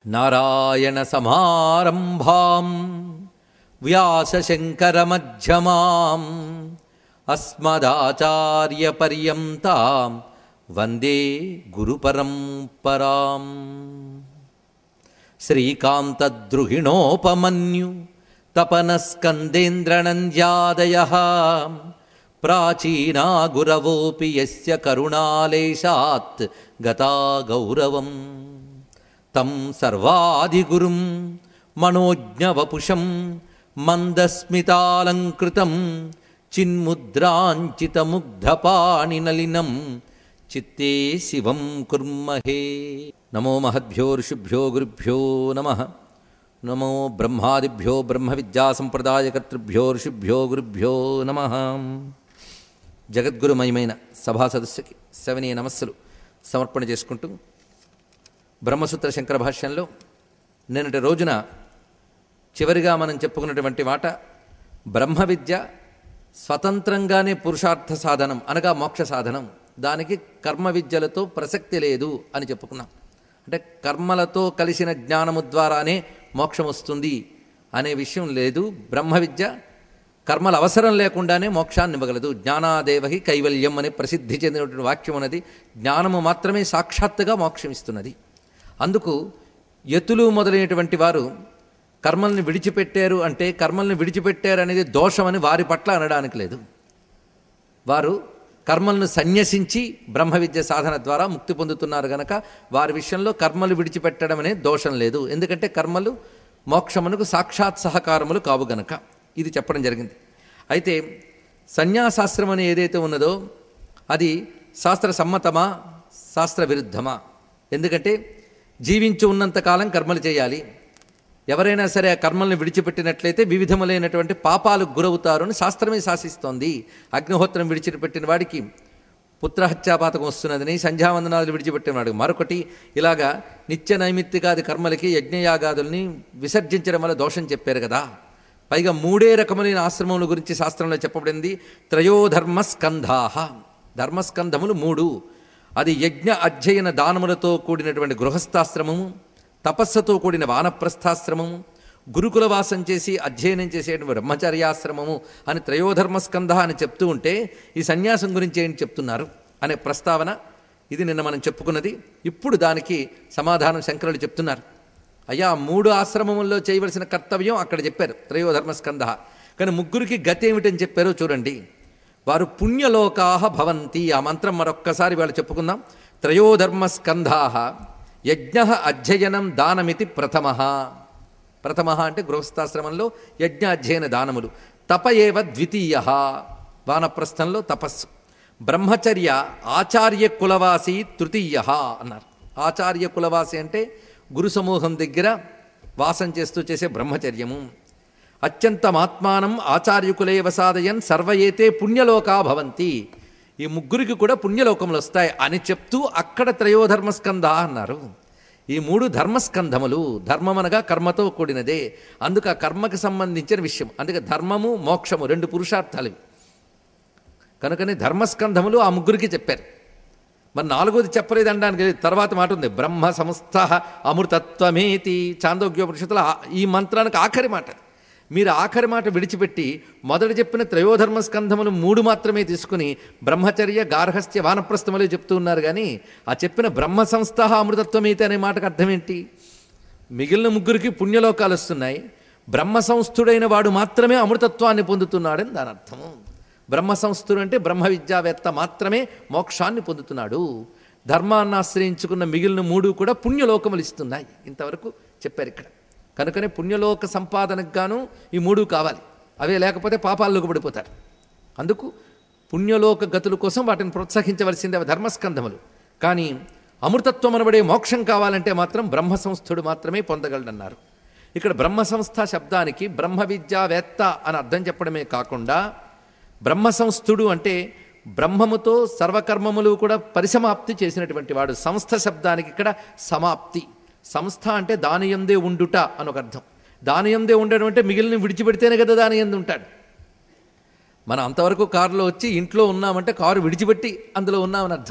నారాయణసమారంభాం వ్యాసశంకరమధ్యమాం అస్మదాచార్యపర్యంతాం వందే గురుపరంపరాం శ్రీకాంతద్రుహిణోపమన్యు తపనస్కందేంద్రనంద్యాదయ ప్రాచీనా గురవోపి యస్య కరుణాలేశాత్ గతా గౌరవం తం సర్వాదిగురుం మనోజ్ఞవపుషం మందస్మితాలంకృతం చిన్ముద్రాంచితముగ్ధపాణినలినం చిత్తే శివం కుర్మహే నమో మహద్భ్యో ఋషిభ్యో గురుభ్యో నమ నమో బ్రహ్మాదిభ్యో బ్రహ్మ విద్యాసంప్రదాయకర్తృభ్యో ఋషిభ్యో గురుభ్యో నమ జగద్గురుమయమైన సభా సదస్సుకి శవనీయ నమస్సులు సమర్పణ చేసుకుంటూ బ్రహ్మసూత్ర శంకర భాష్యంలో నిన్నటి రోజున చివరిగా మనం చెప్పుకున్నటువంటి మాట బ్రహ్మ విద్య స్వతంత్రంగానే పురుషార్థ సాధనం అనగా మోక్ష సాధనం దానికి కర్మ విద్యలతో ప్రసక్తి లేదు అని చెప్పుకున్నాం అంటే కర్మలతో కలిసిన జ్ఞానము ద్వారానే మోక్షం వస్తుంది అనే విషయం లేదు బ్రహ్మ విద్య కర్మల అవసరం లేకుండానే మోక్షాన్ని ఇవ్వగలదు జ్ఞానాదేవహి కైవల్యం అనే ప్రసిద్ధి చెందినటువంటి వాక్యం ఉన్నది జ్ఞానము మాత్రమే సాక్షాత్తుగా మోక్షం ఇస్తున్నది అందుకు యతులు మొదలైనటువంటి వారు కర్మల్ని విడిచిపెట్టారు అంటే కర్మల్ని విడిచిపెట్టారు అనేది దోషమని వారి పట్ల అనడానికి లేదు వారు కర్మలను సన్యసించి బ్రహ్మ విద్య సాధన ద్వారా ముక్తి పొందుతున్నారు గనక వారి విషయంలో కర్మలు విడిచిపెట్టడం అనే దోషం లేదు ఎందుకంటే కర్మలు మోక్షమునకు సాక్షాత్ సహకారములు కావు గనక ఇది చెప్పడం జరిగింది అయితే సన్యాసాశ్రమం అని ఏదైతే ఉన్నదో అది శాస్త్ర సమ్మతమా శాస్త్ర విరుద్ధమా ఎందుకంటే జీవించి ఉన్నంతకాలం కర్మలు చేయాలి ఎవరైనా సరే ఆ కర్మల్ని విడిచిపెట్టినట్లయితే వివిధములైనటువంటి పాపాలకు గురవుతారు అని శాస్త్రమే శాసిస్తోంది అగ్నిహోత్రం విడిచిపెట్టిన వాడికి పుత్రహత్యాపాతకం వస్తున్నదని సంధ్యావందనాలు విడిచిపెట్టిన వాడికి మరొకటి ఇలాగా నిత్య నైమిత్తికాది కర్మలకి యజ్ఞయాగాదుల్ని విసర్జించడం వల్ల దోషం చెప్పారు కదా పైగా మూడే రకములైన ఆశ్రమముల గురించి శాస్త్రంలో చెప్పబడింది త్రయోధర్మ స్కంధాహ ధర్మస్కంధములు మూడు అది యజ్ఞ అధ్యయన దానములతో కూడినటువంటి గృహస్థాశ్రమము తపస్సుతో కూడిన వానప్రస్థాశ్రమము గురుకుల వాసం చేసి అధ్యయనం చేసేటువంటి బ్రహ్మచర్యాశ్రమము అని త్రయోధర్మస్కంధ అని చెప్తూ ఉంటే ఈ సన్యాసం గురించి ఏంటి చెప్తున్నారు అనే ప్రస్తావన ఇది నిన్న మనం చెప్పుకున్నది ఇప్పుడు దానికి సమాధానం శంకరులు చెప్తున్నారు అయ్యా మూడు ఆశ్రమముల్లో చేయవలసిన కర్తవ్యం అక్కడ చెప్పారు త్రయోధర్మస్కంధ కానీ ముగ్గురికి గతి ఏమిటని చెప్పారో చూడండి వారు పుణ్యలోకాహ భవంతి ఆ మంత్రం మరొక్కసారి వాళ్ళు చెప్పుకుందాం త్రయోధర్మస్కంధా యజ్ఞ అధ్యయనం దానమితి ప్రథమ ప్రథమ అంటే గృహస్థాశ్రమంలో యజ్ఞ అధ్యయన దానములు తప ఏవ ద్వితీయ వానప్రస్థంలో తపస్సు బ్రహ్మచర్య ఆచార్య కులవాసి తృతీయ అన్నారు ఆచార్య కులవాసి అంటే గురు సమూహం దగ్గర వాసం చేస్తూ చేసే బ్రహ్మచర్యము అత్యంతమాత్మానం ఆచార్యకులే వసాదయన్ సర్వయేతే పుణ్యలోకా భవంతి ఈ ముగ్గురికి కూడా పుణ్యలోకములు వస్తాయి అని చెప్తూ అక్కడ త్రయోధర్మస్కంధ అన్నారు ఈ మూడు ధర్మస్కంధములు ధర్మం అనగా కర్మతో కూడినదే అందుకు ఆ కర్మకు సంబంధించిన విషయం అందుకే ధర్మము మోక్షము రెండు పురుషార్థాలు ఇవి. కనుకనే ధర్మస్కంధములు ఆ ముగ్గురికి చెప్పారు మరి నాలుగోది చెప్పలేదు అనడానికి లేదు. తర్వాత మాట ఉంది బ్రహ్మ సంస్థ అమృతత్వమేతి చాందోగ్యోపనిషత్తులో ఆ- ఈ మంత్రానికి ఆఖరి మాట మీరు ఆఖరి మాట విడిచిపెట్టి మొదట చెప్పిన త్రయోధర్మ స్కంధములు మూడు మాత్రమే తీసుకుని బ్రహ్మచర్య గార్హస్థ్య వానప్రస్థములే చెప్తూ ఉన్నారు కానీ ఆ చెప్పిన బ్రహ్మ సంస్థ అమృతత్వమేతి అనే మాటకు అర్థం ఏంటి మిగిలిన ముగ్గురికి పుణ్యలోకాలు వస్తున్నాయి బ్రహ్మ సంస్థుడైన వాడు మాత్రమే అమృతత్వాన్ని పొందుతున్నాడని దాని అర్థము బ్రహ్మ సంస్థుడు అంటే బ్రహ్మ విద్యావేత్త మాత్రమే మోక్షాన్ని పొందుతున్నాడు ధర్మాన్ని ఆశ్రయించుకున్న మిగిలిన మూడు కూడా పుణ్యలోకములు ఇస్తున్నాయి ఇంతవరకు చెప్పారు ఇక్కడ కనుకనే పుణ్యలోక సంపాదనకు గాను ఈ మూడు కావాలి అవే లేకపోతే పాపాల్లోకి పడిపోతారు అందుకు పుణ్యలోక గతుల కోసం వాటిని ప్రోత్సహించవలసిందే అవి ధర్మస్కంధములు కానీ అమృతత్వం అనబడే మోక్షం కావాలంటే మాత్రం బ్రహ్మ సంస్థుడు మాత్రమే పొందగలడన్నారు ఇక్కడ బ్రహ్మ సంస్థ శబ్దానికి బ్రహ్మ విద్యావేత్త అని అర్థం చెప్పడమే కాకుండా బ్రహ్మ సంస్థుడు అంటే బ్రహ్మముతో సర్వకర్మములు కూడా పరిసమాప్తి చేసినటువంటి వాడు సంస్థ శబ్దానికి ఇక్కడ సమాప్తి సంస్థ అంటే దాని ఎందే ఉండుట అని ఒక అర్థం దాని ఎందే ఉండడం అంటే మిగిలిన విడిచిపెడితేనే కదా దాని ఎందు ఉంటాడు మనం అంతవరకు కారులో వచ్చి ఇంట్లో ఉన్నామంటే కారు విడిచిపెట్టి అందులో ఉన్నామని అర్థం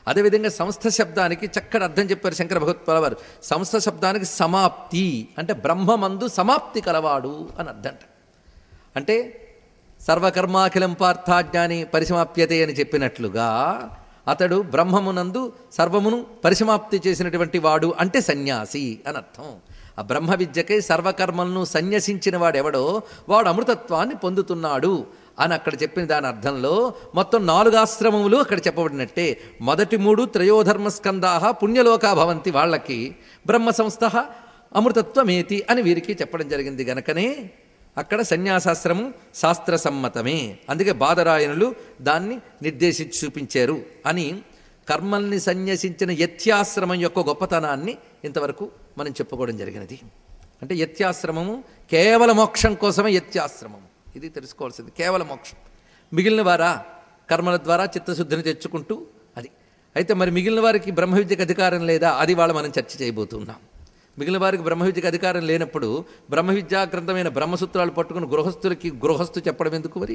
అదేవిధంగా సంస్థ శబ్దానికి చక్కటి అర్థం చెప్పారు శంకర భగవత్పాల వారు సంస్థ శబ్దానికి సమాప్తి అంటే బ్రహ్మమందు సమాప్తి కలవాడు అని అర్థంట అంటే సర్వకర్మాఖిలం పార్థాజ్ఞాని పరిసమాప్యతే అని చెప్పినట్లుగా అతడు బ్రహ్మమునందు సర్వమును పరిసమాప్తి చేసినటువంటి వాడు అంటే సన్యాసి అని అర్థం ఆ బ్రహ్మ విద్యకై సర్వకర్మలను సన్యసించిన వాడెవడో వాడు అమృతత్వాన్ని పొందుతున్నాడు అని అక్కడ చెప్పిన దాని అర్థంలో మొత్తం నాలుగు ఆశ్రమములు అక్కడ చెప్పబడినట్టే మొదటి మూడు త్రయోధర్మ స్కందాహ పుణ్యలోకా భవంతి వాళ్ళకి బ్రహ్మ సంస్థ అమృతత్వమేతి అని వీరికి చెప్పడం జరిగింది గనకనే అక్కడ సన్యాసాశ్రమం శాస్త్ర సమ్మతమే అందుకే బాదరాయణులు దాన్ని నిర్దేశించి చూపించారు అని కర్మల్ని సన్యసించిన యత్యాశ్రమం యొక్క గొప్పతనాన్ని ఇంతవరకు మనం చెప్పుకోవడం జరిగినది అంటే యత్యాశ్రమము కేవల మోక్షం కోసమే యత్యాశ్రమం ఇది తెలుసుకోవాల్సింది కేవల మోక్షం మిగిలిన వారా కర్మల ద్వారా చిత్తశుద్ధిని తెచ్చుకుంటూ అది అయితే మరి మిగిలిన వారికి బ్రహ్మ విద్యకు అధికారం లేదా అది వాళ్ళ మనం చర్చ చేయబోతున్నాం మిగిలిన వారికి బ్రహ్మ విద్యకు అధికారం లేనప్పుడు బ్రహ్మ విద్యా గ్రంథమైన బ్రహ్మసూత్రాలు పట్టుకుని గృహస్థులకి గృహస్థు చెప్పడం ఎందుకు మరి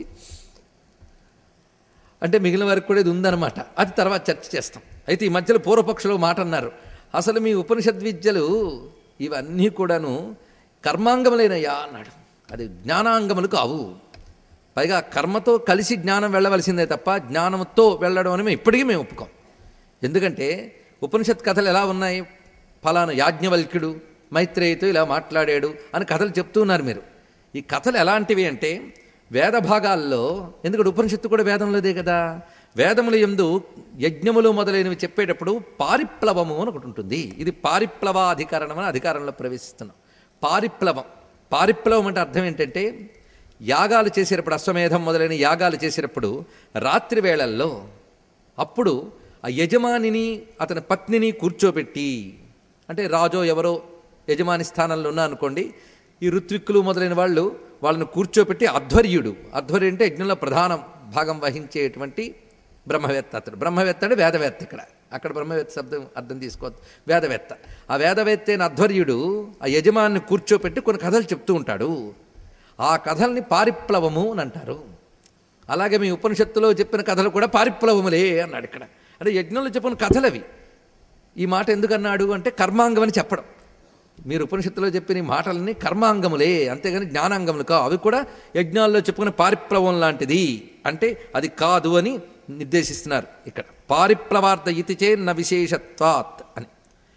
అంటే మిగిలిన వారికి కూడా ఇది ఉందన్నమాట అది తర్వాత చర్చ చేస్తాం అయితే ఈ మధ్యలో పూర్వపక్షులు మాట అన్నారు అసలు మీ ఉపనిషద్ విద్యలు ఇవన్నీ కూడాను కర్మాంగములైనయా అన్నాడు అది జ్ఞానాంగములు కావు పైగా కర్మతో కలిసి జ్ఞానం వెళ్ళవలసిందే తప్ప జ్ఞానంతో వెళ్ళడం అని మేము ఇప్పటికీ మేము ఒప్పుకోం ఎందుకంటే ఉపనిషత్ కథలు ఎలా ఉన్నాయి ఫలానా యాజ్ఞవల్క్యుడు మైత్రేయితో ఇలా మాట్లాడాడు అని కథలు చెప్తూ ఉన్నారు మీరు ఈ కథలు ఎలాంటివి అంటే వేద భాగాల్లో ఎందుకంటే ఉపనిషత్తు కూడా వేదంలోదే కదా వేదములు ఎందు యజ్ఞములు మొదలైనవి చెప్పేటప్పుడు పారిప్లవము అని ఒకటి ఉంటుంది ఇది పారిప్లవాధికరణం అని అధికారంలో ప్రవేశిస్తున్నాం పారిప్లవం పారిప్లవం అంటే అర్థం ఏంటంటే యాగాలు చేసేటప్పుడు అశ్వమేధం మొదలైన యాగాలు చేసేటప్పుడు రాత్రి వేళల్లో అప్పుడు ఆ యజమానిని అతని పత్నిని కూర్చోబెట్టి అంటే రాజో ఎవరో యజమాని స్థానంలో ఉన్నా అనుకోండి ఈ ఋత్విక్కులు మొదలైన వాళ్ళు వాళ్ళని కూర్చోబెట్టి అధ్వర్యుడు అధ్వర్యుడు అంటే యజ్ఞంలో ప్రధాన భాగం వహించేటువంటి బ్రహ్మవేత్త అతడు బ్రహ్మవేత్త అంటే వేదవేత్త ఇక్కడ అక్కడ బ్రహ్మవేత్త శబ్దం అర్థం తీసుకోవద్దు వేదవేత్త ఆ వేదవేత్త అయిన అధ్వర్యుడు ఆ యజమాన్ని కూర్చోపెట్టి కొన్ని కథలు చెప్తూ ఉంటాడు ఆ కథల్ని పారిప్లవము అని అంటారు అలాగే మీ ఉపనిషత్తులో చెప్పిన కథలు కూడా పారిప్లవములే అన్నాడు ఇక్కడ అంటే యజ్ఞంలో చెప్పిన కథలు అవి ఈ మాట ఎందుకన్నాడు అంటే కర్మాంగం అని చెప్పడం మీరు ఉపనిషత్తులో చెప్పిన ఈ మాటలన్నీ కర్మాంగములే అంతేగాని జ్ఞానాంగములు కావు అవి కూడా యజ్ఞాల్లో చెప్పుకునే పారిప్లవం లాంటిది అంటే అది కాదు అని నిర్దేశిస్తున్నారు ఇక్కడ పారిప్లవార్థ ఇతి చే న విశేషత్వాత్ అని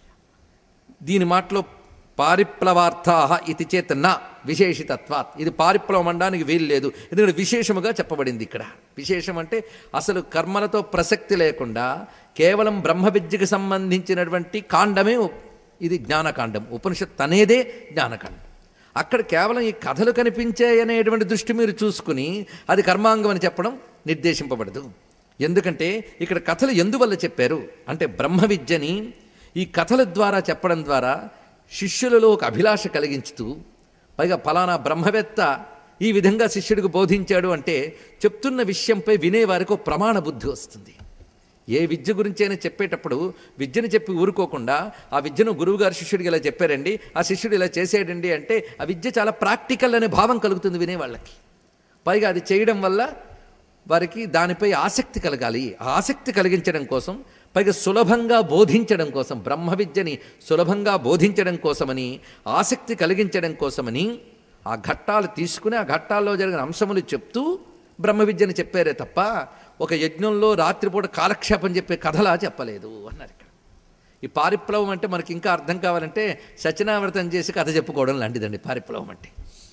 దీని మాటలో పారిప్లవార్థా ఇది చేత నా విశేషితత్వాత్ ఇది పారిప్లవం అనడానికి వీలు లేదు ఎందుకంటే విశేషముగా చెప్పబడింది ఇక్కడ విశేషం అంటే అసలు కర్మలతో ప్రసక్తి లేకుండా కేవలం బ్రహ్మ విద్యకు సంబంధించినటువంటి కాండమే ఇది జ్ఞానకాండం ఉపనిషత్ అనేదే జ్ఞానకాండం అక్కడ కేవలం ఈ కథలు కనిపించాయి అనేటువంటి దృష్టి మీరు చూసుకుని అది కర్మాంగం అని చెప్పడం నిర్దేశింపబడదు ఎందుకంటే ఇక్కడ కథలు ఎందువల్ల చెప్పారు అంటే బ్రహ్మ విద్యని ఈ కథల ద్వారా చెప్పడం ద్వారా శిష్యులలో ఒక అభిలాష కలిగించుతూ పైగా ఫలానా బ్రహ్మవేత్త ఈ విధంగా శిష్యుడికి బోధించాడు అంటే చెప్తున్న విషయంపై వినేవారికి ఒక ప్రమాణ బుద్ధి వస్తుంది ఏ విద్య గురించి అయినా చెప్పేటప్పుడు విద్యను చెప్పి ఊరుకోకుండా ఆ విద్యను గురువుగారు శిష్యుడికి ఇలా చెప్పారండి ఆ శిష్యుడు ఇలా చేసాడండి అంటే ఆ విద్య చాలా ప్రాక్టికల్ అనే భావం కలుగుతుంది వినేవాళ్ళకి పైగా అది చేయడం వల్ల వారికి దానిపై ఆసక్తి కలగాలి ఆ ఆసక్తి కలిగించడం కోసం పైగా సులభంగా బోధించడం కోసం బ్రహ్మ విద్యని సులభంగా బోధించడం కోసమని ఆసక్తి కలిగించడం కోసమని ఆ ఘట్టాలు తీసుకుని ఆ ఘట్టాల్లో జరిగిన అంశములు చెప్తూ బ్రహ్మ విద్యని చెప్పారే తప్ప ఒక యజ్ఞంలో రాత్రిపూట కాలక్షేపం చెప్పే కథలా చెప్పలేదు అన్నారు ఇక్కడ ఈ పారిప్లవం అంటే మనకి ఇంకా అర్థం కావాలంటే సత్యనావ్రతం చేసి కథ చెప్పుకోవడం లాంటిదండి పారిప్లవం అంటే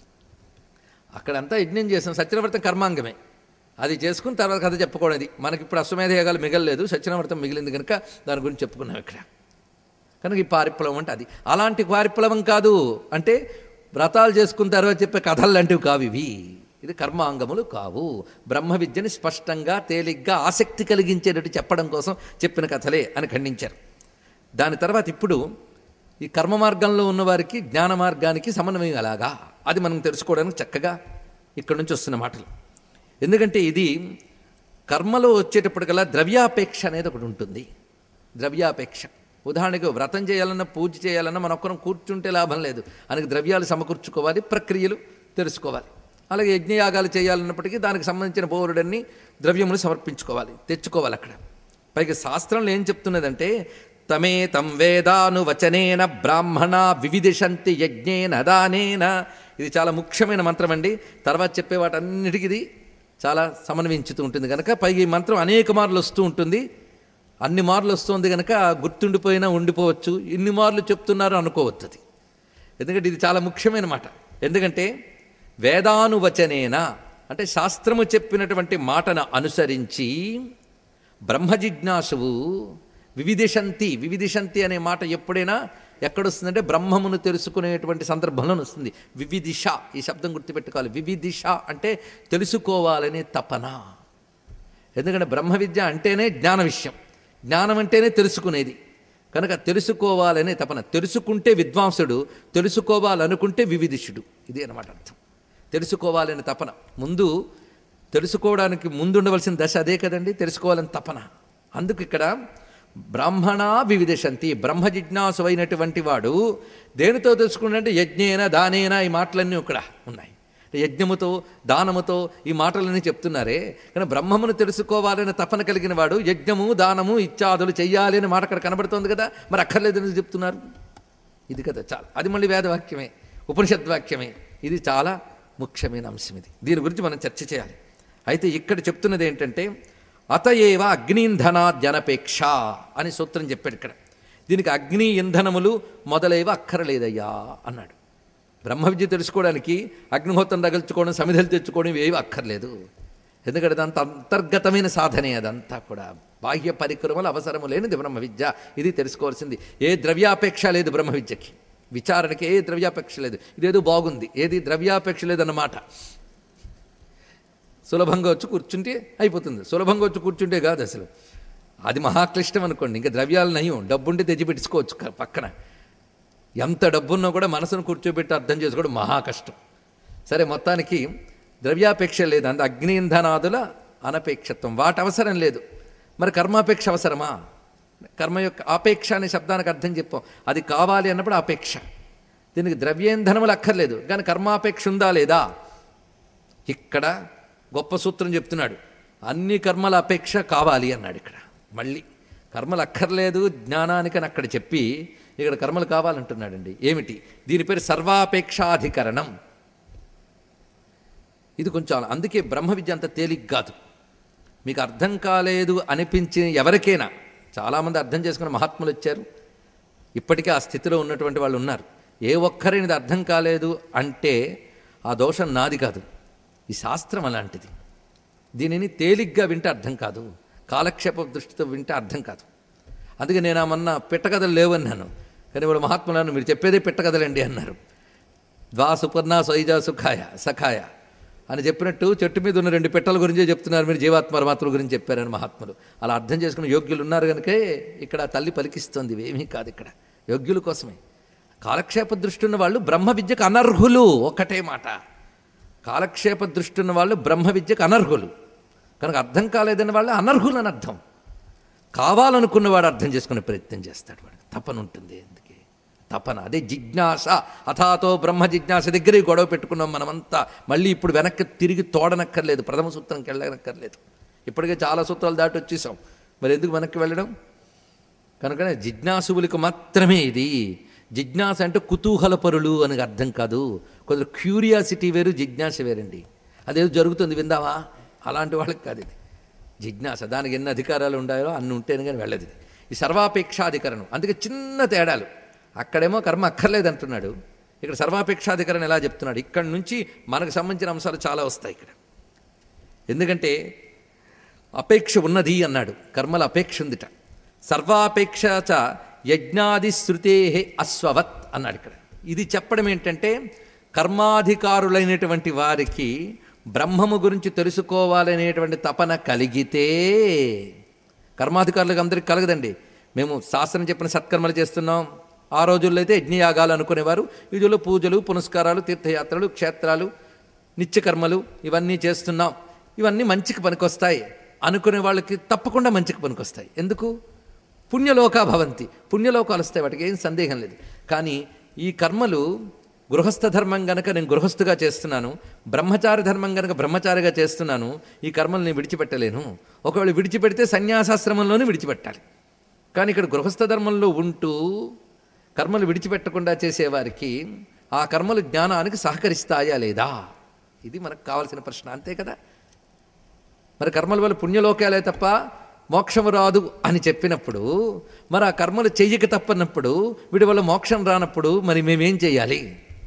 అక్కడంతా యజ్ఞం చేసాం సత్యనావ్రతం కర్మాంగమే అది చేసుకుని తర్వాత కథ చెప్పుకోవడం ఇది మనకి ఇప్పుడు అశ్వమేధ యాగాలు మిగలలేదు సత్యనావ్రతం మిగిలింది కనుక దాని గురించి చెప్పుకున్నాం ఇక్కడ కనుక ఈ పారిప్లవం అంటే అది అలాంటి పారిప్లవం కాదు అంటే వ్రతాలు చేసుకున్న తర్వాత చెప్పే కథలు లాంటివి కావు ఇవి ఇది కర్మాంగములు కావు బ్రహ్మ విద్యని స్పష్టంగా తేలిగ్గా ఆసక్తి కలిగించేటట్టు చెప్పడం కోసం చెప్పిన కథలే అని ఖండించారు దాని తర్వాత ఇప్పుడు ఈ కర్మ మార్గంలో ఉన్నవారికి జ్ఞాన మార్గానికి సమన్వయం అలాగా అది మనం తెలుసుకోవడానికి చక్కగా ఇక్కడ నుంచి వస్తున్న మాటలు ఎందుకంటే ఇది కర్మలో వచ్చేటప్పటికల్లా ద్రవ్యాపేక్ష అనేది ఒకటి ఉంటుంది ద్రవ్యాపేక్ష ఉదాహరణకు వ్రతం చేయాలన్నా పూజ చేయాలన్నా మన ఒక్కరం కూర్చుంటే లాభం లేదు ఆయనకు ద్రవ్యాలు సమకూర్చుకోవాలి ప్రక్రియలు తెలుసుకోవాలి అలాగే యజ్ఞయాగాలు చేయాలన్నప్పటికీ దానికి సంబంధించిన పౌరుడన్ని ద్రవ్యములు సమర్పించుకోవాలి తెచ్చుకోవాలి అక్కడ పైగా శాస్త్రంలో ఏం చెప్తున్నదంటే తమే తం వేదాను వచనేన బ్రాహ్మణ వివిధిషంతి యజ్ఞేన దానేన ఇది చాలా ముఖ్యమైన మంత్రం అండి తర్వాత చెప్పే వాటన్నిటికీ ఇది చాలా సమన్వయించుతూ ఉంటుంది కనుక పైగా ఈ మంత్రం అనేక మార్లు వస్తూ ఉంటుంది అన్ని మార్లు వస్తుంది కనుక గుర్తుండిపోయినా ఉండిపోవచ్చు ఇన్ని మార్లు చెప్తున్నారు అనుకోవచ్చు అది ఎందుకంటే ఇది చాలా ముఖ్యమైన మాట ఎందుకంటే వేదానువచనేన అంటే శాస్త్రము చెప్పినటువంటి మాటను అనుసరించి బ్రహ్మ జిజ్ఞాసువు వివిధిషంతి వివిధిషంతి అనే మాట ఎప్పుడైనా ఎక్కడొస్తుందంటే బ్రహ్మమును తెలుసుకునేటువంటి సందర్భంలో వస్తుంది వివిధిష ఈ శబ్దం గుర్తుపెట్టుకోవాలి వివిధిష అంటే తెలుసుకోవాలనే తపన ఎందుకంటే బ్రహ్మ విద్య అంటేనే జ్ఞాన విషయం జ్ఞానం అంటేనే తెలుసుకునేది కనుక తెలుసుకోవాలనే తపన తెలుసుకుంటే విద్వాంసుడు తెలుసుకోవాలనుకుంటే వివిధిషుడు ఇది అనమాట అర్థం తెలుసుకోవాలనే తపన ముందు తెలుసుకోవడానికి ముందు ఉండవలసిన దశ అదే కదండి తెలుసుకోవాలని తపన అందుకు ఇక్కడ బ్రాహ్మణ వివిధశంతి బ్రహ్మ జిజ్ఞాసు అయినటువంటి వాడు దేనితో తెలుసుకుంటే యజ్ఞేన దానేన ఈ మాటలన్నీ ఇక్కడ ఉన్నాయి యజ్ఞముతో దానముతో ఈ మాటలన్నీ చెప్తున్నారే కానీ బ్రహ్మమును తెలుసుకోవాలని తపన కలిగిన వాడు యజ్ఞము దానము ఇత్యాదులు చెయ్యాలి అనే మాట అక్కడ కనబడుతోంది కదా మరి అక్కర్లేదని చెప్తున్నారు ఇది కదా చాలా అది మళ్ళీ వేదవాక్యమే ఉపనిషద్వాక్యమే ఇది చాలా ముఖ్యమైన అంశం ఇది దీని గురించి మనం చర్చ చేయాలి అయితే ఇక్కడ చెప్తున్నది ఏంటంటే అతయేవ అగ్నింధనాద్యనపేక్ష అని సూత్రం చెప్పాడు ఇక్కడ దీనికి అగ్ని ఇంధనములు మొదలైవ అక్కరలేదయ్యా అన్నాడు బ్రహ్మ విద్య తెలుసుకోవడానికి అగ్నిహోత్రం తగల్చుకోవడం సమిధలు తెచ్చుకోవడం ఏవి అక్కర్లేదు ఎందుకంటే అదంత అంతర్గతమైన సాధనే అదంతా కూడా బాహ్య పరిక్రమలు అవసరము లేనిది బ్రహ్మ విద్య ఇది తెలుసుకోవాల్సింది ఏ ద్రవ్యాపేక్ష లేదు బ్రహ్మ విద్యకి విచారణకి ఏ ద్రవ్యాపేక్ష లేదు ఇదేదో బాగుంది ఏది ద్రవ్యాపేక్ష లేదన్నమాట సులభంగా వచ్చి కూర్చుంటే అయిపోతుంది సులభంగా వచ్చి కూర్చుంటే కాదు అసలు అది మహాక్లిష్టం అనుకోండి ఇంకా ద్రవ్యాలు నయం డబ్బుంటే తెచ్చిపెట్టుకోవచ్చు క- పక్కన ఎంత డబ్బున్నా కూడా మనసును కూర్చోబెట్టి అర్థం చేసుకోవడం మహా కష్టం సరే మొత్తానికి ద్రవ్యాపేక్ష లేదు అంత అగ్నింధనాదుల అనపేక్షత్వం వాటి అవసరం లేదు మరి కర్మాపేక్ష అవసరమా కర్మ యొక్క ఆపేక్ష అనే శబ్దానికి అర్థం చెప్పాం అది కావాలి అన్నప్పుడు ఆపేక్ష దీనికి ద్రవ్యేంధనములు అక్కర్లేదు కానీ కర్మాపేక్ష ఉందా లేదా ఇక్కడ గొప్ప సూత్రం చెప్తున్నాడు అన్ని కర్మల అపేక్ష కావాలి అన్నాడు ఇక్కడ మళ్ళీ కర్మలు అక్కర్లేదు జ్ఞానానికని అక్కడ చెప్పి ఇక్కడ కర్మలు కావాలంటున్నాడండి ఏమిటి దీని పేరు సర్వాపేక్షాధికరణం ఇది కొంచెం అందుకే బ్రహ్మ విద్య అంత తేలిక కాదు మీకు అర్థం కాలేదు అనిపించిన ఎవరికైనా చాలామంది అర్థం చేసుకున్న మహాత్ములు వచ్చారు ఇప్పటికే ఆ స్థితిలో ఉన్నటువంటి వాళ్ళు ఉన్నారు ఏ ఒక్కరిని ఇది అర్థం కాలేదు అంటే ఆ దోషం నాది కాదు ఈ శాస్త్రం అలాంటిది దీనిని తేలిగ్గా వింటే అర్థం కాదు కాలక్షేప దృష్టితో వింటే అర్థం కాదు అందుకే నేను ఆమన్నా పిట్టకథలు లేవన్నాను కానీ ఇప్పుడు మహాత్ములను మీరు చెప్పేదే పిట్టకథలండి అన్నారు ద్వా సుపర్ణ సైజా సుఖాయ సఖాయ అని చెప్పినట్టు చెట్టు మీద ఉన్న రెండు పెట్టల గురించే చెప్తున్నారు మీరు జీవాత్మ పరమాత్మల గురించి చెప్పారని మహాత్ములు అలా అర్థం చేసుకున్న యోగ్యులు ఉన్నారు కనుకే ఇక్కడ తల్లి పలికిస్తుంది ఇవేమీ కాదు ఇక్కడ యోగ్యుల కోసమే కాలక్షేప దృష్టి ఉన్న వాళ్ళు బ్రహ్మ విద్యకు అనర్హులు ఒక్కటే మాట కాలక్షేప దృష్టి ఉన్న వాళ్ళు బ్రహ్మ విద్యకు అనర్హులు కనుక అర్థం కాలేదని వాళ్ళు అనర్హులు అని అర్థం కావాలనుకున్నవాడు అర్థం చేసుకునే ప్రయత్నం చేస్తాడు వాడు తపన ఉంటుంది అందుకే తపన అదే జిజ్ఞాస అథాతో బ్రహ్మ జిజ్ఞాస దగ్గరే గొడవ పెట్టుకున్నాం మనమంతా మళ్ళీ ఇప్పుడు వెనక్కి తిరిగి తోడనక్కర్లేదు ప్రథమ సూత్రంకి వెళ్ళనక్కర్లేదు ఇప్పటికే చాలా సూత్రాలు దాటి వచ్చేసాం మరి ఎందుకు వెనక్కి వెళ్ళడం కనుకనే జిజ్ఞాసువులకు మాత్రమే ఇది జిజ్ఞాస అంటే కుతూహలపరులు అని అర్థం కాదు కొందరు క్యూరియాసిటీ వేరు జిజ్ఞాస వేరండి అదేదో జరుగుతుంది విందావా అలాంటి వాళ్ళకి కాదు ఇది జిజ్ఞాస దానికి ఎన్ని అధికారాలు ఉన్నాయో అన్ని ఉంటేనే కానీ వెళ్ళదు ఇది ఈ సర్వాపేక్షాధికరణం అందుకే చిన్న తేడాలు అక్కడేమో కర్మ అక్కర్లేదు అంటున్నాడు ఇక్కడ సర్వాపేక్షాధికరణ ఎలా చెప్తున్నాడు ఇక్కడ నుంచి మనకు సంబంధించిన అంశాలు చాలా వస్తాయి ఇక్కడ ఎందుకంటే అపేక్ష ఉన్నది అన్నాడు కర్మల అపేక్ష ఉందిట సర్వాపేక్ష చ యజ్ఞాది శృతే అశ్వవత్ అన్నాడు ఇక్కడ ఇది చెప్పడం ఏంటంటే కర్మాధికారులైనటువంటి వారికి బ్రహ్మము గురించి తెలుసుకోవాలనేటువంటి తపన కలిగితే కర్మాధికారులకు అందరికీ కలగదండి మేము శాస్త్రం చెప్పిన సత్కర్మలు చేస్తున్నాం ఆ రోజుల్లో అయితే యజ్ఞయాగాలు అనుకునేవారు వీధులు పూజలు పునస్కారాలు తీర్థయాత్రలు క్షేత్రాలు నిత్యకర్మలు ఇవన్నీ చేస్తున్నాం ఇవన్నీ మంచికి పనికొస్తాయి అనుకునే వాళ్ళకి తప్పకుండా మంచికి పనికొస్తాయి ఎందుకు పుణ్యలోకా భవంతి పుణ్యలోకాలు వస్తాయి వాటికి ఏం సందేహం లేదు కానీ ఈ కర్మలు గృహస్థ ధర్మం గనక నేను గృహస్థుగా చేస్తున్నాను బ్రహ్మచారి ధర్మం గనక బ్రహ్మచారిగా చేస్తున్నాను ఈ కర్మలు నేను విడిచిపెట్టలేను ఒకవేళ విడిచిపెడితే సన్యాసాశ్రమంలోనే విడిచిపెట్టాలి కానీ ఇక్కడ గృహస్థ ధర్మంలో ఉంటూ కర్మలు విడిచిపెట్టకుండా చేసేవారికి ఆ కర్మలు జ్ఞానానికి సహకరిస్తాయా లేదా ఇది మనకు కావాల్సిన ప్రశ్న అంతే కదా మరి కర్మల వల్ల పుణ్యలోకాలే తప్ప మోక్షము రాదు అని చెప్పినప్పుడు మరి ఆ కర్మలు చెయ్యక తప్పనప్పుడు వీడి వల్ల మోక్షం రానప్పుడు మరి మేమేం చేయాలి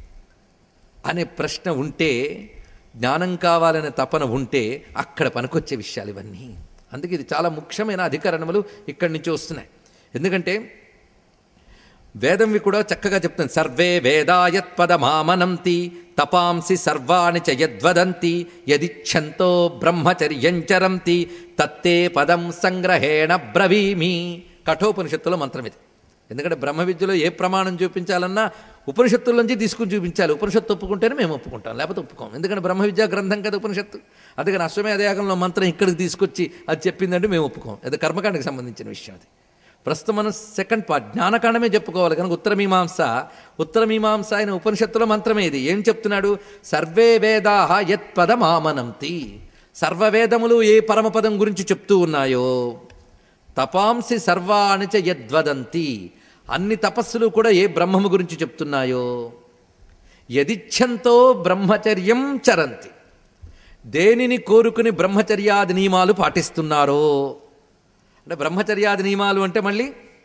అనే ప్రశ్న ఉంటే జ్ఞానం కావాలనే తపన ఉంటే అక్కడ పనికొచ్చే విషయాలు ఇవన్నీ అందుకే ఇది చాలా ముఖ్యమైన అధికరణములు ఇక్కడి నుంచి వస్తున్నాయి ఎందుకంటే వేదంవి కూడా చక్కగా చెప్తుంది సర్వే వేదాయత్పదమామనంతి తపాంసి సర్వాణి చ యద్వదంతి యదిచ్ఛంతో బ్రహ్మచర్యంచరంతి తత్తే పదం సంగ్రహేణ బ్రవీమి కఠోపనిషత్తులో మంత్రం ఇది ఎందుకంటే బ్రహ్మ విద్యలో ఏ ప్రమాణం చూపించాలన్నా ఉపనిషత్తుల నుంచి తీసుకుని చూపించాలి ఉపనిషత్తు ఒప్పుకుంటేనే మేము ఒప్పుకుంటాం లేకపోతే ఒప్పుకోం ఎందుకంటే బ్రహ్మ విద్యా గ్రంథం కదా ఉపనిషత్తు అందుకని అశ్వమేధ యాగంలో మంత్రం ఇక్కడికి తీసుకొచ్చి అది చెప్పిందంటే మేము ఒప్పుకోం అది కర్మకాండకి సంబంధించిన విషయం అది ప్రస్తుతం మనం సెకండ్ పార్ట్ జ్ఞానకాండమే చెప్పుకోవాలి కనుక ఉత్తరమీమాంస ఉత్తరమీమాంస అయిన ఉపనిషత్తులో మంత్రమే ఇది ఏం చెప్తున్నాడు సర్వే వేదా యత్పదమామనంతి సర్వవేదములు ఏ పరమపదం గురించి చెప్తూ ఉన్నాయో తపాంసి సర్వాణి చ యద్వదంతి అన్ని తపస్సులు కూడా ఏ బ్రహ్మము గురించి చెప్తున్నాయో యదిచ్ఛంతో బ్రహ్మచర్యం చరంతి దేనిని కోరుకుని బ్రహ్మచర్యాది నియమాలు పాటిస్తున్నారో అంటే బ్రహ్మచర్యాది నియమాలు అంటే మళ్ళీ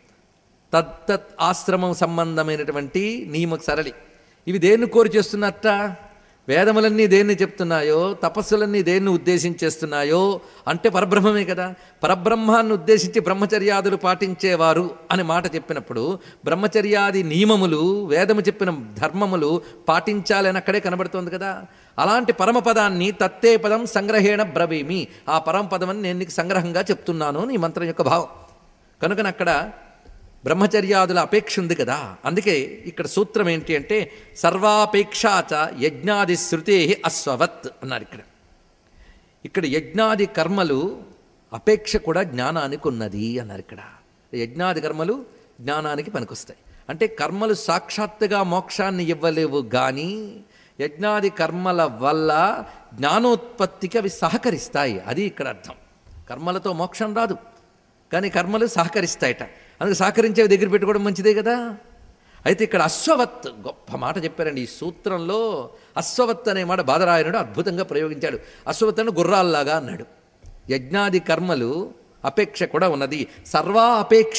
తత్తత్ ఆశ్రమం సంబంధమైనటువంటి నియమ సరళి ఇవి దేన్ని కోరి చేస్తున్నట్ట వేదములన్నీ దేన్ని చెప్తున్నాయో తపస్సులన్నీ దేన్ని ఉద్దేశించేస్తున్నాయో అంటే పరబ్రహ్మమే కదా పరబ్రహ్మాన్ని ఉద్దేశించి బ్రహ్మచర్యాదులు పాటించేవారు అని మాట చెప్పినప్పుడు బ్రహ్మచర్యాది నియమములు వేదము చెప్పిన ధర్మములు పాటించాలని అక్కడే కనబడుతోంది కదా అలాంటి పరమపదాన్ని తత్తే పదం సంగ్రహేణ బ్రవీమి ఆ పరమపదమని నేను నీకు సంగ్రహంగా చెప్తున్నాను నీ మంత్రం యొక్క భావం కనుకన అక్కడ బ్రహ్మచర్యాదుల అపేక్ష ఉంది కదా అందుకే ఇక్కడ సూత్రం ఏంటి అంటే సర్వాపేక్షాచ యజ్ఞాది శృతే అస్వవత్ అన్నారు ఇక్కడ ఇక్కడ యజ్ఞాది కర్మలు అపేక్ష కూడా జ్ఞానానికి ఉన్నది అన్నారు ఇక్కడ యజ్ఞాది కర్మలు జ్ఞానానికి పనికొస్తాయి అంటే కర్మలు సాక్షాత్తుగా మోక్షాన్ని ఇవ్వలేవు కానీ యజ్ఞాది కర్మల వల్ల జ్ఞానోత్పత్తికి అవి సహకరిస్తాయి అది ఇక్కడ అర్థం కర్మలతో మోక్షం రాదు కానీ కర్మలు సహకరిస్తాయట అందుకు సహకరించేవి దగ్గర పెట్టుకోవడం మంచిదే కదా అయితే ఇక్కడ అశ్వవత్ గొప్ప మాట చెప్పారండి ఈ సూత్రంలో అశ్వవత్ అనే మాట బాధరాయనుడు అద్భుతంగా ప్రయోగించాడు అశ్వవత్ అని గుర్రాల్లాగా అన్నాడు యజ్ఞాది కర్మలు అపేక్ష కూడా ఉన్నది సర్వా అపేక్ష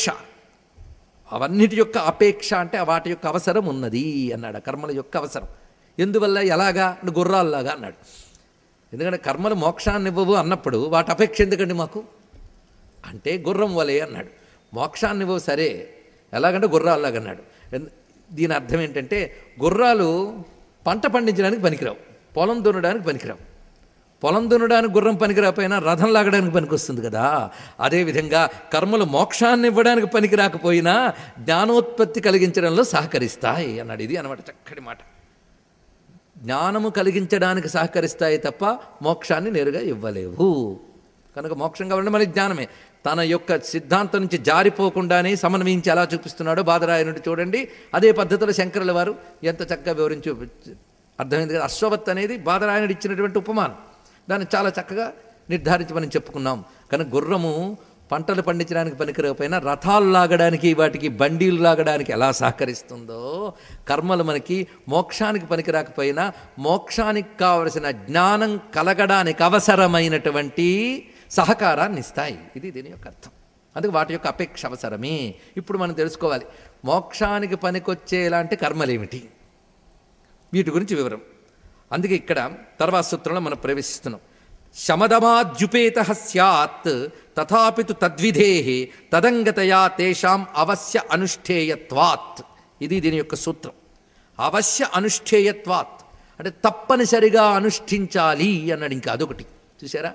అవన్నిటి యొక్క అపేక్ష అంటే వాటి యొక్క అవసరం ఉన్నది అన్నాడు ఆ కర్మల యొక్క అవసరం ఎందువల్ల ఎలాగా అంటే గుర్రాల్లాగా అన్నాడు ఎందుకంటే కర్మలు మోక్షాన్ని ఇవ్వవు అన్నప్పుడు వాటి అపేక్ష ఎందుకండి మాకు అంటే గుర్రం వలే అన్నాడు మోక్షాన్ని ఇవ్వవు సరే ఎలాగంటే గుర్రాల్లాగా అన్నాడు ఎందు- దీని అర్థం ఏంటంటే గుర్రాలు పంట పండించడానికి పనికిరావు పొలం దున్నడానికి పనికిరావు పొలం దున్నడానికి గుర్రం పనికిరాకపోయినా రథం లాగడానికి పనికొస్తుంది కదా అదేవిధంగా కర్మలు మోక్షాన్ని ఇవ్వడానికి పనికి రాకపోయినా జ్ఞానోత్పత్తి కలిగించడంలో సహకరిస్తాయి అన్నాడు ఇది అనమాట చక్కటి మాట జ్ఞానము కలిగించడానికి సహకరిస్తాయి తప్ప మోక్షాన్ని నేరుగా ఇవ్వలేవు కనుక మోక్షం కావాలంటే మళ్ళీ జ్ఞానమే తన యొక్క సిద్ధాంతం నుంచి జారిపోకుండానే సమన్వయించి ఎలా చూపిస్తున్నాడో బాధరాయనుడు చూడండి అదే పద్ధతిలో శంకరుల వారు ఎంత చక్కగా వివరించి చూపి అర్థమైంది కదా అశ్వవత్ అనేది బాధరాయనుడు ఇచ్చినటువంటి ఉపమానం దాన్ని చాలా చక్కగా నిర్ధారించి మనం చెప్పుకున్నాం కానీ గుర్రము పంటలు పండించడానికి పనికిరాకపోయినా రథాలు లాగడానికి వాటికి బండీలు లాగడానికి ఎలా సహకరిస్తుందో కర్మలు మనకి మోక్షానికి పనికిరాకపోయినా మోక్షానికి కావలసిన జ్ఞానం కలగడానికి అవసరమైనటువంటి సహకారాన్ని ఇస్తాయి ఇది దీని యొక్క అర్థం అందుకే వాటి యొక్క అపేక్ష అవసరమే ఇప్పుడు మనం తెలుసుకోవాలి మోక్షానికి పనికొచ్చేలాంటి కర్మలేమిటి వీటి గురించి వివరం అందుకే ఇక్కడ తర్వాత సూత్రంలో మనం ప్రవేశిస్తున్నాం శమదమాద్యుపేత సత్ తథాపి తు తద్విధే తదంగతయా తేషాం అవశ్య అనుష్ఠేయత్వాత్ ఇది దీని యొక్క సూత్రం అవశ్య అనుష్ఠేయత్వాత్ అంటే తప్పనిసరిగా అనుష్ఠించాలి అన్నాడు ఇంకా అదొకటి చూసారా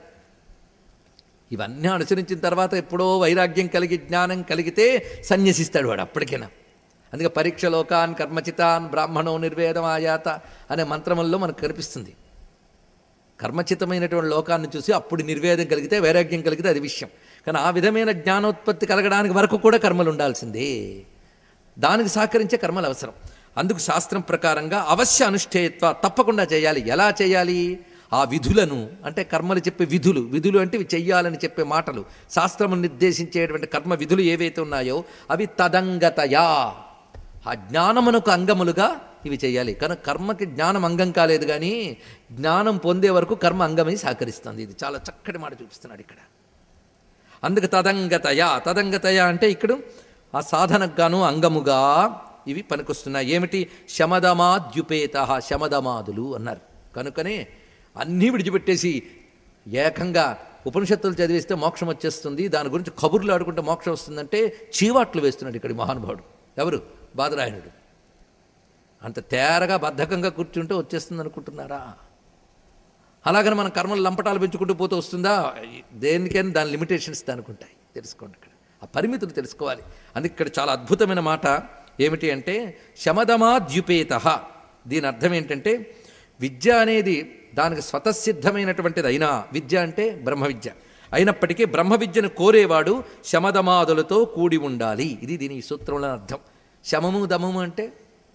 ఇవన్నీ అనుసరించిన తర్వాత ఎప్పుడో వైరాగ్యం కలిగి జ్ఞానం కలిగితే సన్యసిస్తాడు వాడు అప్పటికైనా అందుకే పరీక్ష లోకాన్ కర్మచితాన్ బ్రాహ్మణో నిర్వేదం ఆయాత అనే మంత్రముల్లో మనకు కనిపిస్తుంది కర్మచితమైనటువంటి లోకాన్ని చూసి అప్పుడు నిర్వేదం కలిగితే వైరాగ్యం కలిగితే అది విషయం కానీ ఆ విధమైన జ్ఞానోత్పత్తి కలగడానికి వరకు కూడా కర్మలు ఉండాల్సిందే దానికి సహకరించే కర్మలు అవసరం అందుకు శాస్త్రం ప్రకారంగా అవశ్య అనుష్ఠేయత్వ తప్పకుండా చేయాలి ఎలా చేయాలి ఆ విధులను అంటే కర్మలు చెప్పే విధులు విధులు అంటే ఇవి చెయ్యాలని చెప్పే మాటలు శాస్త్రము నిర్దేశించేటువంటి కర్మ విధులు ఏవైతే ఉన్నాయో అవి తదంగతయా ఆ జ్ఞానమునకు అంగములుగా ఇవి చేయాలి కనుక కర్మకి జ్ఞానం అంగం కాలేదు కానీ జ్ఞానం పొందే వరకు కర్మ అంగమై సహకరిస్తుంది ఇది చాలా చక్కటి మాట చూపిస్తున్నాడు ఇక్కడ అందుకు తదంగతయ తదంగతయ అంటే ఇక్కడ ఆ సాధనకు గాను అంగముగా ఇవి పనికొస్తున్నాయి ఏమిటి శమదమాద్యుపేత శమదమాదులు అన్నారు కనుకనే అన్నీ విడిచిపెట్టేసి ఏకంగా ఉపనిషత్తులు చదివిస్తే మోక్షం వచ్చేస్తుంది దాని గురించి కబుర్లు ఆడుకుంటే మోక్షం వస్తుందంటే చీవాట్లు వేస్తున్నాడు ఇక్కడ ఈ మహానుభావుడు ఎవరు బాదరాయణుడు అంత తేరగా బద్ధకంగా కూర్చుంటే వచ్చేస్తుంది అనుకుంటున్నారా అలాగని మన కర్మలు లంపటాలు పెంచుకుంటూ పోతూ వస్తుందా దేనికైనా దాని లిమిటేషన్స్ దానికి ఉంటాయి తెలుసుకోండి ఇక్కడ ఆ పరిమితులు తెలుసుకోవాలి అందుకే ఇక్కడ చాలా అద్భుతమైన మాట ఏమిటి అంటే శమదమాద్యుపేత దీని అర్థం ఏంటంటే విద్య అనేది దానికి స్వతసిద్ధమైనటువంటిది అయినా విద్య అంటే బ్రహ్మ విద్య అయినప్పటికీ బ్రహ్మ విద్యను కోరేవాడు శమదమాదులతో కూడి ఉండాలి ఇది దీని ఈ సూత్రంలో అర్థం శమము దమము అంటే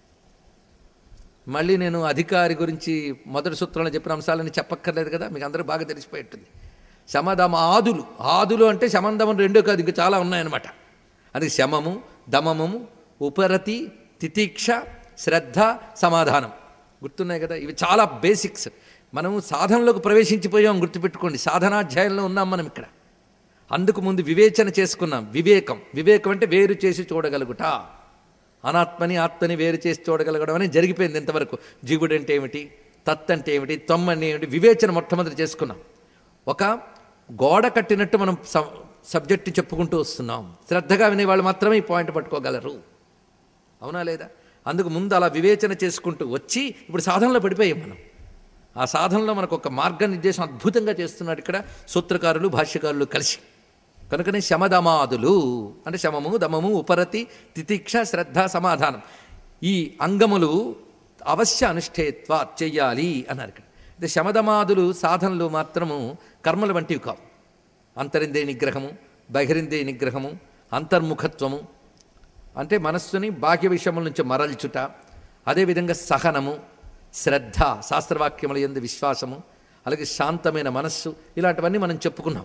మళ్ళీ నేను అధికారి గురించి మొదటి సూత్రంలో చెప్పిన అంశాలని చెప్పక్కర్లేదు కదా మీకు అందరూ బాగా తెలిసిపోయింటుంది శమదమ ఆదులు ఆదులు అంటే శమందమం రెండో కాదు ఇంకా చాలా ఉన్నాయన్నమాట అది శమము దమమము ఉపరతి తితీక్ష శ్రద్ధ సమాధానం గుర్తున్నాయి కదా ఇవి చాలా బేసిక్స్ మనం సాధనలోకి ప్రవేశించిపోయాం గుర్తుపెట్టుకోండి సాధనాధ్యాయంలో ఉన్నాం మనం ఇక్కడ అందుకు ముందు వివేచన చేసుకున్నాం వివేకం వివేకం అంటే వేరు చేసి చూడగలుగుట అనాత్మని ఆత్మని వేరు చేసి చూడగలగడం అనేది జరిగిపోయింది ఇంతవరకు జీవుడు అంటే ఏమిటి తత్ అంటే ఏమిటి తొమ్మ అంటే ఏమిటి వివేచన మొట్టమొదటి చేసుకున్నాం ఒక గోడ కట్టినట్టు మనం స- సబ్జెక్టు చెప్పుకుంటూ వస్తున్నాం శ్రద్ధగా వినేవాళ్ళు మాత్రమే ఈ పాయింట్ పట్టుకోగలరు అవునా లేదా అందుకు ముందు అలా వివేచన చేసుకుంటూ వచ్చి ఇప్పుడు సాధనలో పడిపోయాం మనం ఆ సాధనలో మనకు ఒక మార్గనిర్దేశం అద్భుతంగా చేస్తున్నాడు ఇక్కడ సూత్రకారులు భాష్యకారులు కలిసి కనుకనే శమదమాదులు అంటే శమము దమము ఉపరతి తితిక్ష శ్రద్ధ సమాధానం ఈ అంగములు అవశ్య అనుష్ఠేత్వ చెయ్యాలి అన్నారు ఇక్కడ అయితే శమదమాదులు సాధనలు మాత్రము కర్మల వంటివి కావు అంతరింద్రియ నిగ్రహము బహిరింద్రియ నిగ్రహము అంతర్ముఖత్వము అంటే మనస్సుని బాహ్య విషయముల నుంచి మరల్చుట అదేవిధంగా సహనము శ్రద్ధ శాస్త్రవాక్యముల ఎందు విశ్వాసము అలాగే శాంతమైన మనస్సు ఇలాంటివన్నీ మనం చెప్పుకున్నాం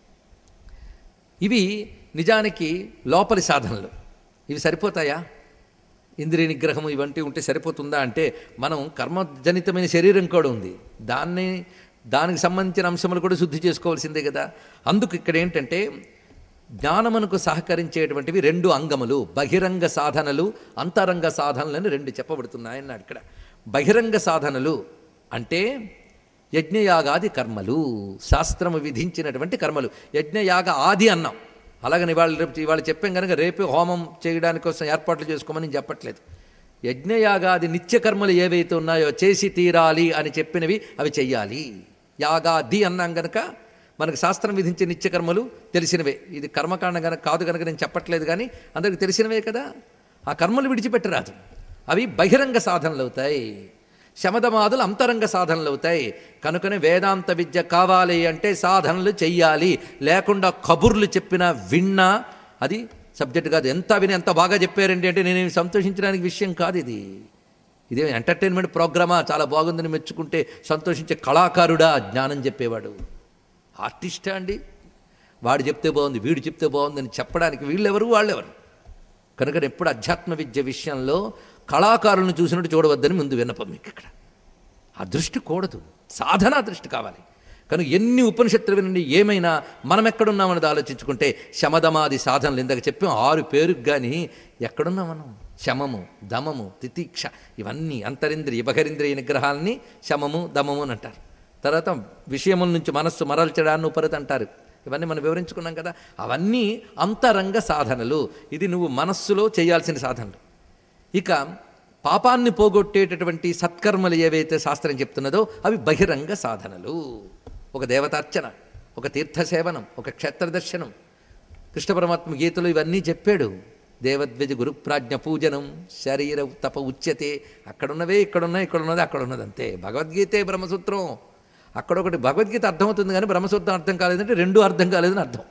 ఇవి నిజానికి లోపలి సాధనలు ఇవి సరిపోతాయా ఇంద్రియ నిగ్రహం ఇవంటి ఉంటే సరిపోతుందా అంటే మనం కర్మజనితమైన శరీరం కూడా ఉంది దాన్ని దానికి సంబంధించిన అంశములు కూడా శుద్ధి చేసుకోవాల్సిందే కదా అందుకు ఇక్కడ ఏంటంటే జ్ఞానమునకు సహకరించేటువంటివి రెండు అంగములు బహిరంగ సాధనలు అంతరంగ సాధనలని రెండు చెప్పబడుతున్నాయన్నాడు ఇక్కడ బహిరంగ సాధనలు అంటే యజ్ఞయాగాది కర్మలు శాస్త్రము విధించినటువంటి కర్మలు యజ్ఞయాగ ఆది అన్నాం అలాగని ఇవాళ రేపు ఇవాళ చెప్పాం కనుక రేపే హోమం చేయడానికి కోసం ఏర్పాట్లు చేసుకోమని నేను చెప్పట్లేదు యజ్ఞయాగాది నిత్య కర్మలు ఏవైతే ఉన్నాయో చేసి తీరాలి అని చెప్పినవి అవి చెయ్యాలి యాగాది అన్నాం గనక మనకు శాస్త్రం విధించే నిత్యకర్మలు తెలిసినవే ఇది కర్మకాండ గనక కాదు కనుక నేను చెప్పట్లేదు కానీ అందరికి తెలిసినవే కదా ఆ కర్మలు విడిచిపెట్టరాదు అవి బహిరంగ సాధనలు అవుతాయి శమదమాదులు అంతరంగ సాధనలు అవుతాయి కనుకనే వేదాంత విద్య కావాలి అంటే సాధనలు చెయ్యాలి లేకుండా కబుర్లు చెప్పినా విన్నా అది సబ్జెక్ట్ కాదు ఎంత విని ఎంత బాగా చెప్పారండి అంటే నేను సంతోషించడానికి విషయం కాదు ఇది ఇదే ఎంటర్టైన్మెంట్ ప్రోగ్రామా చాలా బాగుందని మెచ్చుకుంటే సంతోషించే కళాకారుడా జ్ఞానం చెప్పేవాడు ఆర్టిస్టా అండి వాడు చెప్తే బాగుంది వీడు చెప్తే బాగుందని చెప్పడానికి వీళ్ళెవరు వాళ్ళెవరు కనుక ఎప్పుడు అధ్యాత్మ విద్య విషయంలో కళాకారులను చూసినట్టు చూడవద్దని ముందు విన్నపం మీకు ఇక్కడ ఆ దృష్టి కూడదు సాధనా దృష్టి కావాలి కనుక ఎన్ని ఉపనిషత్తులు వినండి ఏమైనా మనం ఎక్కడున్నామన్నది ఆలోచించుకుంటే శమదమాది సాధనలు ఇందాక చెప్పాం ఆరు పేరుకు కానీ ఎక్కడున్నాం మనం శమము దమము తితీక్ష ఇవన్నీ అంతరింద్రియ బహిరింద్రియ నిగ్రహాలని శమము దమము అని అంటారు తర్వాత విషయముల నుంచి మనస్సు మరల్చడాన్ని ఉపరత అంటారు ఇవన్నీ మనం వివరించుకున్నాం కదా అవన్నీ అంతరంగ సాధనలు ఇది నువ్వు మనస్సులో చేయాల్సిన సాధనలు ఇక పాపాన్ని పోగొట్టేటటువంటి సత్కర్మలు ఏవైతే శాస్త్రం చెప్తున్నదో అవి బహిరంగ సాధనలు ఒక దేవతార్చన ఒక తీర్థసేవనం ఒక క్షేత్ర దర్శనం కృష్ణ పరమాత్మ గీతలో ఇవన్నీ చెప్పాడు దేవద్విజ గురుప్రాజ్ఞ పూజనం శరీర తప ఉచ్యతే అక్కడున్నవే ఇక్కడున్నది ఇక్కడున్నది అక్కడున్నది అంతే భగవద్గీతే బ్రహ్మసూత్రం అక్కడొకటి భగవద్గీత అర్థమవుతుంది కానీ బ్రహ్మసూత్రం అర్థం కాలేదంటే రెండు అర్థం కాలేదని అర్థం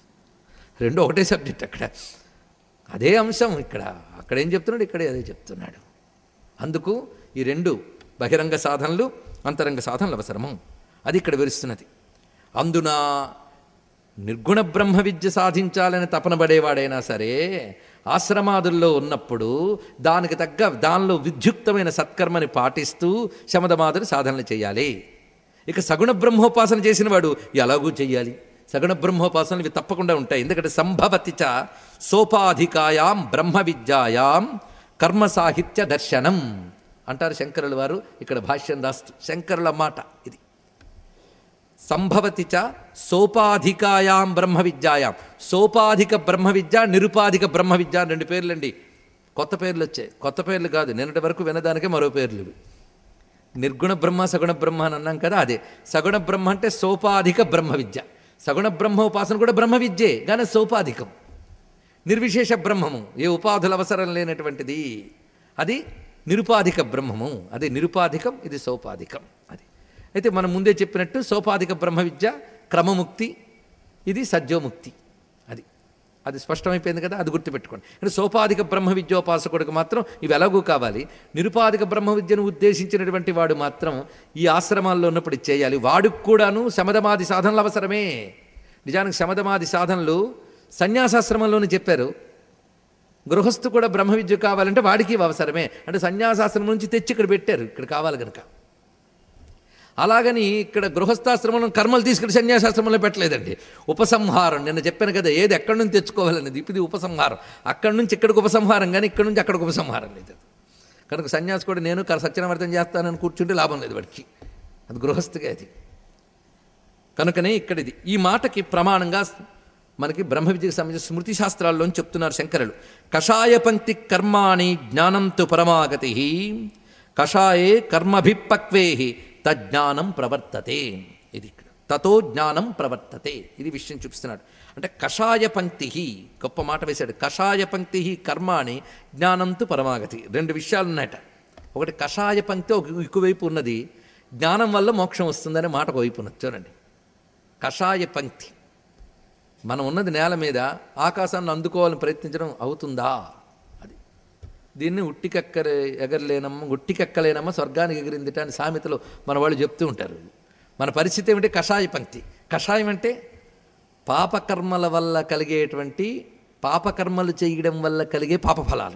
రెండు ఒకటే సబ్జెక్ట్ అక్కడ అదే అంశం ఇక్కడ అక్కడ ఏం చెప్తున్నాడు ఇక్కడే అదే చెప్తున్నాడు అందుకు ఈ రెండు బహిరంగ సాధనలు అంతరంగ సాధనలు అవసరము అది ఇక్కడ వివరిస్తున్నది అందున నిర్గుణ బ్రహ్మ విద్య సాధించాలని తపన పడేవాడైనా సరే ఆశ్రమాదుల్లో ఉన్నప్పుడు దానికి తగ్గ దానిలో విద్యుక్తమైన సత్కర్మని పాటిస్తూ శమదమాదులు సాధనలు చేయాలి ఇక సగుణ బ్రహ్మోపాసన చేసిన వాడు ఎలాగూ చెయ్యాలి సగుణ బ్రహ్మోపాసనలు ఇవి తప్పకుండా ఉంటాయి ఎందుకంటే సంభవతి చ సోపాధికాయాం బ్రహ్మ విద్యాయాం కర్మ సాహిత్య దర్శనం అంటారు శంకరుల వారు ఇక్కడ భాష్యం రాస్తూ శంకరుల మాట ఇది సంభవతి చ సోపాధికాయాం బ్రహ్మ విద్యాయాం సోపాధిక బ్రహ్మ విద్య నిరుపాధిక బ్రహ్మ విద్య అని రెండు పేర్లండి కొత్త పేర్లు వచ్చాయి కొత్త పేర్లు కాదు నిన్నటి వరకు వినడానికే మరో పేర్లు ఇవి నిర్గుణ బ్రహ్మ సగుణ బ్రహ్మ అని అన్నాం కదా అదే సగుణ బ్రహ్మ అంటే సోపాధిక బ్రహ్మ విద్య సగుణ బ్రహ్మోపాసన కూడా బ్రహ్మ విద్యే కానీ సోపాధికం నిర్విశేష బ్రహ్మము ఏ ఉపాధుల అవసరం లేనటువంటిది అది నిరుపాధిక బ్రహ్మము అది నిరుపాధికం ఇది సోపాధికం అది అయితే మనం ముందే చెప్పినట్టు సోపాధిక బ్రహ్మ విద్య క్రమముక్తి ఇది సజ్జోముక్తి అది అది స్పష్టమైపోయింది కదా అది గుర్తుపెట్టుకోండి అంటే సోపాధిక బ్రహ్మ విద్యోపాసకుడికి మాత్రం ఇవి ఎలాగూ కావాలి నిరుపాధిక బ్రహ్మ విద్యను ఉద్దేశించినటువంటి వాడు మాత్రం ఈ ఆశ్రమాల్లో ఉన్నప్పుడు ఇది చేయాలి వాడికి కూడాను శమదమాది సాధనలు అవసరమే నిజానికి శమదమాది సాధనలు సన్యాసాశ్రమంలోనే చెప్పారు గృహస్థు కూడా బ్రహ్మ విద్య కావాలంటే వాడికి ఇవి అవసరమే అంటే సన్యాసాశ్రమం నుంచి తెచ్చి ఇక్కడ పెట్టారు ఇక్కడ కావాలి కనుక అలాగని ఇక్కడ గృహస్థాశ్రమంలో కర్మలు తీసుకెళ్ళి సన్యాసాశ్రమంలో పెట్టలేదండి ఉపసంహారం నిన్న చెప్పాను కదా ఏది ఎక్కడి నుంచి తెచ్చుకోవాలనేది ఇప్పుడు ఇది ఉపసంహారం అక్కడి నుంచి ఇక్కడికి ఉపసంహారం కానీ ఇక్కడి నుంచి అక్కడికి ఉపసంహారం లేదు కనుక సన్యాసి కూడా నేను కర- సత్యనవర్తం చేస్తానని కూర్చుంటే లాభం లేదు వాడికి అది గృహస్థిగా అది కనుకనే ఇక్కడిది ఈ మాటకి ప్రమాణంగా మనకి బ్రహ్మ విద్యకు సంబంధించిన స్మృతి శాస్త్రాల్లో చెప్తున్నారు శంకరులు కషాయ పంక్తి కర్మాణి జ్ఞానంతో పరమాగతి కషాయే కర్మభిపక్వే తజ్ఞానం ప్రవర్తతే ఇది ఇక్కడ తతో జ్ఞానం ప్రవర్తతే ఇది విషయం చూపిస్తున్నాడు అంటే కషాయ పంక్తి గొప్ప మాట వేశాడు కషాయ పంక్తి కర్మాణి జ్ఞానంతో పరమాగతి రెండు విషయాలు ఉన్నాయట ఒకటి కషాయ పంక్తి ఒక ఇంకోవైపు ఉన్నది జ్ఞానం వల్ల మోక్షం వస్తుందనే మాట ఒక వైపు ఉన్నది చూడండి కషాయ పంక్తి మనం ఉన్నది నేల మీద ఆకాశాన్ని అందుకోవాలని ప్రయత్నించడం అవుతుందా అది దీన్ని ఉట్టికెక్కరే ఎగరలేనమ్మ ఉట్టికెక్కలేనమ్మ స్వర్గానికి ఎగిరిందిట అని సామెతలో మన వాళ్ళు చెప్తూ ఉంటారు మన పరిస్థితి ఏమిటి కషాయ పంక్తి కషాయం అంటే పాపకర్మల వల్ల కలిగేటువంటి పాపకర్మలు చేయడం వల్ల కలిగే పాపఫలాలు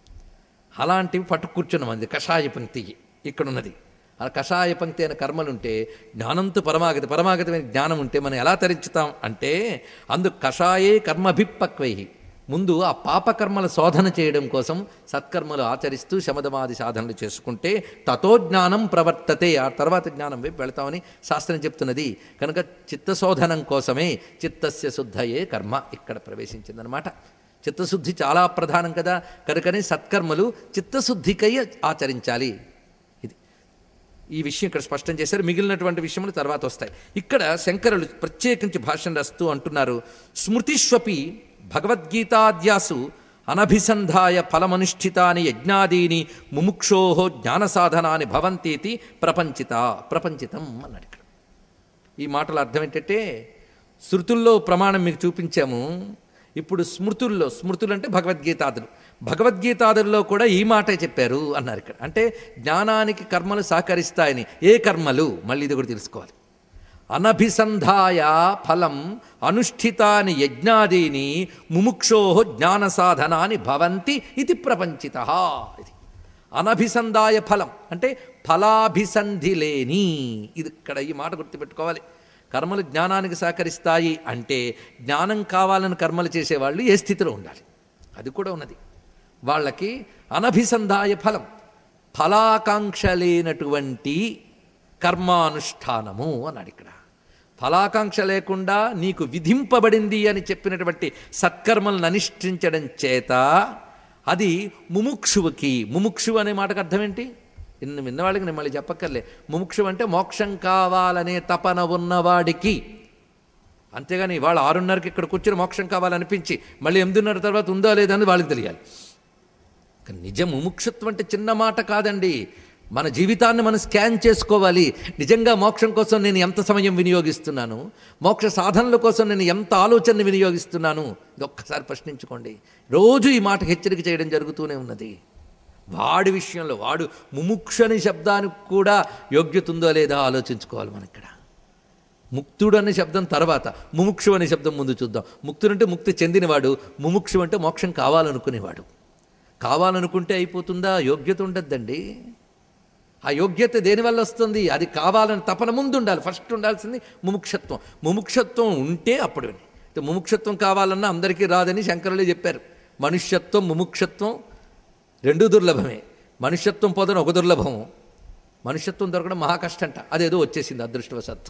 అలాంటివి పట్టు కూర్చున్నాం అది కషాయ పంక్తి ఇక్కడ ఉన్నది ఆ కషాయ పంక్తి అయిన కర్మలుంటే జ్ఞానంతో పరమాగతి పరమాగతమైన జ్ఞానం ఉంటే మనం ఎలా తరించుతాం అంటే అందు కషాయే కర్మభిపక్వై ముందు ఆ పాపకర్మల శోధన చేయడం కోసం సత్కర్మలు ఆచరిస్తూ శమదమాది సాధనలు చేసుకుంటే తతో జ్ఞానం ప్రవర్తతే ఆ తర్వాత జ్ఞానం వైపు వెళతామని శాస్త్రం చెప్తున్నది కనుక చిత్తశోధనం కోసమే చిత్తస్య శుద్ధయే కర్మ ఇక్కడ ప్రవేశించిందనమాట చిత్తశుద్ధి చాలా ప్రధానం కదా కనుకనే సత్కర్మలు చిత్తశుద్ధికై ఆచరించాలి ఇది ఈ విషయం ఇక్కడ స్పష్టం చేశారు మిగిలినటువంటి విషయములు తర్వాత వస్తాయి ఇక్కడ శంకరులు ప్రత్యేకించి భాషను రాస్తూ అంటున్నారు స్మృతిష్వపి భగవద్గీతాద్యాసు అనభిసంధాయ ఫలమనుష్ఠితాని యజ్ఞాదీని ముముక్షో జ్ఞాన సాధనాన్ని భవంతీతి ప్రపంచిత ప్రపంచితం అన్నాడు ఇక్కడ ఈ మాటల అర్థం ఏంటంటే శృతుల్లో ప్రమాణం మీకు చూపించాము ఇప్పుడు స్మృతుల్లో స్మృతులు అంటే భగవద్గీతాదులు భగవద్గీతాదుల్లో కూడా ఈ మాటే చెప్పారు అన్నారు ఇక్కడ అంటే జ్ఞానానికి కర్మలు సహకరిస్తాయని ఏ కర్మలు మళ్ళీ ఇది కూడా తెలుసుకోవాలి అనభిసంధాయ ఫలం అనుష్ఠితాని యజ్ఞాదీని ముముక్షో జ్ఞాన సాధనాన్ని భవంతి ఇది ప్రపంచిత ఇది అనభిసంధాయ ఫలం అంటే ఫలాభిసంధి లేని ఇది ఇక్కడ ఈ మాట గుర్తుపెట్టుకోవాలి కర్మలు జ్ఞానానికి సహకరిస్తాయి అంటే జ్ఞానం కావాలని కర్మలు చేసేవాళ్ళు ఏ స్థితిలో ఉండాలి అది కూడా ఉన్నది వాళ్ళకి అనభిసంధాయ ఫలం ఫలాకాంక్ష లేనటువంటి కర్మానుష్ఠానము అన్నాడు ఇక్కడ ఫలాకాంక్ష లేకుండా నీకు విధింపబడింది అని చెప్పినటువంటి సత్కర్మలను అనుష్ఠించడం చేత అది ముముక్షువుకి ముముక్షు అనే మాటకు అర్థం ఏంటి ఇన్ని విన్నవాళ్ళకి నేను మళ్ళీ చెప్పక్కర్లే ముముక్షు అంటే మోక్షం కావాలనే తపన ఉన్నవాడికి అంతేగాని వాళ్ళు ఆరున్నరకి ఇక్కడ కూర్చొని మోక్షం కావాలనిపించి మళ్ళీ ఎనిమిదిన్నర తర్వాత ఉందో లేదని వాళ్ళకి తెలియాలి కానీ నిజ ముముక్షత్వం అంటే చిన్న మాట కాదండి మన జీవితాన్ని మనం స్కాన్ చేసుకోవాలి నిజంగా మోక్షం కోసం నేను ఎంత సమయం వినియోగిస్తున్నాను మోక్ష సాధనల కోసం నేను ఎంత ఆలోచనని వినియోగిస్తున్నాను ఇది ఒక్కసారి ప్రశ్నించుకోండి రోజు ఈ మాటకు హెచ్చరిక చేయడం జరుగుతూనే ఉన్నది వాడి విషయంలో వాడు ముముక్షు అనే శబ్దానికి కూడా యోగ్యత ఉందో లేదా ఆలోచించుకోవాలి మనం ఇక్కడ ముక్తుడు అనే శబ్దం తర్వాత ముముక్షు అనే శబ్దం ముందు చూద్దాం ముక్తుడు అంటే ముక్తి చెందినవాడు ముముక్షు అంటే మోక్షం కావాలనుకునేవాడు కావాలనుకుంటే అయిపోతుందా యోగ్యత ఉండద్దండి ఆ యోగ్యత దేనివల్ల వస్తుంది అది కావాలని తపన ముందు ఉండాలి ఫస్ట్ ఉండాల్సింది ముముక్షత్వం ముముక్షత్వం ఉంటే అప్పుడు అయితే ముముక్షత్వం కావాలన్నా అందరికీ రాదని శంకరులే చెప్పారు మనుష్యత్వం ముముక్షత్వం రెండూ దుర్లభమే మనుష్యత్వం పొందడం ఒక దుర్లభము మనుష్యత్వం దొరకడం మహా కష్టంట అదేదో వచ్చేసింది అదృష్టవశాత్తు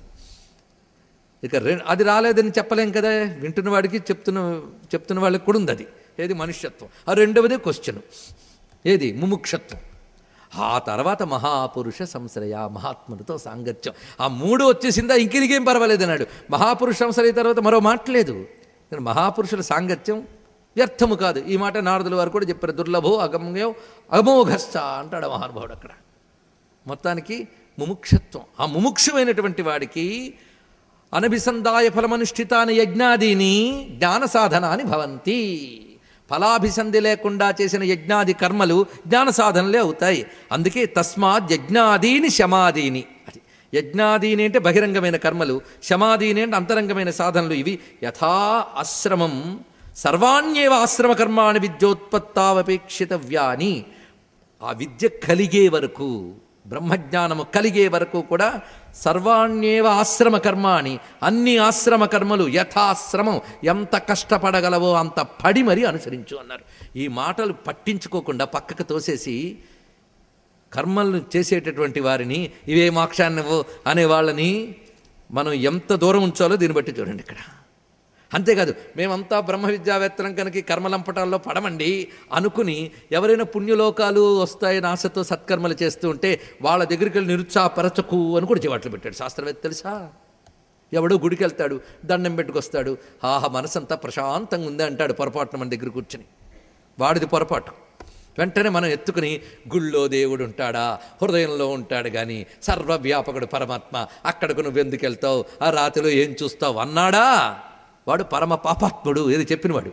ఇక రె అది రాలేదని చెప్పలేం కదా వింటున్న వాడికి చెప్తున్న చెప్తున్న వాళ్ళకి కూడా ఉంది అది ఏది మనుష్యత్వం ఆ రెండవదే క్వశ్చన్ ఏది ముముక్షత్వం ఆ తర్వాత మహాపురుష సంశ్రయ మహాత్ములతో సాంగత్యం ఆ మూడు వచ్చేసిందా ఇంకెనికేం పర్వాలేదు అన్నాడు మహాపురుష సంశ్రయ తర్వాత మరో మాట్లేదు మహాపురుషుల సాంగత్యం వ్యర్థము కాదు ఈ మాట నారదుల వారు కూడా చెప్పారు దుర్లభో అగమ్యో అగమోఘశ్చ అంటాడు ఆ మహానుభావుడు అక్కడ మొత్తానికి ముముక్షత్వం ఆ ముముక్షువైనటువంటి వాడికి అనభిసందాయ ఫలమనుష్ఠితాని యజ్ఞాదీని జ్ఞాన సాధనాన్ని భవంతి ఫలాభిసంధి లేకుండా చేసిన యజ్ఞాది కర్మలు జ్ఞాన సాధనలే అవుతాయి అందుకే తస్మాత్ యజ్ఞాదీని శమాదీని అది యజ్ఞాదీని అంటే బహిరంగమైన కర్మలు శమాదీని అంటే అంతరంగమైన సాధనలు ఇవి యథా ఆశ్రమం సర్వాణ్యేవ ఆశ్రమ కర్మాణి విద్యోత్పత్తావపేక్షితవ్యాని ఆ విద్య కలిగే వరకు బ్రహ్మజ్ఞానము కలిగే వరకు కూడా సర్వాణ్యేవ ఆశ్రమ కర్మాణి అన్ని ఆశ్రమ కర్మలు యథాశ్రమం ఎంత కష్టపడగలవో అంత పడి మరీ అనుసరించు అన్నారు ఈ మాటలు పట్టించుకోకుండా పక్కకు తోసేసి కర్మలను చేసేటటువంటి వారిని ఇవే మోక్షాన్నివ్వు అనే వాళ్ళని మనం ఎంత దూరం ఉంచాలో దీన్ని బట్టి చూడండి ఇక్కడ అంతేకాదు మేమంతా బ్రహ్మ విద్యావేత్తలం కనుక ఈ కర్మలంపటాల్లో పడమండి అనుకుని ఎవరైనా పుణ్యలోకాలు వస్తాయని ఆశతో సత్కర్మలు చేస్తూ ఉంటే వాళ్ళ దగ్గరికి వెళ్ళి నిరుత్సాహపరచకు అని కూడా చివాట్లు పెట్టాడు శాస్త్రవేత్త తెలుసా ఎవడో గుడికి వెళ్తాడు దండం పెట్టుకొస్తాడు ఆహా మనసంతా ప్రశాంతంగా ఉంది అంటాడు పొరపాటున మన దగ్గర కూర్చుని వాడిది పొరపాటు వెంటనే మనం ఎత్తుకుని గుళ్ళో దేవుడు ఉంటాడా హృదయంలో ఉంటాడు కానీ సర్వవ్యాపకుడు పరమాత్మ అక్కడకు నువ్వు ఎందుకు వెళ్తావు ఆ రాతిలో ఏం చూస్తావు అన్నాడా వాడు పరమ పాపాత్ముడు ఏది చెప్పినవాడు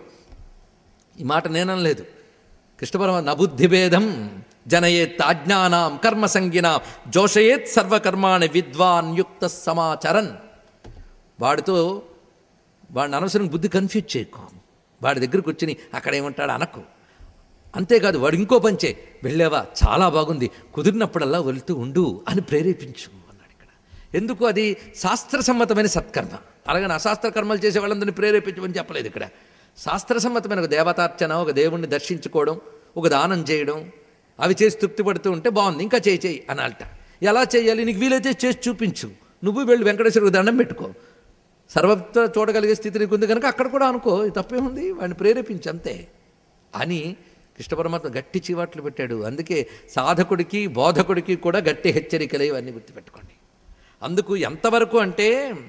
ఈ మాట నేననలేదు కృష్ణపరమ నబుద్ధిభేదం జనయేత్ అజ్ఞానాం కర్మ సంజ్ఞాం జోషయేత్ సర్వకర్మాణి విద్వాన్ యుక్త సమాచరన్ వాడితో వాడిని అనవసరం బుద్ధి కన్ఫ్యూజ్ చేయకు వాడి దగ్గరకు వచ్చిని అక్కడ ఏమంటాడు అనకు అంతేకాదు వాడు ఇంకో పంచే వెళ్ళావా చాలా బాగుంది కుదిరినప్పుడల్లా వెళ్తూ ఉండు అని ప్రేరేపించు అన్నాడు ఇక్కడ ఎందుకు అది శాస్త్రసమ్మతమైన సత్కర్మ అలాగని అశాస్త్ర కర్మలు చేసే వాళ్ళందరినీ ప్రేరేపించమని చెప్పలేదు ఇక్కడ శాస్త్రసమ్మతమైన ఒక దేవతార్చన ఒక దేవుణ్ణి దర్శించుకోవడం ఒక దానం చేయడం అవి చేసి తృప్తి పడుతూ ఉంటే బాగుంది ఇంకా చేయి చేయి అనాలట ఎలా చేయాలి నీకు వీలైతే చేసి చూపించు నువ్వు వెళ్ళి వెంకటేశ్వరకు దండం పెట్టుకో సర్వత్ర చూడగలిగే స్థితి నీకు ఉంది కనుక అక్కడ కూడా అనుకో ఇది తప్పేముంది వాడిని ప్రేరేపించు అంతే అని కృష్ణ పరమాత్మ గట్టి చీవాట్లు పెట్టాడు అందుకే సాధకుడికి బోధకుడికి కూడా గట్టి హెచ్చరికలు ఇవన్నీ గుర్తుపెట్టుకోండి అందుకు ఎంతవరకు అంటే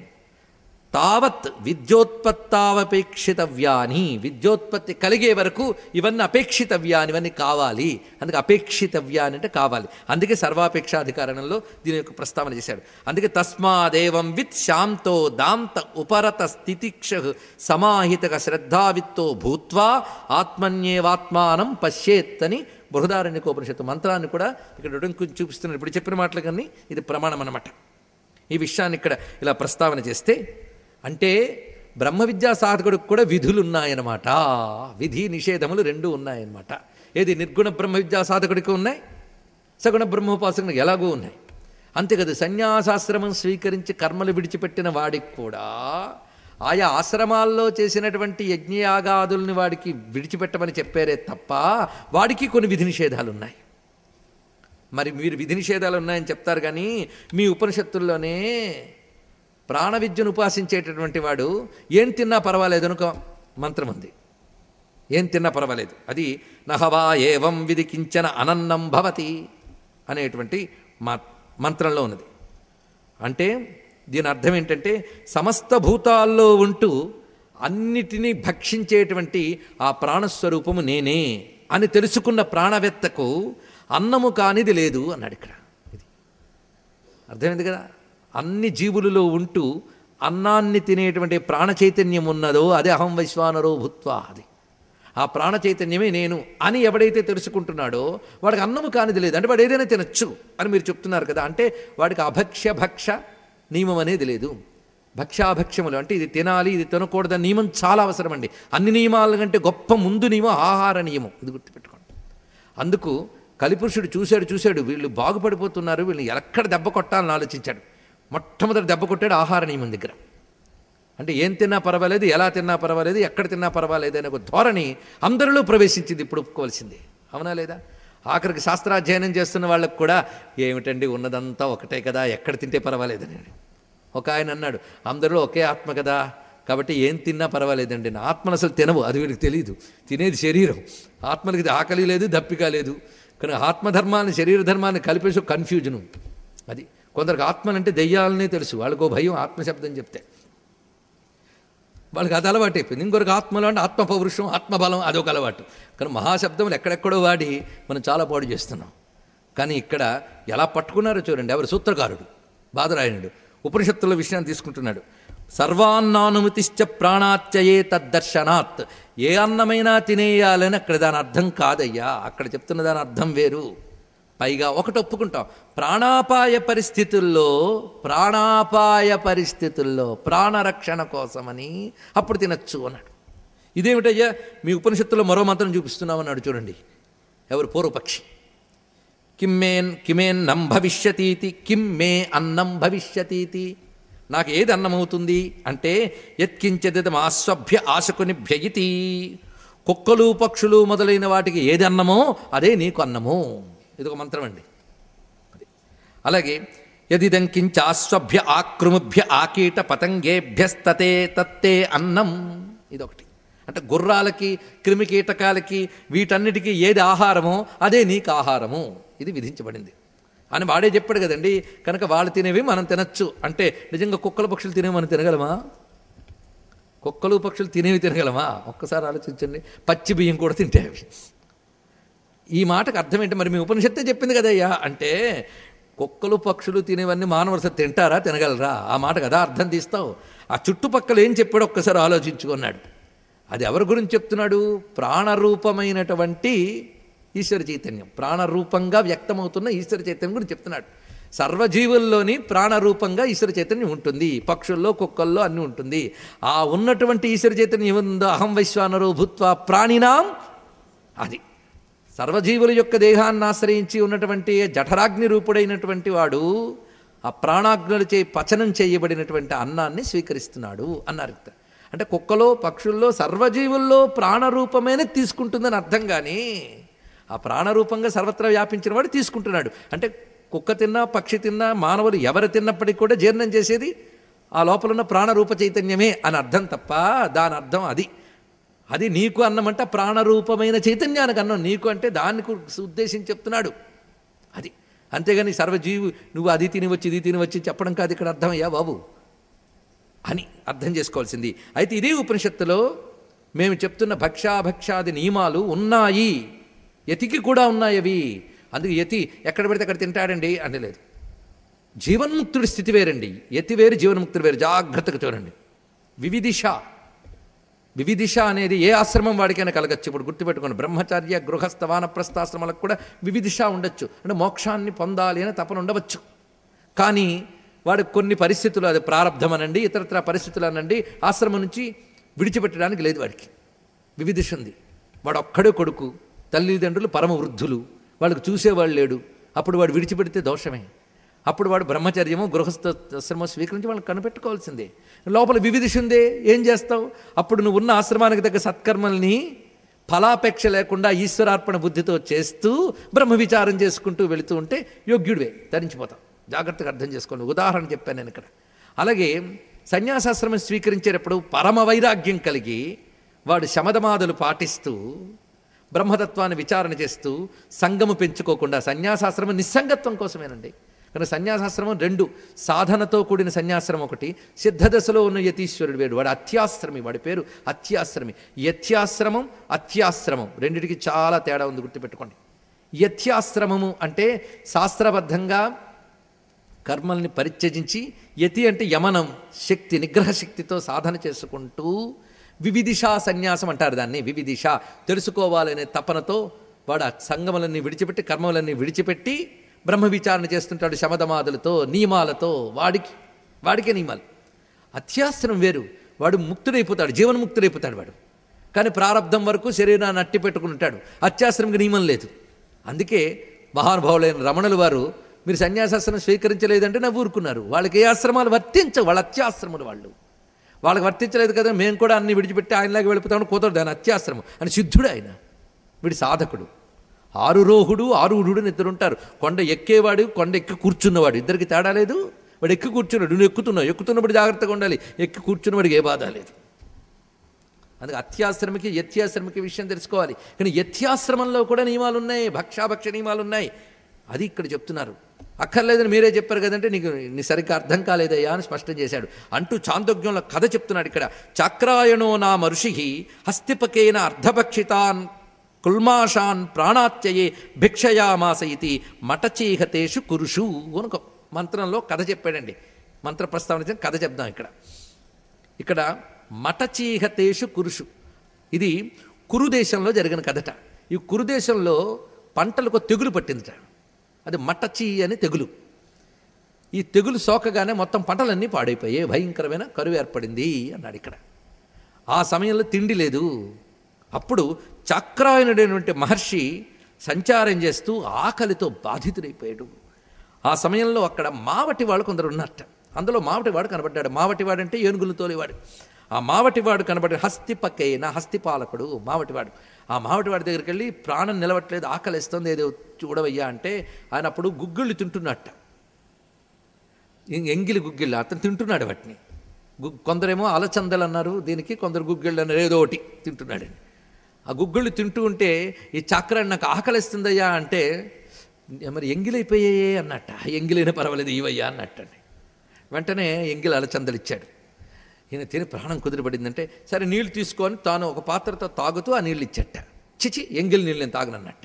తావత్ విద్యోత్పత్తావపేక్షితవ్యాని విద్యోత్పత్తి కలిగే వరకు ఇవన్నీ అపేక్షితవ్యాని ఇవన్నీ కావాలి అందుకే అపేక్షితవ్యాని అంటే కావాలి అందుకే సర్వాపేక్షాధికారణంలో దీని యొక్క ప్రస్తావన చేశాడు అందుకే తస్మాదేవం విత్ శాంతో దాంత ఉపరత స్థితిక్ష సమాహితక శ్రద్ధావిత్తో భూత్వా ఆత్మన్యేవాత్మానం పశ్యేత్తని బృహదారణ్యకోపనిషత్తు మంత్రాన్ని కూడా ఇక్కడ కొంచెం చూపిస్తున్నాడు ఇప్పుడు చెప్పిన మాటలు కానీ ఇది ప్రమాణం అన్నమాట ఈ విషయాన్ని ఇక్కడ ఇలా ప్రస్తావన చేస్తే అంటే బ్రహ్మ విద్యా సాధకుడికి కూడా విధులు ఉన్నాయన్నమాట విధి నిషేధములు రెండు ఉన్నాయన్నమాట ఏది నిర్గుణ బ్రహ్మ విద్యా సాధకుడికి ఉన్నాయి సగుణ బ్రహ్మోపాసకునికి ఎలాగూ ఉన్నాయి అంతే కదా సన్యాసాశ్రమం స్వీకరించి కర్మలు విడిచిపెట్టిన వాడికి కూడా ఆయా ఆశ్రమాల్లో చేసినటువంటి యజ్ఞయాగాదుల్ని వాడికి విడిచిపెట్టమని చెప్పారే తప్ప వాడికి కొన్ని విధి నిషేధాలు ఉన్నాయి మరి మీరు విధి నిషేధాలు ఉన్నాయని చెప్తారు కానీ మీ ఉపనిషత్తుల్లోనే ప్రాణ విద్యను ఉపాసించేటటువంటి వాడు ఏం తిన్నా పర్వాలేదు అనుకో మంత్రం ఉంది ఏం తిన్నా పర్వాలేదు అది నహవా ఏవం విధి కించన అనన్నం భవతి అనేటువంటి మా మంత్రంలో ఉన్నది అంటే దీని అర్థం ఏంటంటే సమస్త భూతాల్లో ఉంటూ అన్నిటినీ భక్షించేటువంటి ఆ ప్రాణస్వరూపము నేనే అని తెలుసుకున్న ప్రాణవేత్తకు అన్నము కానిది లేదు అన్నాడు ఇక్కడ ఇది అర్థమైంది కదా అన్ని జీవులలో ఉంటూ అన్నాన్ని తినేటువంటి ప్రాణ చైతన్యం ఉన్నదో అదే అహం వైశ్వానరో భూత్వా అది ఆ ప్రాణ చైతన్యమే నేను అని ఎవడైతే తెలుసుకుంటున్నాడో వాడికి అన్నము కానిది లేదు అంటే వాడు ఏదైనా తినచ్చు అని మీరు చెప్తున్నారు కదా అంటే వాడికి అభక్ష్య భక్ష నియమం అనేది లేదు భక్ష్యాభక్ష్యములు అంటే ఇది తినాలి ఇది తినకూడదని నియమం చాలా అవసరం అండి అన్ని నియమాల కంటే గొప్ప ముందు నియమం ఆహార నియమం ఇది గుర్తుపెట్టుకోండి అందుకు కలిపురుషుడు చూశాడు చూశాడు వీళ్ళు బాగుపడిపోతున్నారు వీళ్ళని ఎక్కడ దెబ్బ కొట్టాలని ఆలోచించాడు మొట్టమొదటి దెబ్బ కొట్టాడు ఆహార నియమం దగ్గర అంటే ఏం తిన్నా పర్వాలేదు ఎలా తిన్నా పర్వాలేదు ఎక్కడ తిన్నా పర్వాలేదు అనే ఒక ధోరణి అందరిలో ప్రవేశించింది ఇప్పుడు ఒప్పుకోవాల్సింది అవునా లేదా ఆఖరికి శాస్త్రాధ్యయనం చేస్తున్న వాళ్ళకు కూడా ఏమిటండి ఉన్నదంతా ఒకటే కదా ఎక్కడ తింటే పర్వాలేదని ఒక ఆయన అన్నాడు అందరిలో ఒకే ఆత్మ కదా కాబట్టి ఏం తిన్నా పర్వాలేదండి నా ఆత్మను అసలు తినవు అది వీడికి తెలియదు తినేది శరీరం ఆత్మలకి ఆకలి లేదు దప్పిక లేదు కానీ ఆత్మధర్మాన్ని శరీర ధర్మాన్ని కలిపేసి ఒక కన్ఫ్యూజను అది కొందరికి ఆత్మలంటే దెయ్యాలనే తెలుసు వాళ్ళకో భయం ఆత్మశబ్దం చెప్తే వాళ్ళకి అది అలవాటు అయిపోయింది ఇంకొకరికి ఆత్మలో అంటే ఆత్మ పౌరుషం ఆత్మబలం అదొక అలవాటు కానీ మహాశబ్దములు ఎక్కడెక్కడో వాడి మనం చాలా పాడు చేస్తున్నాం కానీ ఇక్కడ ఎలా పట్టుకున్నారో చూడండి ఎవరు సూత్రకారుడు బాదరాయణుడు ఉపనిషత్తుల విషయాన్ని తీసుకుంటున్నాడు సర్వాన్నానుమతిశ్చ ప్రాణాత్యయే తద్దర్శనాత్ ఏ అన్నమైనా తినేయాలని అక్కడ దాని అర్థం కాదయ్యా అక్కడ చెప్తున్న దాని అర్థం వేరు పైగా ఒకటి ఒప్పుకుంటాం ప్రాణాపాయ పరిస్థితుల్లో ప్రాణాపాయ పరిస్థితుల్లో ప్రాణరక్షణ కోసమని అప్పుడు తినచ్చు అన్నాడు ఇదేమిటయ్యా మీ ఉపనిషత్తులో మరో మంత్రం చూపిస్తున్నామన్నాడు చూడండి ఎవరు పూర్వపక్షి కిమ్మేన్ కిమేన్నం భవిష్యతీతి కిమ్ మే అన్నం భవిష్యతీతి నాకు ఏది అన్నమవుతుంది అంటే యత్కించదిదం ఆస్వభ్య ఆశకునిభ్యయితి కుక్కలు పక్షులు మొదలైన వాటికి ఏది అన్నమో అదే నీకు అన్నము ఇది ఒక మంత్రం అండి అది. అలాగే యదిదం కించ ఆస్వభ్య ఆకృముభ్య ఆకీట పతంగేభ్యస్తతే తత్తే అన్నం ఇదొకటి అంటే గుర్రాలకి క్రిమికీటకాలకి వీటన్నిటికీ ఏది ఆహారమో అదే నీకు ఆహారము ఇది విధించబడింది అని వాడే చెప్పాడు కదండి కనుక వాళ్ళు తినేవి మనం తినచ్చు అంటే నిజంగా కుక్కల పక్షులు తినేవి మనం తినగలమా కుక్కలు పక్షులు తినేవి తినగలమా ఒక్కసారి ఆలోచించండి పచ్చి బియ్యం కూడా తింటే అవి ఈ మాటకు అర్థం ఏంటి మరి మీ ఉపనిషత్తే చెప్పింది కదయ్యా అంటే కుక్కలు పక్షులు తినేవన్నీ మానవులు అసలు తింటారా తినగలరా ఆ మాట కదా అర్థం తీస్తావు ఆ చుట్టుపక్కల ఏం చెప్పాడో ఒక్కసారి ఆలోచించుకున్నాడు అది ఎవరి గురించి చెప్తున్నాడు ప్రాణరూపమైనటువంటి ఈశ్వర చైతన్యం ప్రాణరూపంగా వ్యక్తమవుతున్న ఈశ్వర చైతన్యం గురించి చెప్తున్నాడు సర్వజీవుల్లోని ప్రాణరూపంగా ఈశ్వర చైతన్యం ఉంటుంది పక్షుల్లో కుక్కల్లో అన్నీ ఉంటుంది ఆ ఉన్నటువంటి ఈశ్వర చైతన్యం ఏముందో అహం వైశ్వానరో భూత్వా ప్రాణినాం అది సర్వజీవుల యొక్క దేహాన్ని ఆశ్రయించి ఉన్నటువంటి జఠరాగ్ని రూపుడైనటువంటి వాడు ఆ ప్రాణాగ్నులచే పచనం చేయబడినటువంటి అన్నాన్ని స్వీకరిస్తున్నాడు అన్నారు ఇక్కడ. అంటే కుక్కలో పక్షుల్లో సర్వజీవుల్లో ప్రాణరూపమైన తీసుకుంటుందని అర్థం కానీ ఆ ప్రాణరూపంగా సర్వత్రా వ్యాపించిన వాడు తీసుకుంటున్నాడు అంటే కుక్క తిన్నా పక్షి తిన్నా మానవులు ఎవరు తిన్నప్పటికీ కూడా జీర్ణం చేసేది ఆ లోపల ఉన్న ప్రాణరూప చైతన్యమే అని అర్థం తప్ప దాని అర్థం అది అది నీకు అన్నమంట ప్రాణరూపమైన చైతన్యానికి అన్నం నీకు అంటే దాన్ని కు- ఉద్దేశించి చెప్తున్నాడు అది అంతేగాని సర్వజీవి నువ్వు అది తినవచ్చు ఇది తినవచ్చు చెప్పడం కాదు ఇక్కడ అర్థమయ్యా బాబు అని అర్థం చేసుకోవాల్సింది అయితే ఇదే ఉపనిషత్తులో మేము చెప్తున్న భక్ష్యాభక్ష్యాది నియమాలు ఉన్నాయి యతికి కూడా ఉన్నాయి అవి అందుకు యతి ఎక్కడ పెడితే అక్కడ తింటాడండి అని లేదు జీవన్ముక్తుడి స్థితి వేరండి యతి వేరు జీవన్ముక్తుడు వేరు జాగ్రత్తగా చూడండి వివిధిష వివిధిష అనేది ఏ ఆశ్రమం వాడికైనా కలగచ్చు ఇప్పుడు గుర్తుపెట్టుకోండి బ్రహ్మచార్య గృహస్థ వానప్రస్థాశ్రమాలకు కూడా వివిధిష ఉండొచ్చు అంటే మోక్షాన్ని పొందాలి అని తపన ఉండవచ్చు కానీ వాడికి కొన్ని పరిస్థితులు అది ప్రారంధం అనండి ఇతరత్ర పరిస్థితులు అనండి ఆశ్రమం నుంచి విడిచిపెట్టడానికి లేదు వాడికి వివిధిష ఉంది వాడు ఒక్కడే కొడుకు తల్లిదండ్రులు పరమ వృద్ధులు వాళ్ళకి చూసేవాళ్ళు లేడు అప్పుడు వాడు విడిచిపెడితే దోషమే అప్పుడు వాడు బ్రహ్మచర్యము గృహస్థాశ్రమం స్వీకరించి వాళ్ళకి కనిపెట్టుకోవాల్సిందే లోపల వివిధిష ఉందే ఏం చేస్తావు అప్పుడు నువ్వు ఉన్న ఆశ్రమానికి తగ్గ సత్కర్మల్ని ఫలాపేక్ష లేకుండా ఈశ్వరార్పణ బుద్ధితో చేస్తూ బ్రహ్మ విచారం చేసుకుంటూ వెళుతూ ఉంటే యోగ్యుడివే ధరించిపోతావు జాగ్రత్తగా అర్థం చేసుకోండి ఉదాహరణ చెప్పాను నేను ఇక్కడ అలాగే సన్యాసాశ్రమం స్వీకరించేటప్పుడు పరమ వైరాగ్యం కలిగి వాడు శమదమాదులు పాటిస్తూ బ్రహ్మతత్వాన్ని విచారణ చేస్తూ సంగము పెంచుకోకుండా సన్యాసాశ్రమం నిస్సంగత్వం కోసమేనండి కానీ సన్యాసాశ్రమం రెండు సాధనతో కూడిన సన్యాశ్రమం ఒకటి సిద్ధదశలో ఉన్న యతీశ్వరుడు వేడు వాడు అత్యాశ్రమి వాడి పేరు అత్యాశ్రమి యత్యాశ్రమం అత్యాశ్రమం రెండిటికి చాలా తేడా ఉంది గుర్తుపెట్టుకోండి యత్యాశ్రమము అంటే శాస్త్రబద్ధంగా కర్మల్ని పరిత్యజించి యతి అంటే యమనం శక్తి నిగ్రహ శక్తితో సాధన చేసుకుంటూ వివిధిషా సన్యాసం అంటారు దాన్ని వివిధిష తెలుసుకోవాలనే తపనతో వాడు ఆ సంగములన్నీ విడిచిపెట్టి కర్మములన్నీ విడిచిపెట్టి బ్రహ్మ విచారణ చేస్తుంటాడు శమధమాదులతో నియమాలతో వాడికి వాడికే నియమాలు అత్యాశ్రం వేరు వాడు ముక్తుడైపోతాడు జీవన్ముక్తుడైపోతాడు వాడు కానీ ప్రారంధం వరకు శరీరాన్ని అట్టి పెట్టుకుని ఉంటాడు అత్యాశ్రమంకి నియమం లేదు అందుకే మహానుభావులైన రమణుల వారు మీరు సన్యాసాశ్రమం స్వీకరించలేదంటే నా ఊరుకున్నారు వాళ్ళకి ఏ ఆశ్రమాలు వర్తించవు వాళ్ళ అత్యాశ్రములు వాళ్ళు వాళ్ళకి వర్తించలేదు కదా మేము కూడా అన్ని విడిచిపెట్టి ఆయనలాగా వెళ్ళిపోతామని కుదరదు ఆయన అత్యాశ్రమం అని సిద్ధుడు ఆయన వీడి సాధకుడు ఆరురోహుడు ఆరుహుడు అని ఇద్దరు ఉంటారు కొండ ఎక్కేవాడు కొండ ఎక్కి కూర్చున్నవాడు ఇద్దరికి తేడా లేదు వాడు ఎక్కి కూర్చున్నాడు నువ్వు ఎక్కుతున్నావు ఎక్కుతున్నప్పుడు జాగ్రత్తగా ఉండాలి ఎక్కి కూర్చున్నవాడికి ఏ బాధ లేదు అందుకే అత్యాశ్రమకి యత్యాశ్రమకి విషయం తెలుసుకోవాలి కానీ యత్యాశ్రమంలో కూడా నియమాలు ఉన్నాయి భక్షాభక్ష నియమాలు ఉన్నాయి అది ఇక్కడ చెప్తున్నారు అక్కర్లేదని మీరే చెప్పారు కదంటే నీకు నీ సరిగ్గా అర్థం కాలేదయ్యా అని స్పష్టం చేశాడు అంటూ చాందోగ్యంలో కథ చెప్తున్నాడు ఇక్కడ చక్రాయణో నా మరుషి హస్తిపకేన అర్ధభక్షితాన్ కుల్మాషాన్ ప్రాణాత్యయే భిక్షయామాస ఇది మటచీహతేషు కురుషు అనుకో మంత్రంలో కథ చెప్పాడండి మంత్ర ప్రస్తావన చేసి కథ చెప్దాం ఇక్కడ ఇక్కడ మటచీహతేషు కురుషు ఇది కురు దేశంలో జరిగిన కథట ఈ కురు దేశంలో పంటలకు తెగులు పట్టిందిట అది మటచీ అని తెగులు ఈ తెగులు సోకగానే మొత్తం పంటలన్నీ పాడైపోయాయి భయంకరమైన కరువు ఏర్పడింది అన్నాడు ఇక్కడ ఆ సమయంలో తిండి లేదు అప్పుడు చక్రాయనుడైనటువంటి మహర్షి సంచారం చేస్తూ ఆకలితో బాధితుడైపోయాడు ఆ సమయంలో అక్కడ మావటి వాళ్ళు కొందరు ఉన్నట్ట అందులో మావటివాడు కనబడ్డాడు మావటివాడు అంటే ఏనుగులు తోలేవాడు ఆ మావటివాడు కనబడి హస్తిపక్కైన హస్తిపాలకుడు మావటివాడు ఆ మావటివాడి దగ్గరికి వెళ్ళి ప్రాణం నిలవట్లేదు ఆకలిస్తుంది ఏదో చూడవయ్యా అంటే ఆయన అప్పుడు గుగ్గిళ్ళు తింటున్నట్ట ఇం- ఎంగిలి గుగ్గిళ్ళు అతను తింటున్నాడు వాటిని గు- కొందరేమో అలచందలు అన్నారు దీనికి కొందరు గుగ్గిళ్ళు అన్నారు ఏదో ఒకటి తింటున్నాడండి ఆ గుగ్గిళ్ళు తింటూ ఉంటే ఈ చక్రాన్ని నాకు ఆకలిస్తుందయ్యా అంటే మరి ఎంగిలైపోయాయే అన్నట్ట ఎంగిలైనా పర్వాలేదు ఇవయ్యా అన్నట్టండి వెంటనే ఎంగిలి అలచందలు ఇచ్చాడు ఈయన తిని ప్రాణం కుదిరిపడిందంటే సరే నీళ్లు తీసుకొని తాను ఒక పాత్రతో తాగుతూ ఆ నీళ్ళు ఇచ్చట చిచి ఎంగిలి నీళ్ళు నేను తాగనన్నట్ట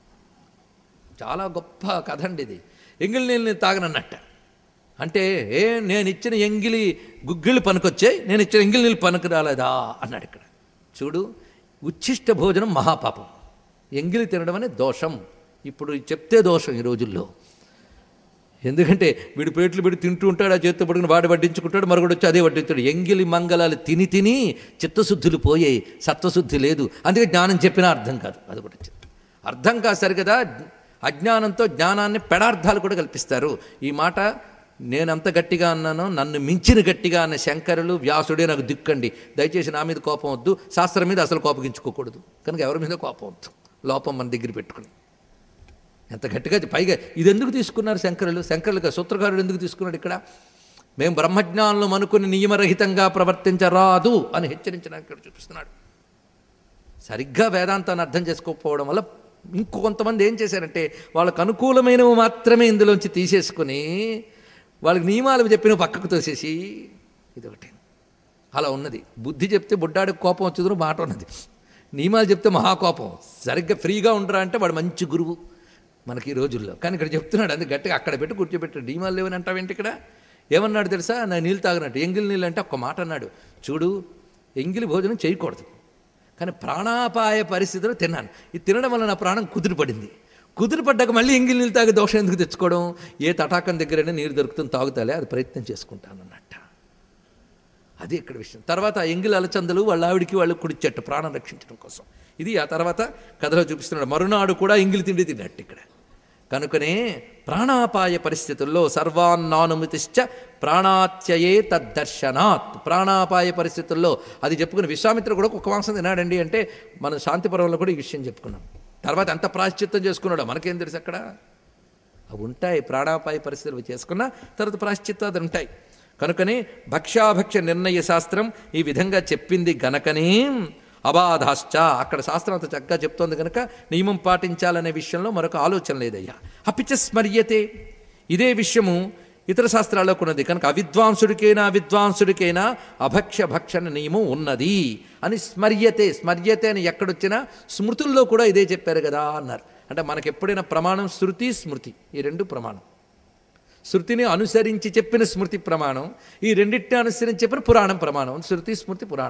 చాలా గొప్ప కథ అండి ఇది ఎంగిలి నీళ్ళు నేను తాగనన్నట్ట అంటే ఏ నేను ఇచ్చిన ఎంగిలి గుగ్గిళ్ళు పనికొచ్చాయి నేను ఇచ్చిన ఎంగిలి నీళ్ళు పనికి రాలేదా అన్నాడు ఇక్కడ చూడు ఉచ్ఛిష్ట భోజనం మహాపాపం ఎంగిలి తినడం అనే దోషం ఇప్పుడు చెప్తే దోషం ఈ రోజుల్లో ఎందుకంటే వీడు ప్లేట్లు పెట్టి తింటూ ఉంటాడు ఆ చేత్తో పడుకుని వాడు వడ్డించుకుంటాడు మరొకటి వచ్చి అదే వడ్డించాడు ఎంగిలి మంగళాలు తిని తిని చిత్తశుద్ధులు పోయాయి సత్వశుద్ధి లేదు అందుకే జ్ఞానం చెప్పినా అర్థం కాదు అది కూడా వచ్చింది అర్థం కాదు సరికదా అజ్ఞానంతో జ్ఞానాన్ని పెడార్థాలు కూడా కల్పిస్తారు ఈ మాట నేనంత గట్టిగా అన్నానో నన్ను మించిన గట్టిగా అన్న శంకరులు వ్యాసుడే నాకు దిక్కండి దయచేసి నా మీద కోపం వద్దు శాస్త్రం మీద అసలు కోపగించుకోకూడదు కనుక ఎవరి మీద కోపం వద్దు లోపం మన దగ్గర పెట్టుకుని ఎంత గట్టిగా పైగా ఇది ఎందుకు తీసుకున్నారు శంకరులు శంకరులుగా సూత్రకారుడు ఎందుకు తీసుకున్నాడు ఇక్కడ మేము బ్రహ్మజ్ఞానం అనుకుని నియమరహితంగా ప్రవర్తించరాదు అని హెచ్చరించడానికి ఇక్కడ చూపిస్తున్నాడు సరిగ్గా వేదాంతాన్ని అర్థం చేసుకోకపోవడం వల్ల ఇంకొంతమంది ఏం చేశారంటే వాళ్ళకు అనుకూలమైనవి మాత్రమే ఇందులోంచి తీసేసుకుని వాళ్ళకి నియమాలు చెప్పిన పక్కకు తోసేసి ఇదొకటి అలా ఉన్నది బుద్ధి చెప్తే బుడ్డాడికి కోపం వచ్చేది మాట ఉన్నది నియమాలు చెప్తే మహాకోపం సరిగ్గా ఫ్రీగా ఉండరా అంటే వాడు మంచి గురువు మనకి ఈ రోజుల్లో కానీ ఇక్కడ చెప్తున్నాడు అందుకే గట్టిగా అక్కడ పెట్టి కూర్చోబెట్టాడు నియమాలు లేవని అంటావేంటి ఇక్కడ ఏమన్నాడు తెలుసా నా నీళ్ళు తాగినట్టు ఎంగిలి నీళ్ళు అంటే ఒక్క మాట అన్నాడు చూడు ఎంగిలి భోజనం చేయకూడదు కానీ ప్రాణాపాయ పరిస్థితిలో తిన్నాను ఇది తినడం వల్ల నా ప్రాణం కుదిరిపడింది కుదిరిపడ్డాక మళ్ళీ ఎంగిలి నీళ్ళు తాగే దోషం ఎందుకు తెచ్చుకోవడం ఏ తటాకం దగ్గరైనా నీరు దొరుకుతుంది తాగుతాలే అది ప్రయత్నం చేసుకుంటాను అన్నట్ట అది ఇక్కడ విషయం తర్వాత ఆ ఎంగిలి అలచందలు వాళ్ళ ఆవిడికి వాళ్ళు కుడిచెట్టు ప్రాణం రక్షించడం కోసం ఇది ఆ తర్వాత కథలో చూపిస్తున్నాడు మరునాడు కూడా ఎంగిలి తిండి తిన్నట్టు ఇక్కడ కనుకనే ప్రాణాపాయ పరిస్థితుల్లో సర్వాన్నానుమతిశ్చ ప్రాణాత్యయే తద్దర్శనాత్ ప్రాణాపాయ పరిస్థితుల్లో అది చెప్పుకుని విశ్వామిత్రుడు కూడా ఒక మాంసం తినాడండి అంటే మనం శాంతిపురంలో కూడా ఈ విషయం చెప్పుకున్నాం తర్వాత ఎంత ప్రాశ్చిత్తం చేసుకున్నాడో మనకేం తెలుసు అక్కడ అవి ఉంటాయి ప్రాణాపాయ పరిస్థితులు చేసుకున్న తర్వాత ప్రాశ్చిత్తాలు ఉంటాయి కనుకనే భక్ష్యాభక్ష్య నిర్ణయ శాస్త్రం ఈ విధంగా చెప్పింది గనకనే అబాధాశ్చ అక్కడ శాస్త్రం అంత చక్కగా చెప్తోంది కనుక నియమం పాటించాలనే విషయంలో మరొక ఆలోచన లేదయ్యా అపిచ స్మర్యతే ఇదే విషయము ఇతర శాస్త్రాల్లో ఉన్నది కనుక అవిద్వాంసుడికైనా విద్వాంసుడికైనా అభక్ష్య భక్షణ నియమం ఉన్నది అని స్మర్యతే స్మర్యతే అని ఎక్కడొచ్చినా స్మృతుల్లో కూడా ఇదే చెప్పారు కదా అన్నారు అంటే మనకి ఎప్పుడైనా ప్రమాణం శృతి స్మృతి ఈ రెండు ప్రమాణం శృతిని అనుసరించి చెప్పిన స్మృతి ప్రమాణం ఈ రెండింటిని అనుసరించి చెప్పిన పురాణం ప్రమాణం శృతి స్మృతి పురాణం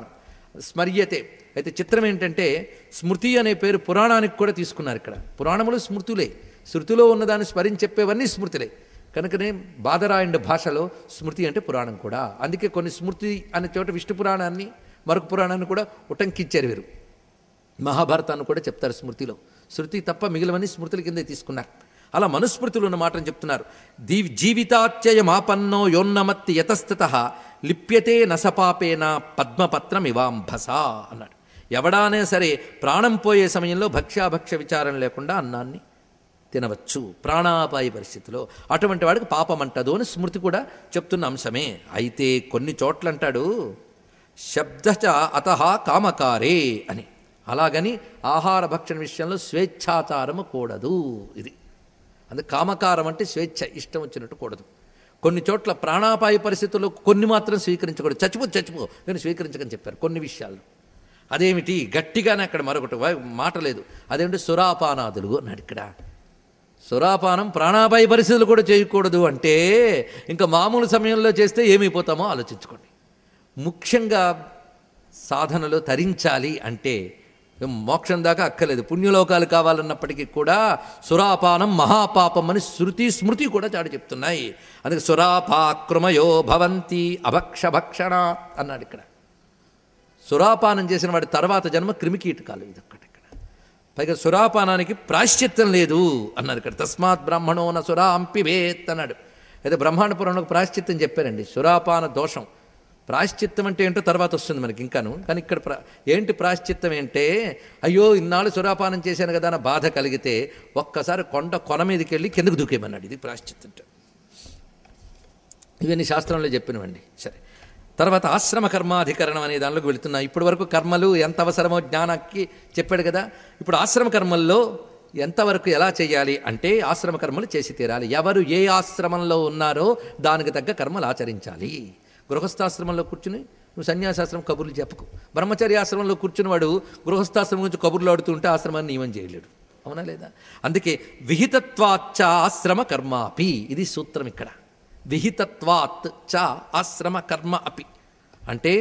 స్మర్యతే అయితే చిత్రం ఏంటంటే స్మృతి అనే పేరు పురాణానికి కూడా తీసుకున్నారు ఇక్కడ పురాణములు స్మృతులే శృతిలో ఉన్నదాన్ని స్మరించి చెప్పేవన్నీ స్మృతులే కనుకనే బాదరాయణ భాషలో స్మృతి అంటే పురాణం కూడా అందుకే కొన్ని స్మృతి అనే చోట విష్ణు పురాణాన్ని మరొక పురాణాన్ని కూడా ఉటంకిచ్చారు వీరు మహాభారతాన్ని కూడా చెప్తారు స్మృతిలో శృతి తప్ప మిగిలివన్నీ స్మృతుల కిందే తీసుకున్నారు అలా మనుస్మృతులు ఉన్న మాటను చెప్తున్నారు దీ జీవితాత్యయమాపన్నో యోన్నమత్తి యతస్థిత లిప్యతే నసపాపేన పద్మపత్రం ఇవాంభస అన్నాడు ఎవడానే సరే ప్రాణం పోయే సమయంలో భక్ష్యాభక్ష్య విచారం లేకుండా అన్నాన్ని తినవచ్చు ప్రాణాపాయ పరిస్థితిలో అటువంటి వాడికి పాపం అంటదు అని స్మృతి కూడా చెప్తున్న అంశమే అయితే కొన్ని చోట్ల అంటాడు శబ్దచ అత కామకారే అని అలాగని ఆహార భక్షణ విషయంలో స్వేచ్ఛాచారము కూడదు ఇది అందుకే కామకారం అంటే స్వేచ్ఛ ఇష్టం వచ్చినట్టు కూడదు కొన్ని చోట్ల ప్రాణాపాయ పరిస్థితుల్లో కొన్ని మాత్రం స్వీకరించకూడదు చచ్చిపో చచ్చిపో కానీ స్వీకరించకని చెప్పారు కొన్ని విషయాలు అదేమిటి గట్టిగానే అక్కడ మరొకటి వా- మాట లేదు అదేంటి సురాపానాదులు అన్నాడు ఇక్కడ సురాపానం ప్రాణాపాయ పరిస్థితులు కూడా చేయకూడదు అంటే ఇంకా మామూలు సమయంలో చేస్తే ఏమైపోతామో ఆలోచించుకోండి ముఖ్యంగా సాధనలో తరించాలి అంటే మోక్షం దాకా అక్కర్లేదు పుణ్యలోకాలు కావాలన్నప్పటికీ కూడా సురాపానం మహాపాపం అని శృతి స్మృతి కూడా చాడు చెప్తున్నాయి అందుకే సురాపాక్రమయో భవంతి అభక్ష భక్షణ అన్నాడు ఇక్కడ సురాపానం చేసిన వాడి తర్వాత జన్మ క్రిమికీటకాలు ఇది ఒక్కటి ఇక్కడ పైగా సురాపానానికి ప్రాశ్చిత్తం లేదు అన్నారు ఇక్కడ తస్మాత్ బ్రాహ్మణో న సురా అంపివేత్ అన్నాడు అయితే బ్రహ్మాండ పురాణకు ప్రాశ్చిత్తం చెప్పారండి సురాపాన దోషం ప్రాశ్చిత్తం అంటే ఏంటో తర్వాత వస్తుంది మనకి ఇంకాను కానీ ఇక్కడ ప్రా ఏంటి ప్రాశ్చిత్తం ఏంటే అయ్యో ఇన్నాళ్ళు సురాపానం చేశాను కదా అన్న బాధ కలిగితే ఒక్కసారి కొండ కొన మీదకి వెళ్ళి కిందకు దూకేమన్నాడు ఇది ప్రాశ్చిత్తం అంటే ఇవన్నీ శాస్త్రంలో చెప్పినవండి సరే తర్వాత ఆశ్రమ కర్మాధికరణం అనే దానిలోకి వెళుతున్నాం ఇప్పటి వరకు కర్మలు ఎంత అవసరమో జ్ఞానానికి చెప్పాడు కదా ఇప్పుడు ఆశ్రమ కర్మల్లో ఎంతవరకు ఎలా చేయాలి అంటే ఆశ్రమ కర్మలు చేసి తీరాలి ఎవరు ఏ ఆశ్రమంలో ఉన్నారో దానికి తగ్గ కర్మలు ఆచరించాలి గృహస్థాశ్రమంలో కూర్చుని నువ్వు సన్యాసాశ్రమం కబుర్లు చెప్పకు బ్రహ్మచర్య ఆశ్రమంలో కూర్చుని వాడు గృహస్థాశ్రమం గురించి కబుర్లు ఆడుతూ ఉంటే ఆశ్రమాన్ని నియమం చేయలేడు అవునా లేదా అందుకే విహితత్వాచ్చ ఆశ్రమ కర్మాపి ఇది సూత్రం ఇక్కడ విహితత్వాత్ చ ఆశ్రమ కర్మ అపి అంటే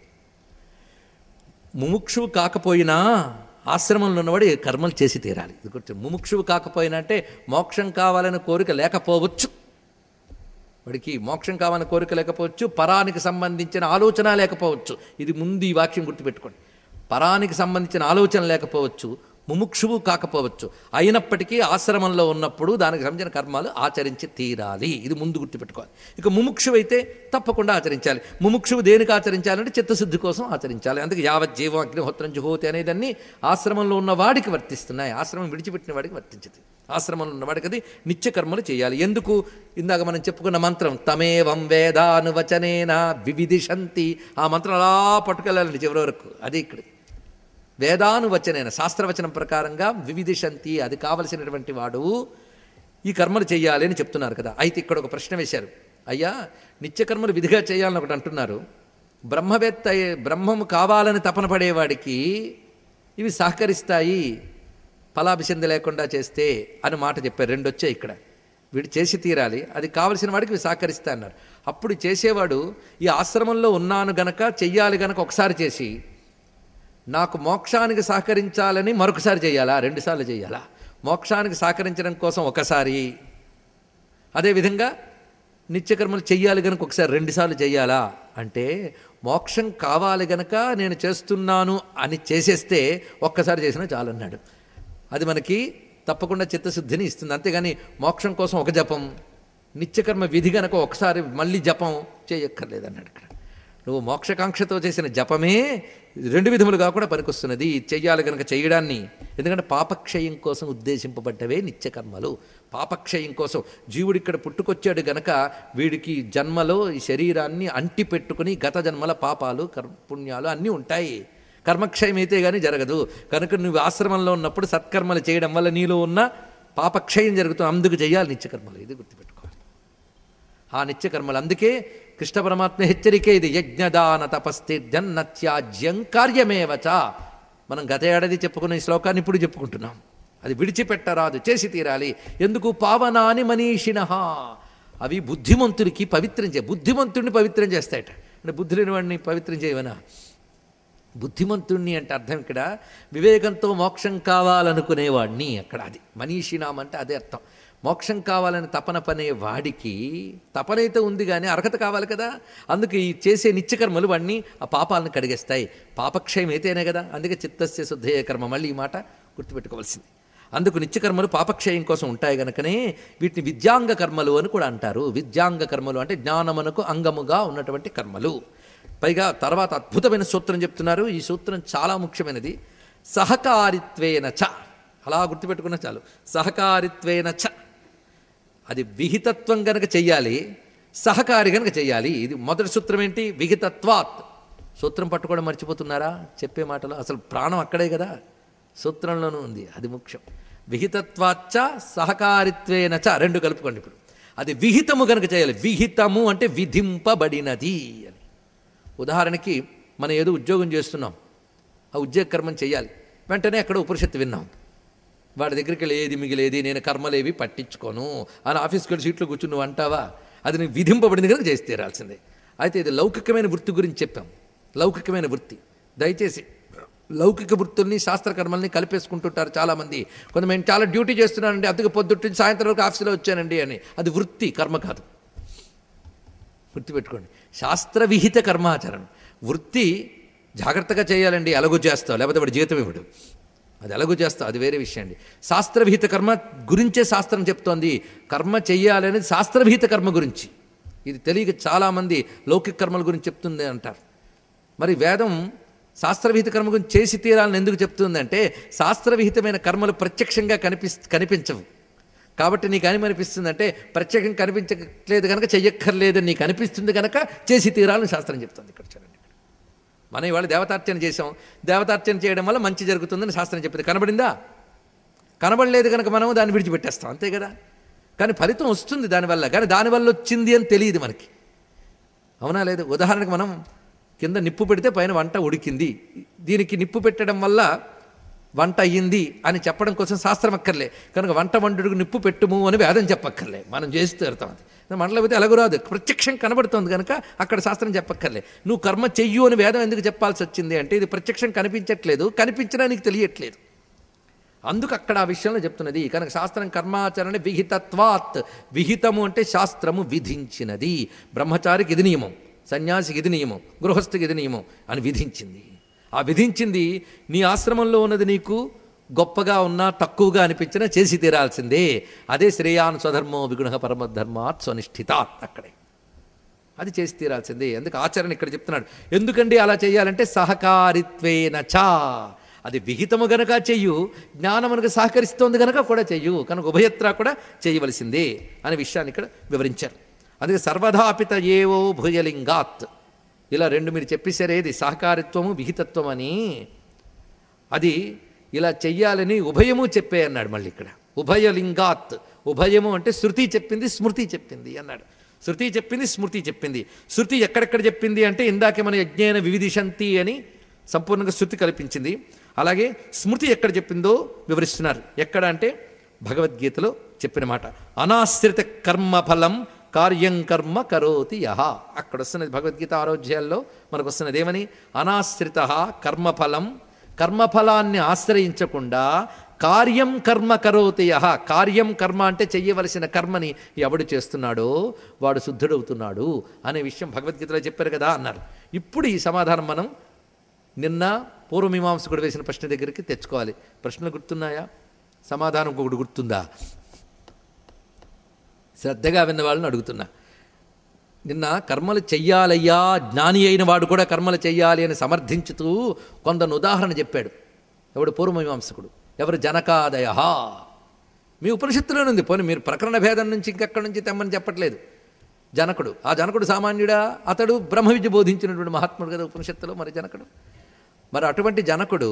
ముముక్షువు కాకపోయినా ఆశ్రమంలో ఉన్నవాడు ఈ కర్మలు చేసి తీరాలి ఇది గుర్తు ముముక్షువు కాకపోయినా అంటే మోక్షం కావాలనే కోరిక లేకపోవచ్చు వాడికి మోక్షం కావాలని కోరిక లేకపోవచ్చు పరానికి సంబంధించిన ఆలోచన లేకపోవచ్చు ఇది ముందు ఈ వాక్యం గుర్తుపెట్టుకోండి పరానికి సంబంధించిన ఆలోచన లేకపోవచ్చు ముముక్షువు కాకపోవచ్చు అయినప్పటికీ ఆశ్రమంలో ఉన్నప్పుడు దానికి సంబంధించిన కర్మాలు ఆచరించి తీరాలి ఇది ముందు గుర్తుపెట్టుకోవాలి ఇక ముముక్షువు అయితే తప్పకుండా ఆచరించాలి ముముక్షువు దేనికి ఆచరించాలంటే చిత్తశుద్ధి కోసం ఆచరించాలి అందుకే యావత్ జీవం అగ్నిహోత్రం జుహోతి అనేదాన్ని ఆశ్రమంలో ఉన్న వాడికి వర్తిస్తున్నాయి ఆశ్రమం విడిచిపెట్టిన వాడికి వర్తించదు ఆశ్రమంలో ఉన్నవాడికి అది నిత్య కర్మలు చేయాలి ఎందుకు ఇందాక మనం చెప్పుకున్న మంత్రం తమేవం వేదానువచనేన వివిధిషంతి ఆ మంత్రం అలా పట్టుకెళ్ళాలండి చివరి వరకు అది ఇక్కడ వేదానువచనైన శాస్త్రవచనం ప్రకారంగా వివిధిషంతి అది కావలసినటువంటి వాడు ఈ కర్మలు చేయాలి అని చెప్తున్నారు కదా అయితే ఇక్కడ ఒక ప్రశ్న వేశారు అయ్యా నిత్యకర్మలు విధిగా చేయాలని ఒకటి అంటున్నారు బ్రహ్మవేత్త అయ్యే- బ్రహ్మము కావాలని తపన పడేవాడికి ఇవి సహకరిస్తాయి ఫలాభిషంది లేకుండా చేస్తే అని మాట చెప్పారు రెండు వచ్చాయి ఇక్కడ వీడు చేసి తీరాలి అది కావలసిన వాడికి ఇవి సహకరిస్తా అన్నారు అప్పుడు చేసేవాడు ఈ ఆశ్రమంలో ఉన్నాను గనక చెయ్యాలి గనక ఒకసారి చేసి నాకు మోక్షానికి సహకరించాలని మరొకసారి చేయాలా రెండుసార్లు చేయాలా మోక్షానికి సహకరించడం కోసం ఒకసారి అదేవిధంగా నిత్యకర్మలు చెయ్యాలి గనుక ఒకసారి రెండుసార్లు చేయాలా అంటే మోక్షం కావాలి గనక నేను చేస్తున్నాను అని చేసేస్తే ఒక్కసారి చేసినా చాలన్నాడు అది మనకి తప్పకుండా చిత్తశుద్ధిని ఇస్తుంది అంతేగాని మోక్షం కోసం ఒక జపం నిత్యకర్మ విధి గనక ఒకసారి మళ్ళీ జపం చేయక్కర్లేదన్నాడు ఇక్కడ నువ్వు మోక్షకాంక్షతో చేసిన జపమే రెండు విధములుగా కూడా పనికొస్తున్నది చెయ్యాలి కనుక చేయడాన్ని ఎందుకంటే పాపక్షయం కోసం ఉద్దేశింపబడ్డవే నిత్యకర్మలు పాపక్షయం కోసం జీవుడు ఇక్కడ పుట్టుకొచ్చాడు గనక వీడికి జన్మలో ఈ శరీరాన్ని అంటి పెట్టుకుని గత జన్మల పాపాలు కర్మ పుణ్యాలు అన్నీ ఉంటాయి కర్మక్షయం అయితే కానీ జరగదు కనుక నువ్వు ఆశ్రమంలో ఉన్నప్పుడు సత్కర్మలు చేయడం వల్ల నీలో ఉన్న పాపక్షయం జరుగుతుంది అందుకు చేయాలి నిత్యకర్మలు ఇది గుర్తుపెట్టుకోవాలి ఆ నిత్యకర్మలు అందుకే కృష్ణ పరమాత్మ హెచ్చరికే ఇది యజ్ఞదాన తపస్థిర్జన్నత్యాజ్యం కార్యమేవచ మనం గత ఏడాది చెప్పుకున్న ఈ శ్లోకాన్ని ఇప్పుడు చెప్పుకుంటున్నాం అది విడిచిపెట్టరాదు చేసి తీరాలి ఎందుకు పావనాని మనీషిణ అవి బుద్ధిమంతుడికి పవిత్రం చే బుద్ధిమంతుడిని పవిత్రం చేస్తాయట అంటే బుద్ధి లేని వాడిని పవిత్రం చేయవనా బుద్ధిమంతుణ్ణి అంటే అర్థం ఇక్కడ వివేకంతో మోక్షం కావాలనుకునేవాడిని అక్కడ అది మనీషినాం అంటే అదే అర్థం మోక్షం కావాలని తపన పనే వాడికి తపనైతే ఉంది కానీ అర్హత కావాలి కదా అందుకు ఈ చేసే నిత్యకర్మలు వాడిని ఆ పాపాలను కడిగేస్తాయి పాపక్షయం అయితేనే కదా అందుకే చిత్తస్య శుద్ధేయ కర్మ మళ్ళీ ఈ మాట గుర్తుపెట్టుకోవాల్సింది అందుకు నిత్యకర్మలు పాపక్షయం కోసం ఉంటాయి గనుకనే వీటిని విద్యాంగ కర్మలు అని కూడా అంటారు విద్యాంగ కర్మలు అంటే జ్ఞానమునకు అంగముగా ఉన్నటువంటి కర్మలు పైగా తర్వాత అద్భుతమైన సూత్రం చెప్తున్నారు ఈ సూత్రం చాలా ముఖ్యమైనది సహకారిత్వేన చ అలా గుర్తుపెట్టుకున్న చాలు సహకారిత్వేన చ అది విహితత్వం గనక చెయ్యాలి సహకారి గనక చెయ్యాలి ఇది మొదటి సూత్రం ఏంటి విహితత్వాత్ సూత్రం పట్టుకోవడం మర్చిపోతున్నారా చెప్పే మాటలు అసలు ప్రాణం అక్కడే కదా సూత్రంలోనూ ఉంది అది ముఖ్యం విహితత్వాచ్చ సహకారిత్వేన చ రెండు కలుపుకోండి ఇప్పుడు అది విహితము గనక చేయాలి విహితము అంటే విధింపబడినది అని ఉదాహరణకి మనం ఏదో ఉద్యోగం చేస్తున్నాం ఆ ఉద్యోగ కర్మం చేయాలి వెంటనే అక్కడ ఉపనిషత్తు విన్నాం వాడి దగ్గరికి వెళ్ళి ఏది మిగిలేది నేను కర్మలేవి పట్టించుకోను అని ఆఫీస్కి వెళ్ళి సీట్లో కూర్చుని నువ్వు అంటావా అది నీకు విధింపబడింది కనుక చేసి తీరాల్సిందే అయితే ఇది లౌకికమైన వృత్తి గురించి చెప్పాం లౌకికమైన వృత్తి దయచేసి లౌకిక వృత్తుల్ని శాస్త్రకర్మల్ని కలిపేసుకుంటుంటారు చాలామంది కొంత మేము చాలా డ్యూటీ చేస్తున్నానండి అందుకు పొద్దుటి సాయంత్రం వరకు ఆఫీసులో వచ్చానండి అని అది వృత్తి కర్మ కాదు గుర్తుపెట్టుకోండి శాస్త్రవిహిత కర్మాచరణ వృత్తి జాగ్రత్తగా చేయాలండి ఎలాగో చేస్తావు లేకపోతే వాడు జీతం ఇవ్వడు అది ఎలాగో చేస్తావు అది వేరే విషయం అండి శాస్త్రవిహిత కర్మ గురించే శాస్త్రం చెప్తోంది కర్మ చెయ్యాలనేది శాస్త్రవిహిత కర్మ గురించి ఇది తెలియక చాలామంది లౌకిక కర్మల గురించి చెప్తుంది అంటారు మరి వేదం శాస్త్రవిహిత కర్మ గురించి చేసి తీరాలని ఎందుకు చెప్తుందంటే శాస్త్రవిహితమైన కర్మలు ప్రత్యక్షంగా కనిపి కనిపించవు కాబట్టి నీకు ఏమనిపిస్తుందంటే ప్రత్యేకం కనిపించట్లేదు కనుక చెయ్యక్కర్లేదని నీకు అనిపిస్తుంది కనుక చేసి తీరాలని శాస్త్రం చెప్తుంది ఇక్కడ చూడండి మనం ఇవాళ దేవతార్చన చేసాం దేవతార్చన చేయడం వల్ల మంచి జరుగుతుందని శాస్త్రం చెప్పింది కనబడిందా కనబడలేదు కనుక మనం దాన్ని విడిచిపెట్టేస్తాం అంతే కదా కానీ ఫలితం వస్తుంది దానివల్ల కానీ దానివల్ల వచ్చింది అని తెలియదు మనకి అవునా లేదు ఉదాహరణకు మనం కింద నిప్పు పెడితే పైన వంట ఉడికింది దీనికి నిప్పు పెట్టడం వల్ల వంట అయ్యింది అని చెప్పడం కోసం శాస్త్రం అక్కర్లే కనుక వంట వండుకు నిప్పు పెట్టుము అని వేదం చెప్పక్కర్లే మనం చేసి తీరుతాం అది మనలో అయితే ఎలాగో రాదు ప్రత్యక్షం కనబడుతుంది కనుక అక్కడ శాస్త్రం చెప్పక్కర్లే నువ్వు కర్మ చెయ్యు అని వేదం ఎందుకు చెప్పాల్సి వచ్చింది అంటే ఇది ప్రత్యక్షం కనిపించట్లేదు కనిపించినా నీకు తెలియట్లేదు అందుకు అక్కడ ఆ విషయంలో చెప్తున్నది కనుక శాస్త్రం కర్మాచరణ విహితత్వాత్ విహితము అంటే శాస్త్రము విధించినది బ్రహ్మచారికి ఇది నియమం సన్యాసికి ఇది నియమం గృహస్థికి ఇది నియమం అని విధించింది ఆ విధించింది నీ ఆశ్రమంలో ఉన్నది నీకు గొప్పగా ఉన్నా తక్కువగా అనిపించినా చేసి తీరాల్సిందే అదే శ్రేయాన్ స్వధర్మో విగుణ పరమధర్మాత్ స్వనిష్ఠితాత్ అక్కడే అది చేసి తీరాల్సిందే ఎందుకు ఆచరణ ఇక్కడ చెప్తున్నాడు ఎందుకండి అలా చేయాలంటే సహకారిత్వేన చా అది విహితము గనక చెయ్యు జ్ఞానమునకు సహకరిస్తోంది గనక కూడా చెయ్యు కనుక ఉభయత్రా కూడా చేయవలసిందే అనే విషయాన్ని ఇక్కడ వివరించారు అందుకే సర్వధాపిత ఏవో భుజలింగాత్ ఇలా రెండు మీరు చెప్పేశారు ఏది సహకారిత్వము విహితత్వం అని అది ఇలా చెయ్యాలని ఉభయము చెప్పే అన్నాడు మళ్ళీ ఇక్కడ ఉభయలింగాత్ ఉభయము అంటే శృతి చెప్పింది స్మృతి చెప్పింది అన్నాడు శృతి చెప్పింది స్మృతి చెప్పింది శృతి ఎక్కడెక్కడ చెప్పింది అంటే ఇందాకే మన యజ్ఞైన వివిధిషంతి అని సంపూర్ణంగా శృతి కల్పించింది అలాగే స్మృతి ఎక్కడ చెప్పిందో వివరిస్తున్నారు ఎక్కడ అంటే భగవద్గీతలో చెప్పిన మాట అనాశ్రిత కర్మఫలం కార్యం కర్మ కరోతి యహ అక్కడ వస్తున్నది భగవద్గీత ఆరోధ్యాల్లో మనకు వస్తున్నది ఏమని అనాశ్రిత కర్మఫలం కర్మఫలాన్ని ఆశ్రయించకుండా కార్యం కర్మ కరోతి యహ కార్యం కర్మ అంటే చెయ్యవలసిన కర్మని ఎవడు చేస్తున్నాడో వాడు శుద్ధుడవుతున్నాడు అనే విషయం భగవద్గీతలో చెప్పారు కదా అన్నారు ఇప్పుడు ఈ సమాధానం మనం నిన్న పూర్వమీమాంసకుడు వేసిన ప్రశ్న దగ్గరికి తెచ్చుకోవాలి ప్రశ్నలు గుర్తున్నాయా సమాధానం ఇంకొకటి గుర్తుందా శ్రద్ధగా విన్న వాళ్ళని అడుగుతున్నా నిన్న కర్మలు చెయ్యాలయ్యా జ్ఞాని అయిన వాడు కూడా కర్మలు చెయ్యాలి అని సమర్థించుతూ కొందరు ఉదాహరణ చెప్పాడు ఎవడు పూర్వమీమాంసకుడు ఎవరు జనకాదయ మీ ఉపనిషత్తులోనే ఉంది పోనీ మీరు ప్రకరణ భేదం నుంచి ఇంకెక్కడి నుంచి తెమ్మని చెప్పట్లేదు జనకుడు ఆ జనకుడు సామాన్యుడా అతడు బ్రహ్మ విద్య బోధించినటువంటి మహాత్ముడు కదా ఉపనిషత్తులో మరి జనకుడు మరి అటువంటి జనకుడు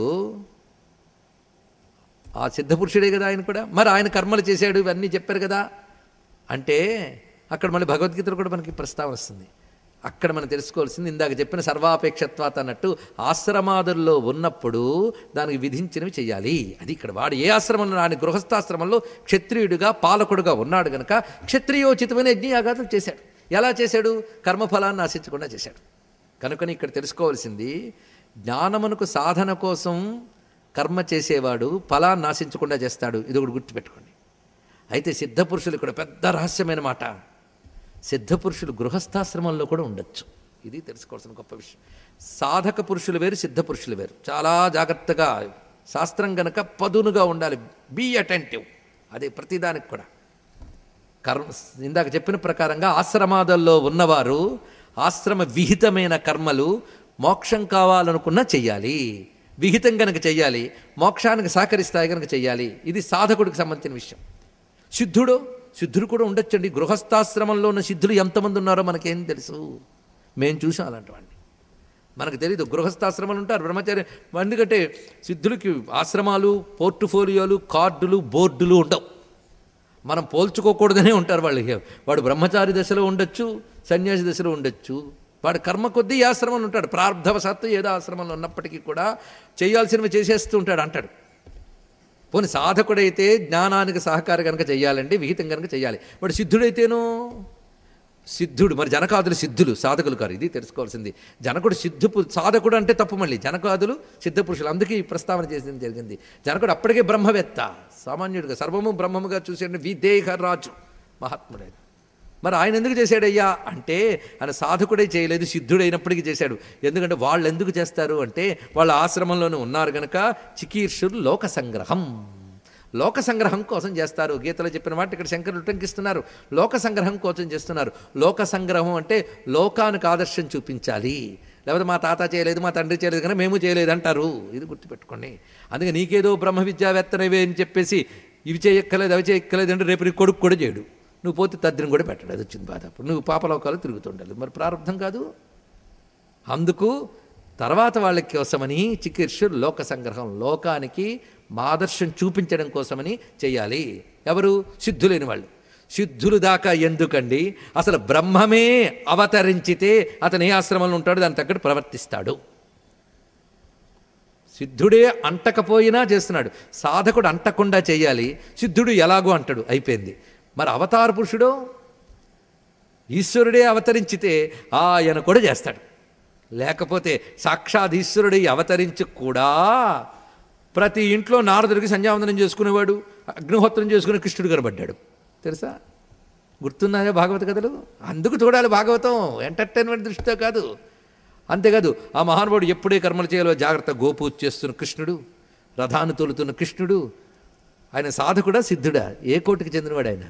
ఆ సిద్ధపురుషుడే కదా ఆయన కూడా మరి ఆయన కర్మలు చేశాడు ఇవన్నీ చెప్పారు కదా అంటే అక్కడ మళ్ళీ భగవద్గీతలో కూడా మనకి ప్రస్తావన వస్తుంది అక్కడ మనం తెలుసుకోవాల్సింది ఇందాక చెప్పిన సర్వాపేక్షత్వాత అన్నట్టు ఆశ్రమాదుల్లో ఉన్నప్పుడు దానికి విధించినవి చేయాలి అది ఇక్కడ వాడు ఏ ఆశ్రమంలో ఆయన గృహస్థాశ్రమంలో క్షత్రియుడిగా పాలకుడుగా ఉన్నాడు గనక క్షత్రియోచితమైన యజ్ఞయాగాదులు చేశాడు ఎలా చేశాడు కర్మఫలాన్ని ఆశించకుండా చేశాడు కనుకని ఇక్కడ తెలుసుకోవాల్సింది జ్ఞానమునకు సాధన కోసం కర్మ చేసేవాడు ఫలాన్ని నాశించకుండా చేస్తాడు ఇది ఒకటి గుర్తుపెట్టుకోండి అయితే సిద్ధపురుషులు ఇక్కడ పెద్ద రహస్యమైన మాట సిద్ధపురుషులు గృహస్థాశ్రమంలో కూడా ఉండొచ్చు ఇది తెలుసుకోవాల్సిన గొప్ప విషయం సాధక పురుషులు వేరు సిద్ధ పురుషులు వేరు చాలా జాగ్రత్తగా శాస్త్రం గనక పదునుగా ఉండాలి బీ అటెంటివ్ అదే ప్రతిదానికి కూడా కర్మ ఇందాక చెప్పిన ప్రకారంగా ఆశ్రమాదల్లో ఉన్నవారు ఆశ్రమ విహితమైన కర్మలు మోక్షం కావాలనుకున్నా చెయ్యాలి విహితం గనక చెయ్యాలి మోక్షానికి సహకరిస్తాయి గనక చెయ్యాలి ఇది సాధకుడికి సంబంధించిన విషయం సిద్ధుడు సిద్ధుడు కూడా ఉండొచ్చండి గృహస్థాశ్రమంలో ఉన్న సిద్ధులు ఎంతమంది ఉన్నారో మనకేం తెలుసు మేము చూసాం అలాంటి వాడిని మనకు తెలియదు గృహస్థాశ్రమాలు ఉంటారు బ్రహ్మచారి ఎందుకంటే సిద్ధులకి ఆశ్రమాలు పోర్టుఫోలియోలు కార్డులు బోర్డులు ఉండవు మనం పోల్చుకోకూడదనే ఉంటారు వాళ్ళు వాడు బ్రహ్మచారి దశలో ఉండొచ్చు సన్యాసి దశలో ఉండొచ్చు వాడు కర్మ కొద్దీ ఈ ఆశ్రమంలో ఉంటాడు ప్రార్థవశాత్తు ఏదో ఆశ్రమంలో ఉన్నప్పటికీ కూడా చేయాల్సినవి చేసేస్తూ ఉంటాడు అంటాడు పోనీ సాధకుడైతే జ్ఞానానికి సహకారం కనుక చెయ్యాలంటే విహితం కనుక చెయ్యాలి వాడు సిద్ధుడైతేనో సిద్ధుడు మరి జనకాదులు సిద్ధులు సాధకులు కారు ఇది తెలుసుకోవాల్సింది జనకుడు సిద్ధు పు- సాధకుడు అంటే తప్పు మళ్ళీ జనకాదులు సిద్ధ పురుషులు అందుకే ఈ ప్రస్తావన చేసింది జరిగింది జనకుడు అప్పటికే బ్రహ్మవేత్త సామాన్యుడిగా సర్వము బ్రహ్మముగా చూసే విదేహ రాజు మహాత్ముడైన మరి ఆయన ఎందుకు చేశాడయ్యా అంటే ఆయన సాధకుడై చేయలేదు సిద్ధుడైనప్పటికీ చేశాడు ఎందుకంటే వాళ్ళు ఎందుకు చేస్తారు అంటే వాళ్ళ ఆశ్రమంలోనే ఉన్నారు గనక చికీర్షులు లోక సంగ్రహం లోక సంగ్రహం కోసం చేస్తారు గీతలో చెప్పిన మాట ఇక్కడ శంకరులు ఉటంకిస్తున్నారు లోక సంగ్రహం కోసం చేస్తున్నారు లోక సంగ్రహం అంటే లోకానికి ఆదర్శం చూపించాలి లేకపోతే మా తాత చేయలేదు మా తండ్రి చేయలేదు కానీ మేము చేయలేదు అంటారు ఇది గుర్తుపెట్టుకోండి అందుకే నీకేదో బ్రహ్మ విద్యావేత్తనవే అని చెప్పేసి ఇవి చేయక్కలేదు అవి చేయక్కలేదు అంటే రేపు నీ కొడుకు కూడా చేయడు నువ్వు పోతే తద్దిని కూడా పెట్టడు అది వచ్చింది బాధ అప్పుడు నువ్వు పాపలోకాలు తిరుగుతుండాలి మరి ప్రారంభం కాదు అందుకు తర్వాత వాళ్ళ కోసమని చికిత్స లోక సంగ్రహం లోకానికి మాదర్శం చూపించడం కోసమని చేయాలి ఎవరు సిద్ధులేని వాళ్ళు సిద్ధులు దాకా ఎందుకండి అసలు బ్రహ్మమే అవతరించితే అతను ఏ ఆశ్రమంలో ఉంటాడో దాని తగ్గట్టు ప్రవర్తిస్తాడు సిద్ధుడే అంటకపోయినా చేస్తున్నాడు సాధకుడు అంటకుండా చేయాలి సిద్ధుడు ఎలాగో అంటాడు అయిపోయింది మరి అవతార పురుషుడు ఈశ్వరుడే అవతరించితే ఆయన కూడా చేస్తాడు లేకపోతే సాక్షాత్ ఈశ్వరుడే అవతరించి కూడా ప్రతి ఇంట్లో నారదుడికి సంధ్యావందనం చేసుకునేవాడు అగ్నిహోత్రం చేసుకునే కృష్ణుడు కనబడ్డాడు తెలుసా గుర్తున్నాయా భాగవత కథలు అందుకు చూడాలి భాగవతం ఎంటర్టైన్మెంట్ దృష్టితో కాదు అంతేకాదు ఆ మహానుభావుడు ఎప్పుడే కర్మలు చేయాలో జాగ్రత్త గోపూజ చేస్తున్న కృష్ణుడు రథాన్ని తోలుతున్న కృష్ణుడు ఆయన సాధకుడా సిద్ధుడా ఏ కోటికి చెందినవాడు ఆయన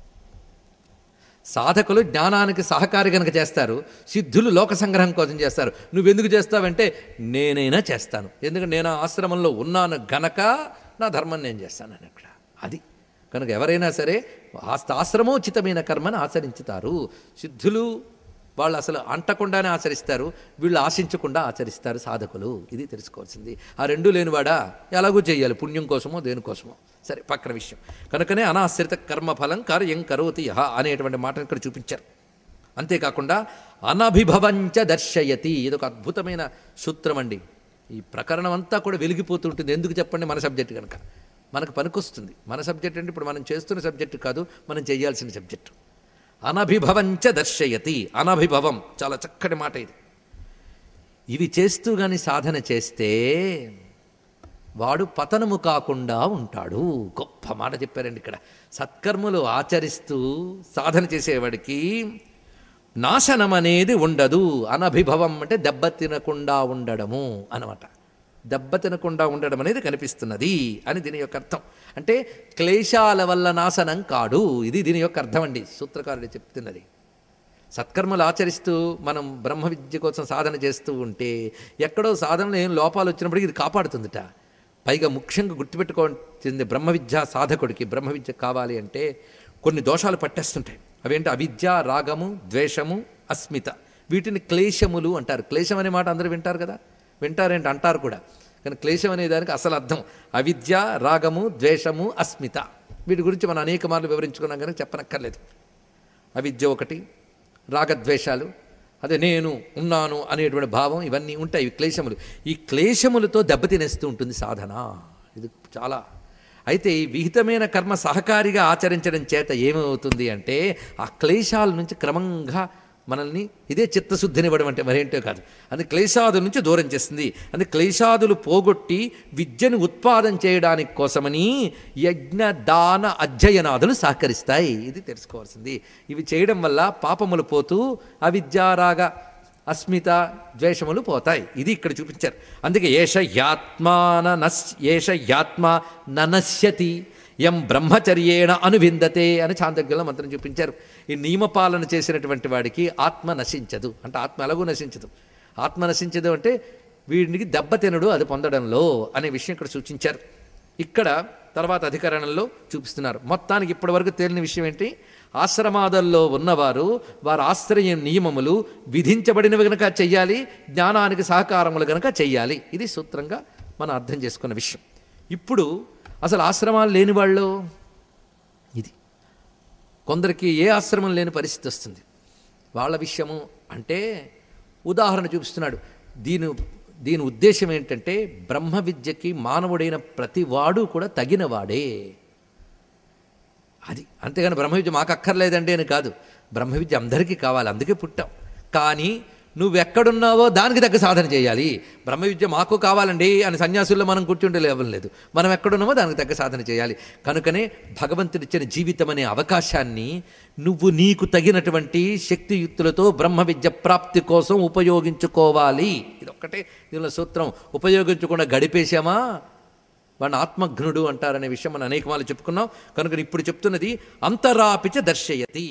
సాధకులు జ్ఞానానికి సహకారి కనుక చేస్తారు సిద్ధులు లోక సంగ్రహం కోసం చేస్తారు నువ్వెందుకు చేస్తావంటే నేనైనా చేస్తాను ఎందుకంటే నేను ఆ ఆశ్రమంలో ఉన్నాను గనక నా ధర్మం నేను చేస్తాను అని అక్కడ అది కనుక ఎవరైనా సరే ఆస్త ఆశ్రమోచితమైన కర్మను ఆచరించుతారు సిద్ధులు వాళ్ళు అసలు అంటకుండానే ఆచరిస్తారు వీళ్ళు ఆశించకుండా ఆచరిస్తారు సాధకులు ఇది తెలుసుకోవాల్సింది ఆ రెండు లేనివాడా ఎలాగూ చేయాలి పుణ్యం కోసమో దేనికోసమో సరే పక్కన విషయం కనుకనే అనాశ్రిత కర్మఫలం కార్యం కరోతి యహ అనేటువంటి మాటను ఇక్కడ చూపించారు అంతేకాకుండా అనభిభవంచ దర్శయతి ఇదొక అద్భుతమైన సూత్రం అండి ఈ ప్రకరణం అంతా కూడా వెలిగిపోతుంటుంది ఎందుకు చెప్పండి మన సబ్జెక్ట్ కనుక మనకు పనికొస్తుంది మన సబ్జెక్ట్ అంటే ఇప్పుడు మనం చేస్తున్న సబ్జెక్టు కాదు మనం చేయాల్సిన సబ్జెక్టు అనభిభవంచ దర్శయతి అనభిభవం చాలా చక్కటి మాట ఇది ఇవి చేస్తూ కానీ సాధన చేస్తే వాడు పతనము కాకుండా ఉంటాడు గొప్ప మాట చెప్పారండి ఇక్కడ సత్కర్మలు ఆచరిస్తూ సాధన చేసేవాడికి నాశనం అనేది ఉండదు అనభిభవం అంటే దెబ్బ తినకుండా ఉండడము అనమాట దెబ్బ తినకుండా ఉండడం అనేది కనిపిస్తున్నది అని దీని యొక్క అర్థం అంటే క్లేశాల వల్ల నాశనం కాడు ఇది దీని యొక్క అర్థం అండి సూత్రకారుడు చెప్తున్నది సత్కర్మలు ఆచరిస్తూ మనం బ్రహ్మ విద్య కోసం సాధన చేస్తూ ఉంటే ఎక్కడో సాధనలో ఏం లోపాలు వచ్చినప్పటికీ ఇది కాపాడుతుందిట పైగా ముఖ్యంగా గుర్తుపెట్టుకోవాల్సింది బ్రహ్మ విద్య సాధకుడికి బ్రహ్మ విద్య కావాలి అంటే కొన్ని దోషాలు పట్టేస్తుంటాయి అవేంటి అవిద్య రాగము ద్వేషము అస్మిత వీటిని క్లేశములు అంటారు క్లేశం అనే మాట అందరూ వింటారు కదా వింటారేంటి అంటారు కూడా కానీ క్లేశం అనే దానికి అసలు అర్థం అవిద్య రాగము ద్వేషము అస్మిత వీటి గురించి మనం అనేక మార్లు వివరించుకున్నాం కానీ చెప్పనక్కర్లేదు అవిద్య ఒకటి రాగద్వేషాలు అదే నేను ఉన్నాను అనేటువంటి భావం ఇవన్నీ ఉంటాయి ఇవి క్లేశములు ఈ క్లేశములతో దెబ్బతినేస్తూ ఉంటుంది సాధన ఇది చాలా అయితే ఈ విహితమైన కర్మ సహకారిగా ఆచరించడం చేత ఏమవుతుంది అంటే ఆ క్లేశాల నుంచి క్రమంగా మనల్ని ఇదే చిత్తశుద్ధినివ్వడం అంటే మరేంటో కాదు అది క్లేశాదుల నుంచి దూరం చేస్తుంది అది క్లేశాదులు పోగొట్టి విద్యను ఉత్పాదన చేయడానికి కోసమని యజ్ఞ దాన అధ్యయనాదులు సహకరిస్తాయి ఇది తెలుసుకోవాల్సింది ఇవి చేయడం వల్ల పాపములు పోతూ అవిద్యారాగ అస్మిత ద్వేషములు పోతాయి ఇది ఇక్కడ చూపించారు అందుకే ఏష యాత్మాన నస్ ఏష యాత్మ ననశ్యతి ఎం బ్రహ్మచర్యేణ అనువిందతే అని చాందగ్యంలో మంత్రం చూపించారు ఈ నియమపాలన చేసినటువంటి వాడికి ఆత్మ నశించదు అంటే ఆత్మ ఎలాగూ నశించదు ఆత్మ నశించదు అంటే వీడికి దెబ్బతినడు అది పొందడంలో అనే విషయం ఇక్కడ సూచించారు ఇక్కడ తర్వాత అధికరణంలో చూపిస్తున్నారు మొత్తానికి ఇప్పటివరకు తేలిన విషయం ఏంటి ఆశ్రమాదల్లో ఉన్నవారు వారి ఆశ్రయ నియమములు విధించబడినవి గనక చెయ్యాలి జ్ఞానానికి సహకారములు గనక చెయ్యాలి ఇది సూత్రంగా మనం అర్థం చేసుకున్న విషయం ఇప్పుడు అసలు ఆశ్రమాలు లేని వాళ్ళు ఇది కొందరికి ఏ ఆశ్రమం లేని పరిస్థితి వస్తుంది వాళ్ళ విషయము అంటే ఉదాహరణ చూపిస్తున్నాడు దీని దీని ఉద్దేశం ఏంటంటే బ్రహ్మ విద్యకి మానవుడైన ప్రతివాడు కూడా తగినవాడే అది అంతేగాని బ్రహ్మ విద్య మాకు అక్కర్లేదండి అని కాదు బ్రహ్మ విద్య అందరికీ కావాలి అందుకే పుట్టాం కానీ నువ్వెక్కడున్నావో దానికి తగ్గ సాధన చేయాలి బ్రహ్మ విద్య మాకు కావాలండి అని సన్యాసుల్లో మనం కూర్చుంటే లేవడం లేదు మనం ఎక్కడున్నామో దానికి తగ్గ సాధన చేయాలి కనుకనే భగవంతుడిచ్చిన జీవితం అనే అవకాశాన్ని నువ్వు నీకు తగినటువంటి శక్తియుక్తులతో బ్రహ్మ విద్య ప్రాప్తి కోసం ఉపయోగించుకోవాలి ఇది ఒక్కటే దీనిలో సూత్రం ఉపయోగించకుండా గడిపేశామా వాడిని ఆత్మఘ్నుడు అంటారనే విషయం మనం అనేక మార్లు చెప్పుకున్నాం కనుక ఇప్పుడు చెప్తున్నది అంతరాపిచ దర్శయతి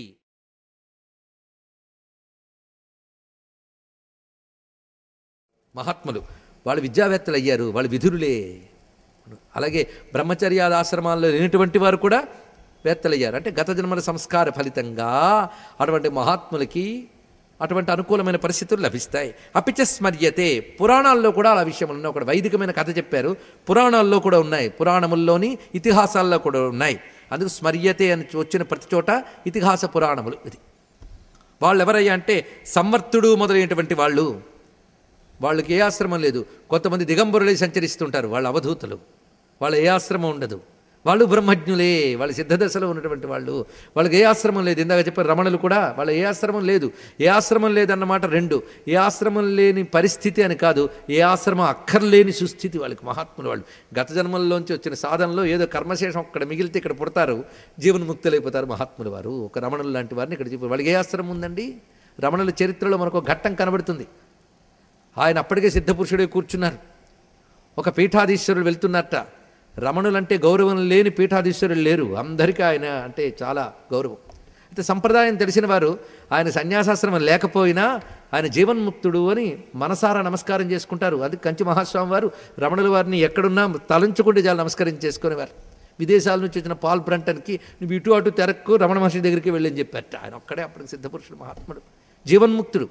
మహాత్ములు వాళ్ళు విద్యావేత్తలు అయ్యారు వాళ్ళు విధురులే అలాగే బ్రహ్మచర్యాల ఆశ్రమాల్లో లేనటువంటి వారు కూడా వేత్తలయ్యారు అంటే గత జన్మల సంస్కార ఫలితంగా అటువంటి మహాత్ములకి అటువంటి అనుకూలమైన పరిస్థితులు లభిస్తాయి అపిచ స్మర్యతే పురాణాల్లో కూడా అలా విషయం ఉన్నాయి ఒక వైదికమైన కథ చెప్పారు పురాణాల్లో కూడా ఉన్నాయి పురాణముల్లోని ఇతిహాసాల్లో కూడా ఉన్నాయి అందుకు స్మర్యతే అని వచ్చిన ప్రతి చోట ఇతిహాస పురాణములు ఇది వాళ్ళు ఎవరయ్యా అంటే సంవర్తుడు మొదలైనటువంటి వాళ్ళు వాళ్ళకి ఏ ఆశ్రమం లేదు కొంతమంది దిగంబరులై సంచరిస్తుంటారు వాళ్ళ అవధూతలు వాళ్ళ ఏ ఆశ్రమం ఉండదు వాళ్ళు బ్రహ్మజ్ఞులే వాళ్ళ సిద్ధదశలో ఉన్నటువంటి వాళ్ళు వాళ్ళకి ఏ ఆశ్రమం లేదు ఇందాక చెప్పారు రమణులు కూడా వాళ్ళ ఏ ఆశ్రమం లేదు ఏ ఆశ్రమం లేదన్నమాట రెండు ఏ ఆశ్రమం లేని పరిస్థితి అని కాదు ఏ ఆశ్రమం అక్కర్లేని సుస్థితి వాళ్ళకి మహాత్ములు వాళ్ళు గత జన్మల్లోంచి వచ్చిన సాధనలో ఏదో కర్మశేషం అక్కడ మిగిలితే ఇక్కడ పుడతారు జీవన్ముక్తులైపోతారు మహాత్ములు వారు ఒక రమణులు లాంటి వారిని ఇక్కడ చెప్పారు వాళ్ళకి ఏ ఆశ్రమం ఉందండి రమణుల చరిత్రలో మనకు ఒక ఘట్టం కనబడుతుంది ఆయన అప్పటికే సిద్ధపురుషుడే కూర్చున్నారు ఒక పీఠాధీశ్వరుడు వెళ్తున్నట్ట రమణులంటే గౌరవం లేని పీఠాధీశ్వరులు లేరు అందరికీ ఆయన అంటే చాలా గౌరవం అయితే సంప్రదాయం తెలిసిన వారు ఆయన సన్యాసాశ్రమం లేకపోయినా ఆయన జీవన్ముక్తుడు అని మనసారా నమస్కారం చేసుకుంటారు అది కంచి మహాస్వామి వారు రమణుల వారిని ఎక్కడున్నా తలంచుకుంటే చాలా నమస్కారం చేసుకునేవారు విదేశాల నుంచి వచ్చిన పాల్ బ్రంటన్కి నువ్వు ఇటు అటు తెరక్కు రమణ మహర్షి దగ్గరికి వెళ్ళని చెప్పారట ఆయన ఒక్కడే అప్పటికి సిద్ధపురుషుడు మహాత్ముడు జీవన్ముక్తుడు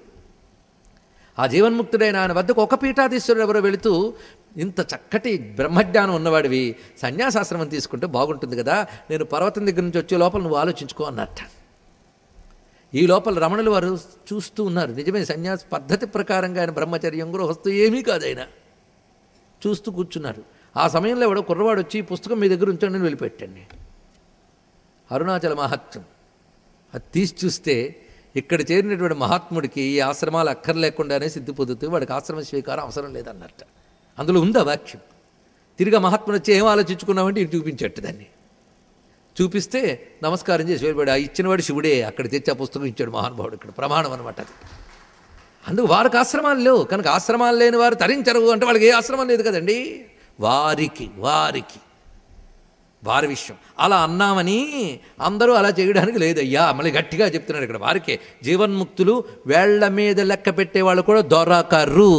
ఆ జీవన్ముక్తుడైన ఆయన వద్దకు ఒక పీఠాధీశ్వరుడు ఎవరో వెళుతూ ఇంత చక్కటి బ్రహ్మజ్ఞానం ఉన్నవాడివి సన్యాసాశ్రమం తీసుకుంటే బాగుంటుంది కదా నేను పర్వతం దగ్గర నుంచి వచ్చే లోపల నువ్వు ఆలోచించుకో అన్నట్ట ఈ లోపల రమణులు వారు చూస్తూ ఉన్నారు నిజమే సన్యాస పద్ధతి ప్రకారంగా ఆయన బ్రహ్మచర్యం గృహస్థు ఏమీ కాదు ఆయన చూస్తూ కూర్చున్నారు ఆ సమయంలో ఎవడో కుర్రవాడు వచ్చి ఈ పుస్తకం మీ దగ్గర ఉంచండి అని వెళ్ళిపెట్టండి అరుణాచల మహత్యం అది తీసి చూస్తే ఇక్కడ చేరినటువంటి మహాత్ముడికి ఈ ఆశ్రమాలు అక్కర్లేకుండానే సిద్ధి పొందుతూ వాడికి ఆశ్రమ స్వీకారం అవసరం లేదన్నట్ట అందులో ఉందా వాక్యం తిరిగి మహాత్ముడు వచ్చి ఏం ఆలోచించుకున్నామంటే ఇటు చూపించట్టు దాన్ని చూపిస్తే నమస్కారం చేసి వెళ్ళిపోయాడు ఆ ఇచ్చినవాడు శివుడే అక్కడ తెచ్చి ఆ పుస్తకం ఇచ్చాడు మహానుభావుడు ఇక్కడ ప్రమాణం అనమాట అది అందుకు వారికి ఆశ్రమాలు లేవు కనుక ఆశ్రమాలు లేని వారు తరించరు అంటే వాళ్ళకి ఏ ఆశ్రమం లేదు కదండి వారికి వారికి వారి విషయం అలా అన్నామని అందరూ అలా చేయడానికి లేదయ్యా మళ్ళీ గట్టిగా చెప్తున్నాడు ఇక్కడ వారికే జీవన్ముక్తులు వేళ్ల మీద లెక్క పెట్టే వాళ్ళు కూడా దొరకరు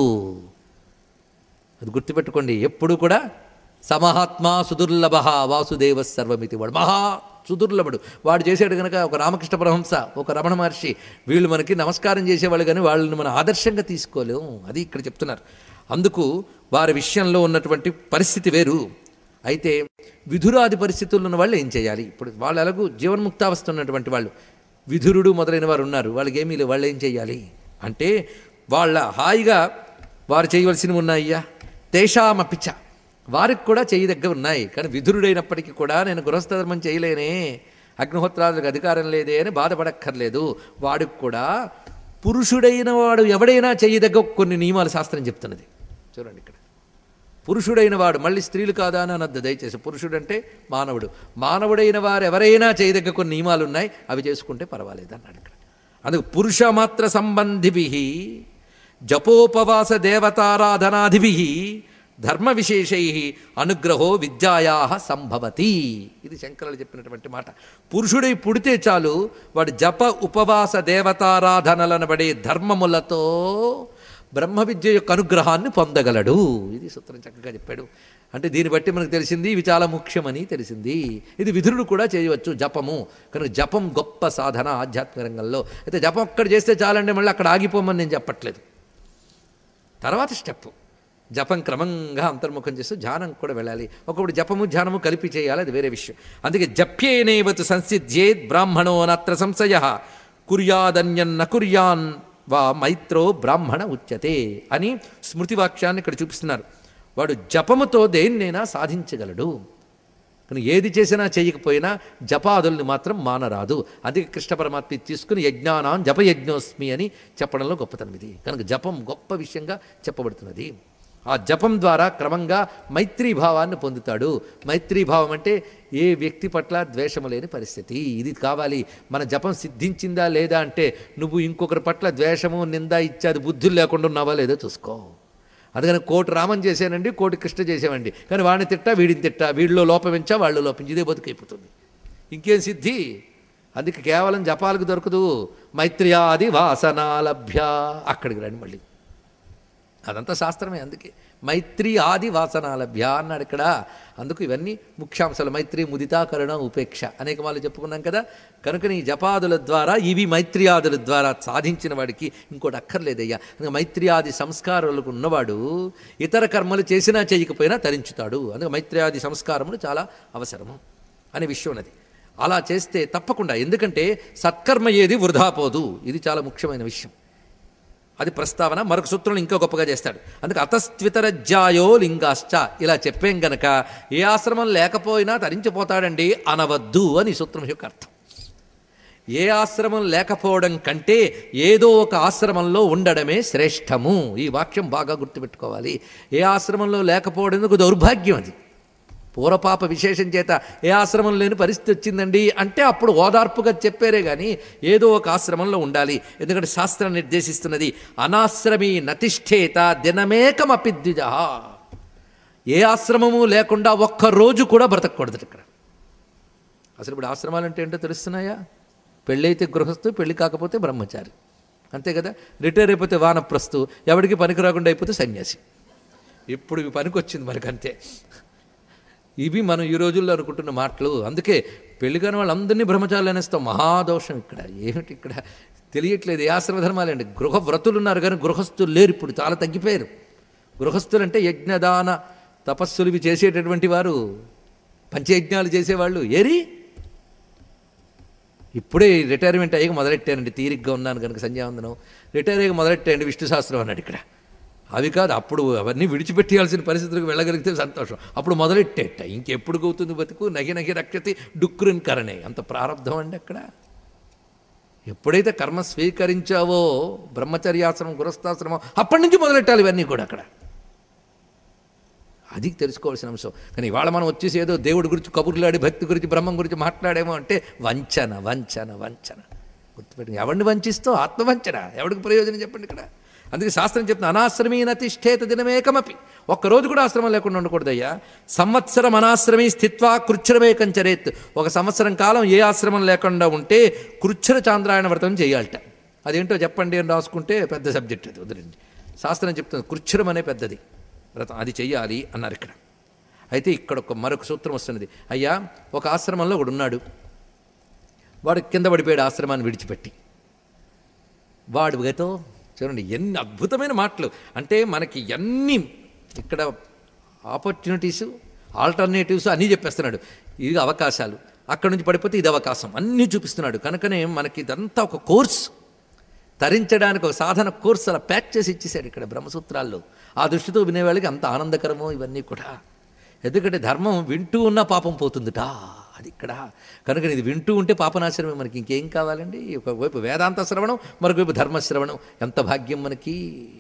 అది గుర్తుపెట్టుకోండి ఎప్పుడు కూడా సమహాత్మా సుదుర్లభ వాసుదేవ సర్వమితి వాడు మహా సుదుర్లభుడు వాడు చేసాడు కనుక ఒక రామకృష్ణ పరహంస ఒక రమణ మహర్షి వీళ్ళు మనకి నమస్కారం చేసేవాళ్ళు కానీ వాళ్ళని మనం ఆదర్శంగా తీసుకోలేము అది ఇక్కడ చెప్తున్నారు అందుకు వారి విషయంలో ఉన్నటువంటి పరిస్థితి వేరు అయితే విధురాది పరిస్థితుల్లో ఉన్న వాళ్ళు ఏం చేయాలి ఇప్పుడు వాళ్ళు ఎలాగూ జీవన్ముక్తావస్థ ఉన్నటువంటి వాళ్ళు విధురుడు మొదలైన వారు ఉన్నారు వాళ్ళకి ఏమీ లేవు వాళ్ళు ఏం చేయాలి అంటే వాళ్ళ హాయిగా వారు చేయవలసినవి ఉన్నాయ్యా తేషామపిచ వారికి కూడా చేయి దగ్గర ఉన్నాయి కానీ విధురుడైనప్పటికీ కూడా నేను గృహస్థ ధర్మం చేయలేనే అగ్నిహోత్రాలకు అధికారం లేదే అని బాధపడక్కర్లేదు వాడికి కూడా పురుషుడైన వాడు ఎవడైనా చేయదగ్గ కొన్ని నియమాలు శాస్త్రం చెప్తున్నది చూడండి ఇక్కడ పురుషుడైన వాడు మళ్ళీ స్త్రీలు కాదా అని అనద్దు దయచేసి పురుషుడంటే మానవుడు మానవుడైన వారు ఎవరైనా చేయదగ్గ కొన్ని నియమాలు ఉన్నాయి అవి చేసుకుంటే పర్వాలేదు అన్నాడు ఇక్కడ అందుకు పురుష మాత్ర సంబంధిభి జపోపవాస దేవతారాధనాదిభి ధర్మ విశేషై అనుగ్రహో విద్యాయా సంభవతి ఇది శంకరులు చెప్పినటువంటి మాట పురుషుడై పుడితే చాలు వాడు జప ఉపవాస దేవతారాధనలనబడే ధర్మములతో బ్రహ్మ విద్య యొక్క అనుగ్రహాన్ని పొందగలడు ఇది సూత్రం చక్కగా చెప్పాడు అంటే దీన్ని బట్టి మనకు తెలిసింది ఇవి చాలా ముఖ్యమని తెలిసింది ఇది విధుడు కూడా చేయవచ్చు జపము కనుక జపం గొప్ప సాధన ఆధ్యాత్మిక రంగంలో అయితే జపం ఒక్కడ చేస్తే చాలండి మళ్ళీ అక్కడ ఆగిపోమని నేను చెప్పట్లేదు తర్వాత స్టెప్ జపం క్రమంగా అంతర్ముఖం చేస్తూ ధ్యానం కూడా వెళ్ళాలి ఒకప్పుడు జపము ధ్యానము కలిపి చేయాలి అది వేరే విషయం అందుకే జప్యేనేవతు సంసిద్ధ్యేత్ బ్రాహ్మణో నత్ర సంశయ కుర్యాదన్యన్న కుర్యాన్ వా మైత్రో బ్రాహ్మణ ఉచ్యతే అని స్మృతివాక్యాన్ని ఇక్కడ చూపిస్తున్నారు వాడు జపముతో దేన్నైనా సాధించగలడు కానీ ఏది చేసినా చేయకపోయినా జపాదుల్ని మాత్రం మానరాదు అందుకే కృష్ణ పరమాత్మ ఇది తీసుకుని యజ్ఞానాం జపయజ్ఞోస్మి అని చెప్పడంలో గొప్పతనం ఇది కనుక జపం గొప్ప విషయంగా చెప్పబడుతున్నది ఆ జపం ద్వారా క్రమంగా మైత్రీభావాన్ని పొందుతాడు మైత్రీభావం అంటే ఏ వ్యక్తి పట్ల ద్వేషము లేని పరిస్థితి ఇది కావాలి మన జపం సిద్ధించిందా లేదా అంటే నువ్వు ఇంకొకరి పట్ల ద్వేషము నింద ఇచ్చేది బుద్ధులు లేకుండా ఉన్నావా లేదో చూసుకో అందుకని కోటి రామం చేశానండి కోటి కృష్ణ చేసామండి కానీ వాడిని తిట్టా వీడిని తిట్టా వీడిలో లోపమించా వాళ్ళు లోపించి ఇదే బతుకైపోతుంది ఇంకేం సిద్ధి అందుకే కేవలం జపాలకు దొరకదు మైత్ర్యాది వాసనాలభ్య అక్కడికి రండి మళ్ళీ అదంతా శాస్త్రమే అందుకే మైత్రి ఆది వాసనాలభ్య అన్నాడు ఇక్కడ అందుకు ఇవన్నీ ముఖ్యాంశాలు మైత్రి ముదితా కరుణ ఉపేక్ష అనేక వాళ్ళు చెప్పుకున్నాం కదా కనుక ఈ జపాదుల ద్వారా ఇవి మైత్రియాదుల ద్వారా సాధించిన వాడికి ఇంకోటి అక్కర్లేదయ్యా అందుకే మైత్రియాది సంస్కారాలకు ఉన్నవాడు ఇతర కర్మలు చేసినా చేయకపోయినా తరించుతాడు అందుకే మైత్రియాది సంస్కారములు చాలా అవసరము అనే విషయం ఉన్నది అలా చేస్తే తప్పకుండా ఎందుకంటే సత్కర్మ ఏది వృధా పోదు ఇది చాలా ముఖ్యమైన విషయం అది ప్రస్తావన మరొక సూత్రంలో ఇంకా గొప్పగా చేస్తాడు అందుకే అతస్త్వితరజ్జాయో లింగాశ్చ ఇలా చెప్పాం గనక ఏ ఆశ్రమం లేకపోయినా తరించిపోతాడండి అనవద్దు అని ఈ సూత్రం యొక్క అర్థం ఏ ఆశ్రమం లేకపోవడం కంటే ఏదో ఒక ఆశ్రమంలో ఉండడమే శ్రేష్టము ఈ వాక్యం బాగా గుర్తుపెట్టుకోవాలి ఏ ఆశ్రమంలో లేకపోవడం దౌర్భాగ్యం అది పూర్వపాప విశేషం చేత ఏ ఆశ్రమం లేని పరిస్థితి వచ్చిందండి అంటే అప్పుడు ఓదార్పుగా చెప్పారే కానీ ఏదో ఒక ఆశ్రమంలో ఉండాలి ఎందుకంటే శాస్త్రం నిర్దేశిస్తున్నది అనాశ్రమీ నతిష్ఠేత దినమేకమపి ద్విజ ఏ ఆశ్రమము లేకుండా ఒక్క రోజు కూడా బ్రతకూడదు ఇక్కడ అసలు ఇప్పుడు ఆశ్రమాలు అంటే ఏంటో తెలుస్తున్నాయా పెళ్ళైతే గృహస్థు పెళ్లి కాకపోతే బ్రహ్మచారి అంతే కదా రిటైర్ అయిపోతే వానప్రస్తు ఎవరికి పనికి రాకుండా అయిపోతే సన్యాసి ఇప్పుడు ఇవి పనికి వచ్చింది మనకంతే ఇవి మనం ఈ రోజుల్లో అనుకుంటున్న మాటలు అందుకే పెళ్లి కాని వాళ్ళందరినీ బ్రహ్మచారులు అనేస్తాం మహాదోషం ఇక్కడ ఏమిటి ఇక్కడ తెలియట్లేదు ఏ ఆశ్రమధర్మాలండి గృహ వ్రతులు ఉన్నారు కానీ గృహస్థులు లేరు ఇప్పుడు చాలా తగ్గిపోయారు గృహస్థులు అంటే యజ్ఞదాన తపస్సులు ఇవి చేసేటటువంటి వారు పంచయజ్ఞాలు చేసేవాళ్ళు ఏరి ఇప్పుడే రిటైర్మెంట్ అయ్యాక మొదలెట్టానండి తీరిగ్గా ఉన్నాను కనుక సంధ్యావందనం రిటైర్ అయ్యాక మొదలెట్టాయండి విష్ణు శాస్త్రం అన్నాడు ఇక్కడ అవి కాదు అప్పుడు అవన్నీ విడిచిపెట్టేయాల్సిన పరిస్థితులకు వెళ్ళగలిగితే సంతోషం అప్పుడు మొదలెట్టేట ఇంకెప్పుడు అవుతుంది బతుకు నగి నగి రక్షతి డుక్కురుని కరణే అంత ప్రారంధం అండి అక్కడ ఎప్పుడైతే కర్మ స్వీకరించావో బ్రహ్మచర్యాశ్రమం గురస్థాశ్రమం అప్పటి నుంచి మొదలెట్టాలి ఇవన్నీ కూడా అక్కడ అది తెలుసుకోవాల్సిన అంశం కానీ ఇవాళ మనం వచ్చేసి ఏదో దేవుడి గురించి కబుర్లాడి భక్తి గురించి బ్రహ్మం గురించి మాట్లాడేమో అంటే వంచన వంచన వంచన గుర్తుపెట్టి ఎవరిని వంచిస్తూ ఆత్మవంచన ఎవరికి ప్రయోజనం చెప్పండి ఇక్కడ అందుకే శాస్త్రం చెప్తున్నా అనాశ్రమీ నతిష్ఠేత దినమేకమపి ఒక్కరోజు కూడా ఆశ్రమం లేకుండా ఉండకూడదయ్యా సంవత్సరం అనాశ్రమీ స్థిత్వా కృచ్ఛ్రమేకం చరేత్ ఒక సంవత్సరం కాలం ఏ ఆశ్రమం లేకుండా ఉంటే కృచ్ఛ్ర చాంద్రాయణ వ్రతం చేయాలట అదేంటో చెప్పండి అని రాసుకుంటే పెద్ద సబ్జెక్ట్ అది వదిలేండి శాస్త్రం చెప్తుంది కృచ్ఛ్రం అనే పెద్దది వ్రతం అది చెయ్యాలి అన్నారు ఇక్కడ అయితే ఇక్కడ ఒక మరొక సూత్రం వస్తున్నది అయ్యా ఒక ఆశ్రమంలో ఒకడు ఉన్నాడు వాడు కింద పడిపోయాడు ఆశ్రమాన్ని విడిచిపెట్టి వాడు గతో చూడండి ఎన్ని అద్భుతమైన మాటలు అంటే మనకి ఎన్ని ఇక్కడ ఆపర్చునిటీస్ ఆల్టర్నేటివ్స్ అన్నీ చెప్పేస్తున్నాడు ఇది అవకాశాలు అక్కడ నుంచి పడిపోతే ఇది అవకాశం అన్నీ చూపిస్తున్నాడు కనుకనే మనకి ఇదంతా ఒక కోర్స్ తరించడానికి ఒక సాధన కోర్స్ అలా ప్యాక్ చేసి ఇచ్చేసాడు ఇక్కడ బ్రహ్మసూత్రాల్లో ఆ దృష్టితో వినేవాళ్ళకి అంత ఆనందకరమో ఇవన్నీ కూడా ఎందుకంటే ధర్మం వింటూ ఉన్న పాపం పోతుందిట అది ఇక్కడ కనుక ఇది వింటూ ఉంటే పాపనాశనమే మనకి ఇంకేం కావాలండి ఒకవైపు వేదాంత శ్రవణం మరొకవైపు ధర్మశ్రవణం ఎంత భాగ్యం మనకి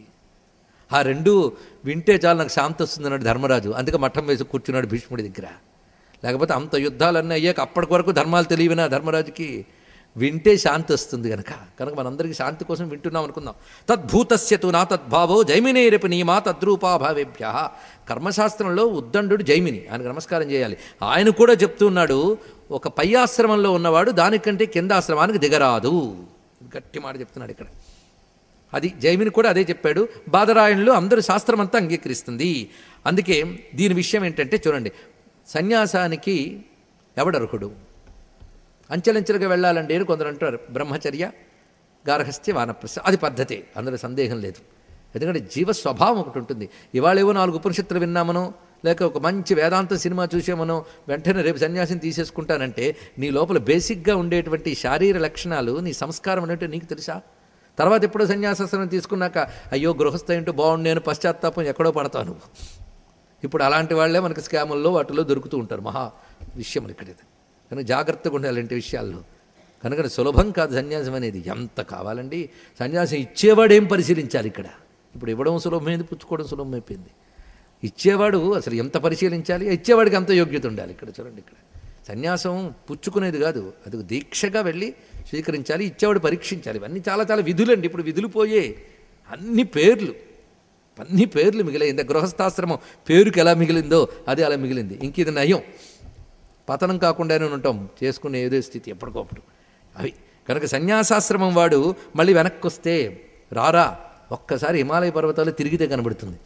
ఆ రెండు వింటే చాలు నాకు శాంతి వస్తుందన్నాడు ధర్మరాజు అందుకే మఠం వేసి కూర్చున్నాడు భీష్ముడి దగ్గర లేకపోతే అంత యుద్ధాలన్నీ అయ్యాక అప్పటి వరకు ధర్మాలు తెలియవినా ధర్మరాజుకి వింటే శాంతి వస్తుంది కనుక కనుక మనందరికీ శాంతి కోసం వింటున్నాం అనుకుందాం తద్భూతస్యతు నా తద్భావో జైమినేరపు నియమా తద్రూపాభావేభ్య కర్మశాస్త్రంలో ఉద్దండు జైమిని ఆయనకు నమస్కారం చేయాలి ఆయన కూడా చెప్తున్నాడు ఒక పై ఆశ్రమంలో ఉన్నవాడు దానికంటే కింద ఆశ్రమానికి దిగరాదు గట్టి మాట చెప్తున్నాడు ఇక్కడ అది జైమిని కూడా అదే చెప్పాడు బాదరాయణులు అందరూ శాస్త్రం అంతా అంగీకరిస్తుంది అందుకే దీని విషయం ఏంటంటే చూడండి సన్యాసానికి ఎవడర్హుడు అంచెలంచెలుగా వెళ్ళాలండి అని కొందరు అంటారు బ్రహ్మచర్య గార్హస్థ్య వానప్రస్థ అది పద్ధతే అందులో సందేహం లేదు ఎందుకంటే జీవ స్వభావం ఒకటి ఉంటుంది ఇవాళ ఏవో నాలుగు ఉపనిషత్తులు విన్నామనో లేక ఒక మంచి వేదాంత సినిమా చూసామనో వెంటనే రేపు సన్యాసం తీసేసుకుంటానంటే నీ లోపల బేసిక్గా ఉండేటువంటి శారీర లక్షణాలు నీ సంస్కారం అనేవి నీకు తెలుసా తర్వాత ఎప్పుడో సన్యాసాసనం తీసుకున్నాక అయ్యో గృహస్థ ఏంటో బాగుండేను పశ్చాత్తాపం ఎక్కడో పడతావు నువ్వు ఇప్పుడు అలాంటి వాళ్ళే మనకి స్కాముల్లో వాటిలో దొరుకుతూ ఉంటారు మహా విషయం ఇక్కడ ఇది కనుక జాగ్రత్తగా ఉండాలి అలాంటి విషయాల్లో కనుక సులభం కాదు సన్యాసం అనేది ఎంత కావాలండి సన్యాసం ఇచ్చేవాడు ఏం పరిశీలించాలి ఇక్కడ ఇప్పుడు ఇవ్వడం సులభమైంది పుచ్చుకోవడం సులభమైపోయింది ఇచ్చేవాడు అసలు ఎంత పరిశీలించాలి ఇచ్చేవాడికి అంత యోగ్యత ఉండాలి ఇక్కడ చూడండి ఇక్కడ సన్యాసం పుచ్చుకునేది కాదు అది ఒక దీక్షగా వెళ్ళి స్వీకరించాలి ఇచ్చేవాడు పరీక్షించాలి ఇవన్నీ చాలా చాలా విధులండి ఇప్పుడు విధులు పోయే అన్ని పేర్లు అన్ని పేర్లు మిగిలాయి ఇంత గృహస్థాశ్రమం పేరుకి ఎలా మిగిలిందో అదే అలా మిగిలింది ఇంక ఇది నయం పతనం కాకుండానే ఉంటాం చేసుకునే ఏదో స్థితి ఎప్పటికప్పుడు అవి కనుక సన్యాసాశ్రమం వాడు మళ్ళీ వెనక్కి వస్తే రారా ఒక్కసారి హిమాలయ పర్వతాలు తిరిగితే కనబడుతుంది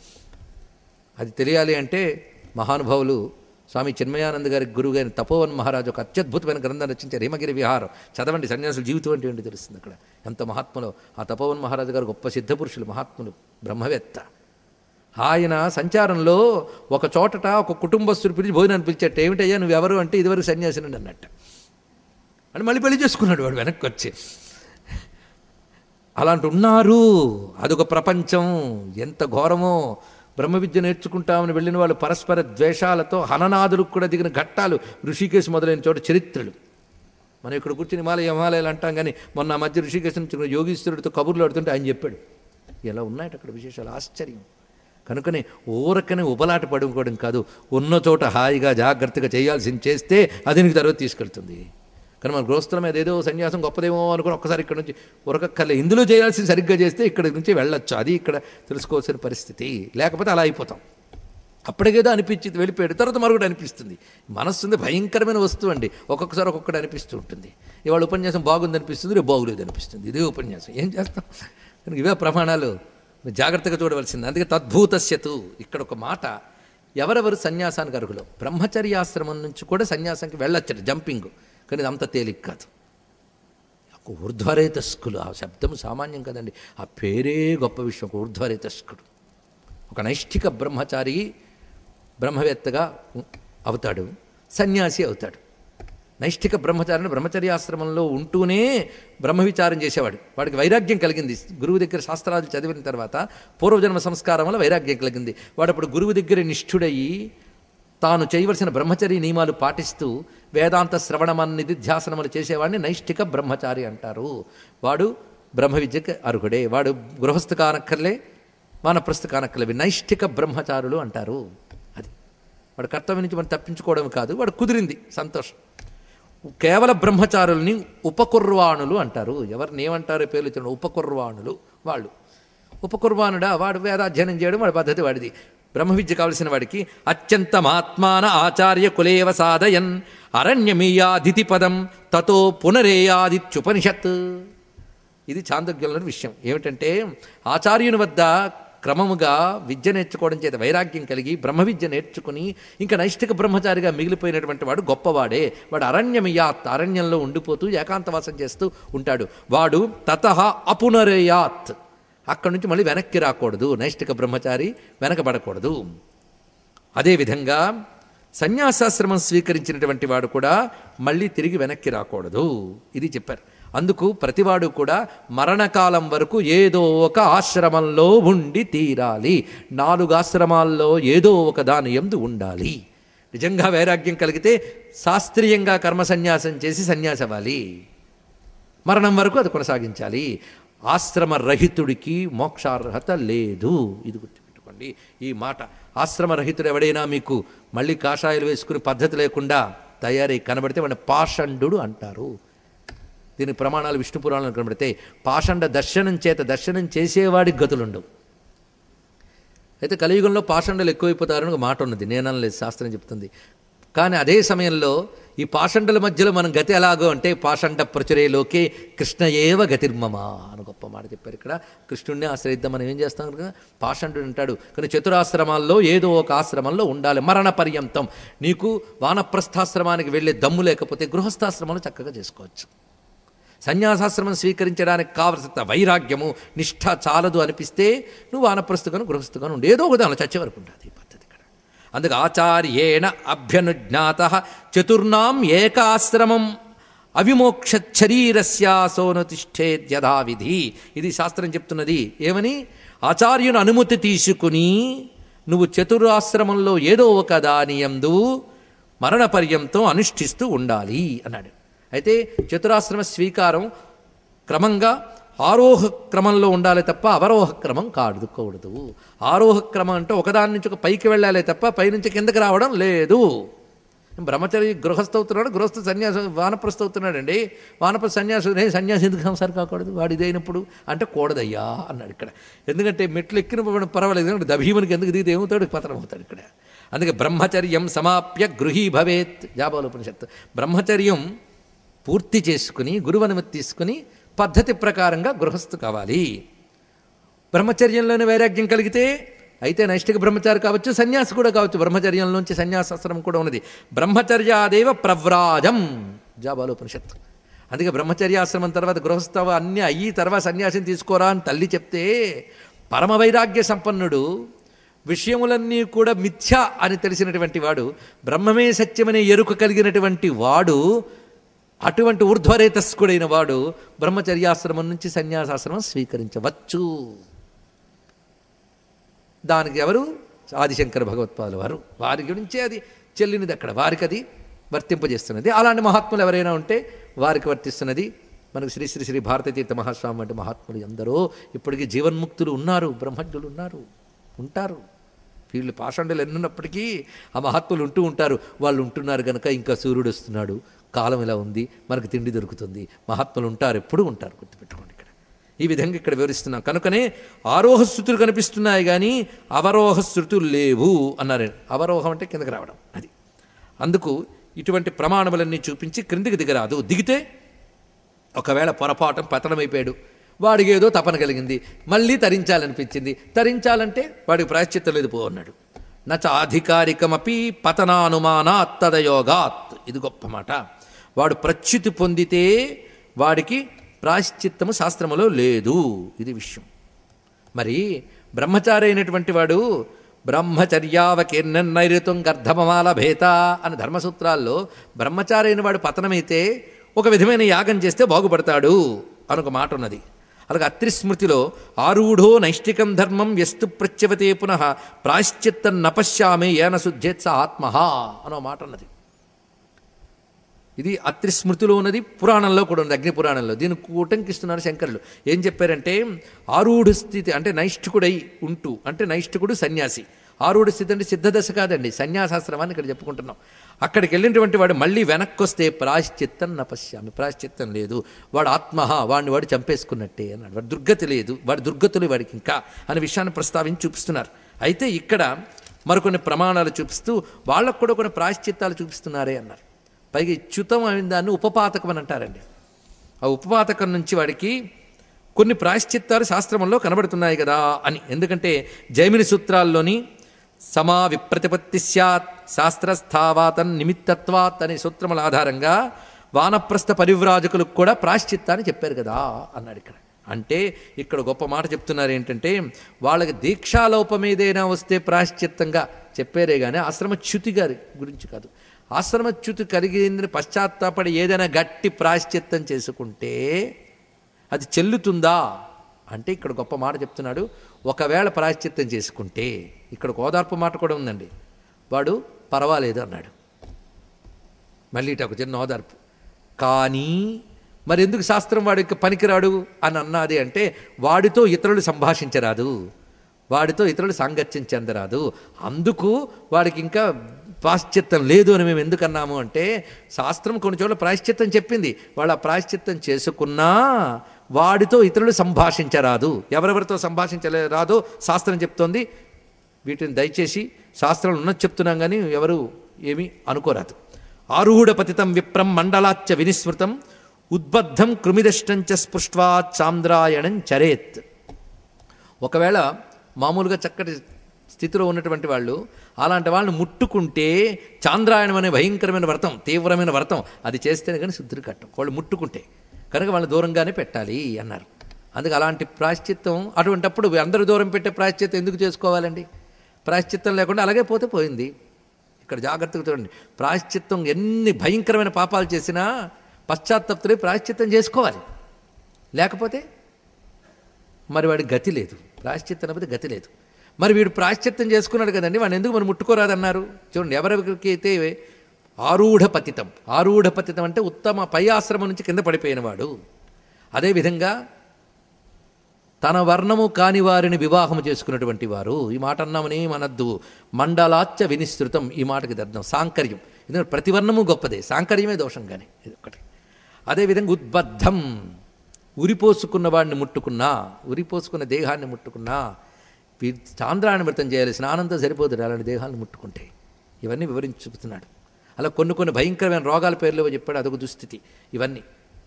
అది తెలియాలి అంటే మహానుభావులు స్వామి చిన్మయానంద గారి గురువు గారి తపోవన్ మహారాజు ఒక అత్యద్భుతమైన గ్రంథం రచించారు హిమగిరి విహారం చదవండి సన్యాసుల జీవితం అంటే ఏంటి తెలుస్తుంది అక్కడ ఎంత మహాత్మలో ఆ తపోవన్ మహారాజు గారు గొప్ప సిద్ధపురుషులు మహాత్ములు బ్రహ్మవేత్త ఆయన సంచారంలో ఒక చోటట ఒక కుటుంబస్తుడు పిలిచి భోజనాన్ని పిలిచట్టు ఏమిటయ్యా నువ్వు ఎవరు అంటే ఇదివరకు సన్యాసినండి అన్నట్టు అని మళ్ళీ పెళ్లి చేసుకున్నాడు వాడు వెనక్కి వచ్చి అలాంటి ఉన్నారు అదొక ప్రపంచం ఎంత ఘోరమో బ్రహ్మ విద్య నేర్చుకుంటామని వెళ్ళిన వాళ్ళు పరస్పర ద్వేషాలతో హననాదులకు కూడా దిగిన ఘట్టాలు ఋషికేశ్ మొదలైన చోట చరిత్రలు మనం ఇక్కడ కూర్చుని హిమాలయ హిమాలయాలు అంటాం కానీ మొన్న ఆ మధ్య ఋషికేశ్ నుంచి యోగీశ్వరుడితో కబుర్లు ఆడుతుంటే ఆయన చెప్పాడు ఎలా ఉన్నాయట అక్కడ విశేషాలు ఆశ్చర్యం కనుకనే ఊరకనే ఉపలాట పడుకోవడం కాదు ఉన్న చోట హాయిగా జాగ్రత్తగా చేయాల్సింది చేస్తే అది నీకు తర్వాత తీసుకెళ్తుంది కానీ మన గృహస్థుల మీద ఏదో సన్యాసం గొప్పదేమో అనుకుని ఒక్కసారి ఇక్కడ నుంచి ఉరకక్కర్లే ఇందులో చేయాల్సింది సరిగ్గా చేస్తే ఇక్కడ నుంచి వెళ్ళొచ్చు అది ఇక్కడ తెలుసుకోవాల్సిన పరిస్థితి లేకపోతే అలా అయిపోతాం అప్పటికేదో అనిపించింది వెళ్ళిపోయాడు తర్వాత మరొకటి అనిపిస్తుంది మనస్సు ఉంది భయంకరమైన వస్తువు అండి ఒక్కొక్కసారి ఒక్కొక్కటి అనిపిస్తూ ఉంటుంది ఇవాళ ఉపన్యాసం బాగుంది అనిపిస్తుంది రేపు బాగులేదు అనిపిస్తుంది ఇదే ఉపన్యాసం ఏం చేస్తాం కనుక ఇవే ప్రమాణాలు మీరు జాగ్రత్తగా చూడవలసింది అందుకే తద్భూతస్యతు ఇక్కడ ఒక మాట ఎవరెవరు సన్యాసానికి అర్హులు బ్రహ్మచర్యాశ్రమం నుంచి కూడా సన్యాసానికి వెళ్ళొచ్చట జంపింగ్ కానీ ఇది అంత తేలిక కాదు ఒక ఊర్ధ్వరేతస్కులు ఆ శబ్దం సామాన్యం కదండి ఆ పేరే గొప్ప విషయం ఒక ఊర్ధ్వరేతస్కుడు ఒక నైష్ఠిక బ్రహ్మచారి బ్రహ్మవేత్తగా అవుతాడు సన్యాసి అవుతాడు నైష్ఠిక బ్రహ్మచారిని బ్రహ్మచర్యాశ్రమంలో ఉంటూనే బ్రహ్మ విచారం చేసేవాడు వాడికి వైరాగ్యం కలిగింది గురువు దగ్గర శాస్త్రాలు చదివిన తర్వాత పూర్వజన్మ సంస్కారం వల్ల వైరాగ్యం కలిగింది వాడు అప్పుడు గురువు దగ్గర నిష్ఠుడయ్యి తాను చేయవలసిన బ్రహ్మచర్య నియమాలు పాటిస్తూ వేదాంత శ్రవణమన్న నిధిధ్యాసనములు చేసేవాడిని నైష్ఠిక బ్రహ్మచారి అంటారు వాడు బ్రహ్మ విద్యకు అర్హుడే వాడు గృహస్థ కానక్కర్లే వానప్రస్థ కానక్కర్లేవి నైష్ఠిక బ్రహ్మచారులు అంటారు అది వాడు కర్తవ్యం నుంచి మనం తప్పించుకోవడం కాదు వాడు కుదిరింది సంతోషం కేవల బ్రహ్మచారుల్ని ఉపకుర్వాణులు అంటారు ఎవరిని ఏమంటారు పేర్లు ఇచ్చిన ఉపకుర్వాణులు వాళ్ళు ఉపకుర్వాణుడా వాడు వేదాధ్యయనం చేయడం వాడి పద్ధతి వాడిది బ్రహ్మ విద్య కావలసిన వాడికి అత్యంతమాత్మాన ఆచార్య కులేవ సాధయన్ అరణ్యమీయాదితి పదం తతో పునరేయాదిత్యుపనిషత్ ఇది చాందోగ్యంలోని విషయం ఏమిటంటే ఆచార్యుని వద్ద క్రమముగా విద్య నేర్చుకోవడం చేత వైరాగ్యం కలిగి బ్రహ్మ విద్య నేర్చుకుని ఇంకా నైష్ఠిక బ్రహ్మచారిగా మిగిలిపోయినటువంటి వాడు గొప్పవాడే వాడు అరణ్యమయాత్ అరణ్యంలో ఉండిపోతూ ఏకాంతవాసం చేస్తూ ఉంటాడు వాడు తత అపునరేయాత్ అక్కడి నుంచి మళ్ళీ వెనక్కి రాకూడదు నైష్ఠిక బ్రహ్మచారి వెనకబడకూడదు అదేవిధంగా సన్యాసాశ్రమం స్వీకరించినటువంటి వాడు కూడా మళ్ళీ తిరిగి వెనక్కి రాకూడదు ఇది చెప్పారు అందుకు ప్రతివాడు కూడా మరణకాలం వరకు ఏదో ఒక ఆశ్రమంలో ఉండి తీరాలి నాలుగు ఆశ్రమాల్లో ఏదో ఒక దాని ఎందు ఉండాలి నిజంగా వైరాగ్యం కలిగితే శాస్త్రీయంగా కర్మ సన్యాసం చేసి సన్యాసి అవ్వాలి మరణం వరకు అది కొనసాగించాలి ఆశ్రమ రహితుడికి మోక్షార్హత లేదు ఇది గుర్తుపెట్టుకోండి ఈ మాట ఆశ్రమ రహితుడు ఎవడైనా మీకు మళ్ళీ కాషాయాలు వేసుకుని పద్ధతి లేకుండా తయారై కనబడితే వాడిని పాషండు అంటారు దీని ప్రమాణాలు విష్ణు పురాణాలు కనబడితే పాషండ దర్శనం చేత దర్శనం చేసేవాడికి గతులుండవు అయితే కలియుగంలో పాషండలు ఎక్కువైపోతారని ఒక మాట ఉన్నది నేనలేదు శాస్త్రం చెప్తుంది కానీ అదే సమయంలో ఈ పాషండల మధ్యలో మనం గతి ఎలాగో అంటే పాషండ ప్రచురేలోకే కృష్ణ ఏవ గతిర్మమ అని గొప్ప మాట చెప్పారు ఇక్కడ కృష్ణుడిని ఆశ్రయిద్దాం మనం ఏం చేస్తాం కనుక పాషండుడు అంటాడు కానీ చతురాశ్రమాల్లో ఏదో ఒక ఆశ్రమంలో ఉండాలి మరణ పర్యంతం నీకు వానప్రస్థాశ్రమానికి వెళ్ళే దమ్ము లేకపోతే గృహస్థాశ్రమంలో చక్కగా చేసుకోవచ్చు సన్యాసాశ్రమం స్వీకరించడానికి కావలసిన వైరాగ్యము నిష్ఠ చాలదు అనిపిస్తే నువ్వు వానప్రస్తుగాను గృహస్థుగాను ఉండి ఏదో ఒక దానిలో చచ్చే వరకు ఉంటుంది ఈ పద్ధతి ఇక్కడ అందుకు ఆచార్యేణ అభ్యనుజ్ఞాత చతుర్నాం ఏకాశ్రమం అవిమోక్షరీరస్యాసోనతిష్ఠేద్యథావిధి ఇది శాస్త్రం చెప్తున్నది ఏమని ఆచార్యుని అనుమతి తీసుకుని నువ్వు చతురాశ్రమంలో ఏదో ఒక దానియందు మరణ పర్యంతం అనుష్ఠిస్తూ ఉండాలి అన్నాడు అయితే చతురాశ్రమ స్వీకారం క్రమంగా ఆరోహ క్రమంలో ఉండాలి తప్ప అవరోహ క్రమం కాడుకోకూడదు ఆరోహ క్రమం అంటే ఒకదాని నుంచి ఒక పైకి వెళ్ళాలి తప్ప పైనుంచి కిందకి రావడం లేదు బ్రహ్మచరి గృహస్థ అవుతున్నాడు గృహస్థ సన్యాసం వానప్రస్థ అవుతున్నాడండి వానప్రస్థ సన్యాసం రే సన్యాసం ఎందుకు సంసారం కాకూడదు వాడు ఇదైనప్పుడు అంటే కూడదయ్యా అన్నాడు ఇక్కడ ఎందుకంటే మెట్లు ఎక్కిన పర్వాలేదు ఎందుకంటే దభీమునికి ఎందుకు దిగితే ఏమవుతాడు పతనం అవుతాడు ఇక్కడ అందుకే బ్రహ్మచర్యం సమాప్య గృహీ భవేత్ జాబాలోపనిషత్తు బ్రహ్మచర్యం పూర్తి చేసుకుని గురువు అనుమతి తీసుకుని పద్ధతి ప్రకారంగా గృహస్థు కావాలి బ్రహ్మచర్యంలోనే వైరాగ్యం కలిగితే అయితే నైష్టిక బ్రహ్మచారి కావచ్చు సన్యాసి కూడా కావచ్చు బ్రహ్మచర్యంలోంచి సన్యాసాస్త్రం కూడా ఉన్నది బ్రహ్మచర్యాదేవ ప్రవ్రాజం జాబాలోపనిషత్తు అందుకే బ్రహ్మచర్యాశ్రమం తర్వాత గృహస్థవ అన్నీ అయ్యి తర్వాత సన్యాసం తీసుకోరా అని తల్లి చెప్తే పరమ వైరాగ్య సంపన్నుడు విషయములన్నీ కూడా మిథ్య అని తెలిసినటువంటి వాడు బ్రహ్మమే సత్యమనే ఎరుక కలిగినటువంటి వాడు అటువంటి ఊర్ధ్వరేతస్కుడైన వాడు బ్రహ్మచర్యాశ్రమం నుంచి సన్యాసాశ్రమం స్వీకరించవచ్చు దానికి ఎవరు ఆదిశంకర భగవత్పాదుల వారు వారి గురించే అది చెల్లినది అక్కడ వారికి అది వర్తింపజేస్తున్నది అలాంటి మహాత్ములు ఎవరైనా ఉంటే వారికి వర్తిస్తున్నది మనకు శ్రీ శ్రీ శ్రీ భారతతీర్థ మహాస్వామి వంటి మహాత్ములు ఎందరో ఇప్పటికీ జీవన్ముక్తులు ఉన్నారు బ్రహ్మజ్ఞులు ఉన్నారు ఉంటారు వీళ్ళు పాషండులు ఎన్నున్నప్పటికీ ఆ మహాత్ములు ఉంటూ ఉంటారు వాళ్ళు ఉంటున్నారు కనుక ఇంకా సూర్యుడు వస్తున్నాడు కాలం ఇలా ఉంది మనకు తిండి దొరుకుతుంది మహాత్ములు ఉంటారు ఎప్పుడూ ఉంటారు గుర్తుపెట్టుకోండి ఇక్కడ ఈ విధంగా ఇక్కడ వివరిస్తున్నాం కనుకనే ఆరోహ శృతులు కనిపిస్తున్నాయి కానీ అవరోహ శృతులు లేవు అన్నారు అవరోహం అంటే కిందకి రావడం అది అందుకు ఇటువంటి ప్రమాణములన్నీ చూపించి క్రిందికి దిగరాదు దిగితే ఒకవేళ పొరపాఠం పతనమైపోయాడు వాడికి ఏదో తపన కలిగింది మళ్ళీ తరించాలనిపించింది తరించాలంటే వాడికి ప్రాయశ్చిత్తం లేదు పో అన్నాడు నచ అధికారికమపి పతనానుమానాత్ తదయోగాత్ ఇది గొప్ప మాట వాడు ప్రచ్యుతి పొందితే వాడికి ప్రాయశ్చిత్తము శాస్త్రములో లేదు ఇది విషయం మరి బ్రహ్మచారి అయినటువంటి వాడు బ్రహ్మచర్యావకీర్ణైరుతం గర్ధమమాల భేత అని ధర్మసూత్రాల్లో బ్రహ్మచారి అయిన వాడు పతనమైతే ఒక విధమైన యాగం చేస్తే బాగుపడతాడు అని ఒక మాట ఉన్నది అలాగే అత్రిస్మృతిలో ఆరూఢో నైష్టికం ధర్మం ఎస్తు ప్రత్యవతే పునః ప్రాశ్చిత్తం నపశ్యామి ఏన శుద్ధేత్స ఆత్మ అనో మాట ఉన్నది ఇది అత్రిస్మృతిలో ఉన్నది పురాణంలో కూడా ఉంది అగ్ని పురాణంలో దీన్ని కూటంకిస్తున్నారు శంకరులు ఏం చెప్పారంటే ఆరూఢ స్థితి అంటే నైష్ఠికుడై ఉంటూ అంటే నైష్ఠికుడు సన్యాసి ఆరూఢ స్థితి అంటే సిద్ధదశ కాదండి సన్యాసాశ్రమాన్ని ఇక్కడ చెప్పుకుంటున్నాం అక్కడికి వెళ్ళినటువంటి వాడు మళ్ళీ వెనక్కి వస్తే ప్రాశ్చిత్తం నపశ్యామి ప్రాశ్చిత్తం లేదు వాడు ఆత్మహ వాడిని వాడు చంపేసుకున్నట్టే అన్నాడు వాడు దుర్గతి లేదు వాడి దుర్గతులు వాడికి ఇంకా అనే విషయాన్ని ప్రస్తావించి చూపిస్తున్నారు అయితే ఇక్కడ మరికొన్ని ప్రమాణాలు చూపిస్తూ వాళ్ళకు కూడా కొన్ని ప్రాశ్చిత్తాలు చూపిస్తున్నారే అన్నారు పైగా చ్యుతం అయిన దాన్ని ఉపపాతకం అని అంటారండి ఆ ఉపపాతకం నుంచి వాడికి కొన్ని ప్రాశ్చిత్తాలు శాస్త్రంలో కనబడుతున్నాయి కదా అని ఎందుకంటే జైమిని సూత్రాల్లోని సమా విప్రతిపత్తి స్యాత్ శాస్త్రస్థావాతన్ నిమిత్తత్వాత్ అనే సూత్రముల ఆధారంగా వానప్రస్థ పరివ్రాజకులకు కూడా ప్రాశ్చిత్తాన్ని చెప్పారు కదా అన్నాడు ఇక్కడ అంటే ఇక్కడ గొప్ప మాట చెప్తున్నారు ఏంటంటే వాళ్ళకి దీక్షాలోపం ఏదైనా వస్తే ప్రాశ్చిత్తంగా చెప్పారే కానీ ఆశ్రమచ్యుతి గారి గురించి కాదు ఆశ్రమచ్యుతి కలిగిందని పశ్చాత్తాపడి ఏదైనా గట్టి ప్రాశ్చిత్తం చేసుకుంటే అది చెల్లుతుందా అంటే ఇక్కడ గొప్ప మాట చెప్తున్నాడు ఒకవేళ ప్రాశ్చిత్తం చేసుకుంటే ఇక్కడ ఓదార్పు మాట కూడా ఉందండి వాడు పర్వాలేదు అన్నాడు మళ్ళీ ఇటు ఒక చిన్న ఓదార్పు కానీ మరి ఎందుకు శాస్త్రం వాడికి పనికిరాడు అని అన్నది అంటే వాడితో ఇతరులు సంభాషించరాదు వాడితో ఇతరులు సాంగత్యం చెందరాదు అందుకు వాడికి ఇంకా ప్రాశ్చిత్తం లేదు అని మేము ఎందుకు అన్నాము అంటే శాస్త్రం కొన్ని చోట్ల ప్రాశ్చిత్తం చెప్పింది వాళ్ళు ఆ ప్రాశ్చిత్తం చేసుకున్నా వాడితో ఇతరులు సంభాషించరాదు ఎవరెవరితో సంభాషించలే రాదో శాస్త్రం చెప్తోంది వీటిని దయచేసి శాస్త్రం ఉన్నది చెప్తున్నాం కానీ ఎవరు ఏమీ అనుకోరాదు ఆరూఢ పతితం విప్రం మండలాచ్చ వినిస్మృతం ఉద్బద్ధం కృమిదష్టంచ స్పృష్ట్వా చాంద్రాయణం చరేత్ ఒకవేళ మామూలుగా చక్కటి స్థితిలో ఉన్నటువంటి వాళ్ళు అలాంటి వాళ్ళని ముట్టుకుంటే చాంద్రాయణం అనే భయంకరమైన వ్రతం తీవ్రమైన వ్రతం అది చేస్తేనే కానీ శుద్ధులు కట్టం వాళ్ళు ముట్టుకుంటే కనుక వాళ్ళని దూరంగానే పెట్టాలి అన్నారు అందుకే అలాంటి ప్రాశ్చిత్తం అటువంటప్పుడు అందరూ దూరం పెట్టే ప్రాశ్చిత్తం ఎందుకు చేసుకోవాలండి ప్రాశ్చిత్తం లేకుండా అలాగే పోతే పోయింది ఇక్కడ జాగ్రత్తగా చూడండి ప్రాశ్చిత్తం ఎన్ని భయంకరమైన పాపాలు చేసినా పశ్చాత్తప్తులే ప్రాశ్చిత్తం చేసుకోవాలి లేకపోతే మరి వాడి గతి లేదు ప్రాశ్చిత్తం లేకపోతే గతి లేదు మరి వీడు ప్రాశ్చిత్తం చేసుకున్నాడు కదండి వాడిని ఎందుకు మరి ముట్టుకోరాదన్నారు చూడండి ఎవరెవరికి అయితే ఆరూఢ పతితం ఆరూఢ పతితం అంటే ఉత్తమ పై ఆశ్రమం నుంచి కింద పడిపోయినవాడు అదేవిధంగా తన వర్ణము కాని వారిని వివాహము చేసుకున్నటువంటి వారు ఈ మాట అన్నామని మనద్దు మండలాచ్చ వినిస్తృతం ఈ మాటకి అర్థం సాంకర్యం ఎందుకంటే ప్రతి వర్ణము గొప్పదే సాంకర్యమే దోషం కానీ ఇది ఒకటి అదేవిధంగా ఉద్బద్ధం ఉరిపోసుకున్న వాడిని ముట్టుకున్నా ఉరిపోసుకున్న దేహాన్ని ముట్టుకున్నా వీ- చాంద్రాయణ వ్రతం చేయాలి స్నానంతో సరిపోతుంది అలాంటి దేహాలను ముట్టుకుంటే ఇవన్నీ వివరించి చూపుతున్నాడు అలా కొన్ని కొన్ని భయంకరమైన రోగాల పేర్లు చెప్పాడు అదొక దుస్థితి ఇవన్నీ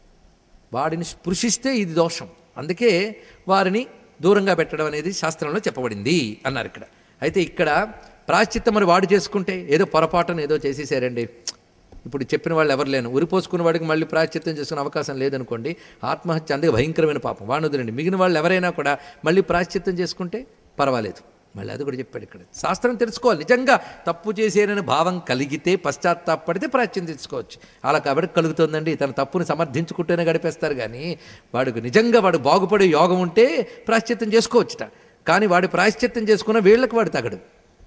వాడిని స్పృశిస్తే ఇది దోషం అందుకే వారిని దూరంగా పెట్టడం అనేది శాస్త్రంలో చెప్పబడింది అన్నారు ఇక్కడ అయితే ఇక్కడ ప్రాశ్చిత్తం మరి వాడు చేసుకుంటే ఏదో పొరపాటున ఏదో చేసేసారండి ఇప్పుడు చెప్పిన వాళ్ళు ఎవరు లేను ఉరిపోసుకున్న వాడికి మళ్ళీ ప్రాశ్చిత్తం చేసుకునే అవకాశం లేదనుకోండి ఆత్మహత్య అందుకే భయంకరమైన పాపం వాడిని వదిలేండి మిగిలిన వాళ్ళు ఎవరైనా కూడా మళ్ళీ ప్రాశ్చిత్తం చేసుకుంటే పర్వాలేదు మళ్ళీ అది కూడా చెప్పాడు ఇక్కడ శాస్త్రం తెలుసుకోవాలి నిజంగా తప్పు చేసేనని భావం కలిగితే పశ్చాత్తాపడితే ప్రాచ్యం తెలుసుకోవచ్చు అలా కాబట్టి కలుగుతుందండి తన తప్పుని సమర్థించుకుంటేనే గడిపేస్తారు కానీ వాడికి నిజంగా వాడు బాగుపడే యోగం ఉంటే ప్రాశ్చిత్తం చేసుకోవచ్చుట కానీ వాడి ప్రాశ్చిత్తం చేసుకున్న వీళ్ళకి వాడు తగడు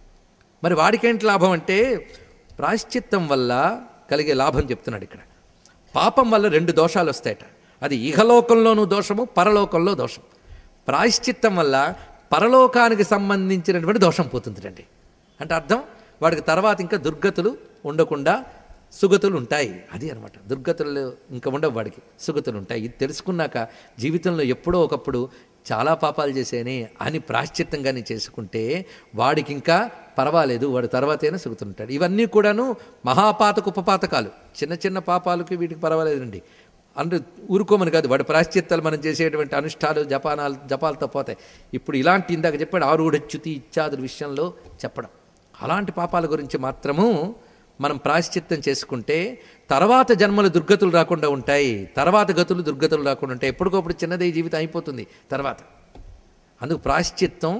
మరి వాడికేంటి లాభం అంటే ప్రాశ్చిత్తం వల్ల కలిగే లాభం చెప్తున్నాడు ఇక్కడ పాపం వల్ల రెండు దోషాలు వస్తాయట అది ఇహలోకంలోనూ దోషము పరలోకంలో దోషం ప్రాశ్చిత్తం వల్ల పరలోకానికి సంబంధించినటువంటి దోషం పోతుందండి అంటే అర్థం వాడికి తర్వాత ఇంకా దుర్గతులు ఉండకుండా సుగతులు ఉంటాయి అది అనమాట దుర్గతులు ఇంకా ఉండవు వాడికి సుగతులు ఉంటాయి ఇది తెలుసుకున్నాక జీవితంలో ఎప్పుడో ఒకప్పుడు చాలా పాపాలు చేసేనే అని ప్రాశ్చిత్తంగానే చేసుకుంటే వాడికి ఇంకా పర్వాలేదు వాడు తర్వాతైనా సుగుతుంటాడు ఇవన్నీ కూడాను మహాపాతక ఉపపాతకాలు చిన్న చిన్న పాపాలకి వీటికి పర్వాలేదండి అంటే ఊరుకోమని కాదు వాడి ప్రాశ్చిత్తాలు మనం చేసేటువంటి అనుష్ఠాలు జపానాలు జపాలతో పోతాయి ఇప్పుడు ఇలాంటి ఇందాక చెప్పాడు ఆరుడచ్యుతి ఇత్యాదుల విషయంలో చెప్పడం అలాంటి పాపాల గురించి మాత్రము మనం ప్రాశ్చిత్తం చేసుకుంటే తర్వాత జన్మలు దుర్గతులు రాకుండా ఉంటాయి తర్వాత గతులు దుర్గతులు రాకుండా ఉంటాయి ఎప్పటికప్పుడు చిన్నదే జీవితం అయిపోతుంది తర్వాత అందుకు ప్రాశ్చిత్తం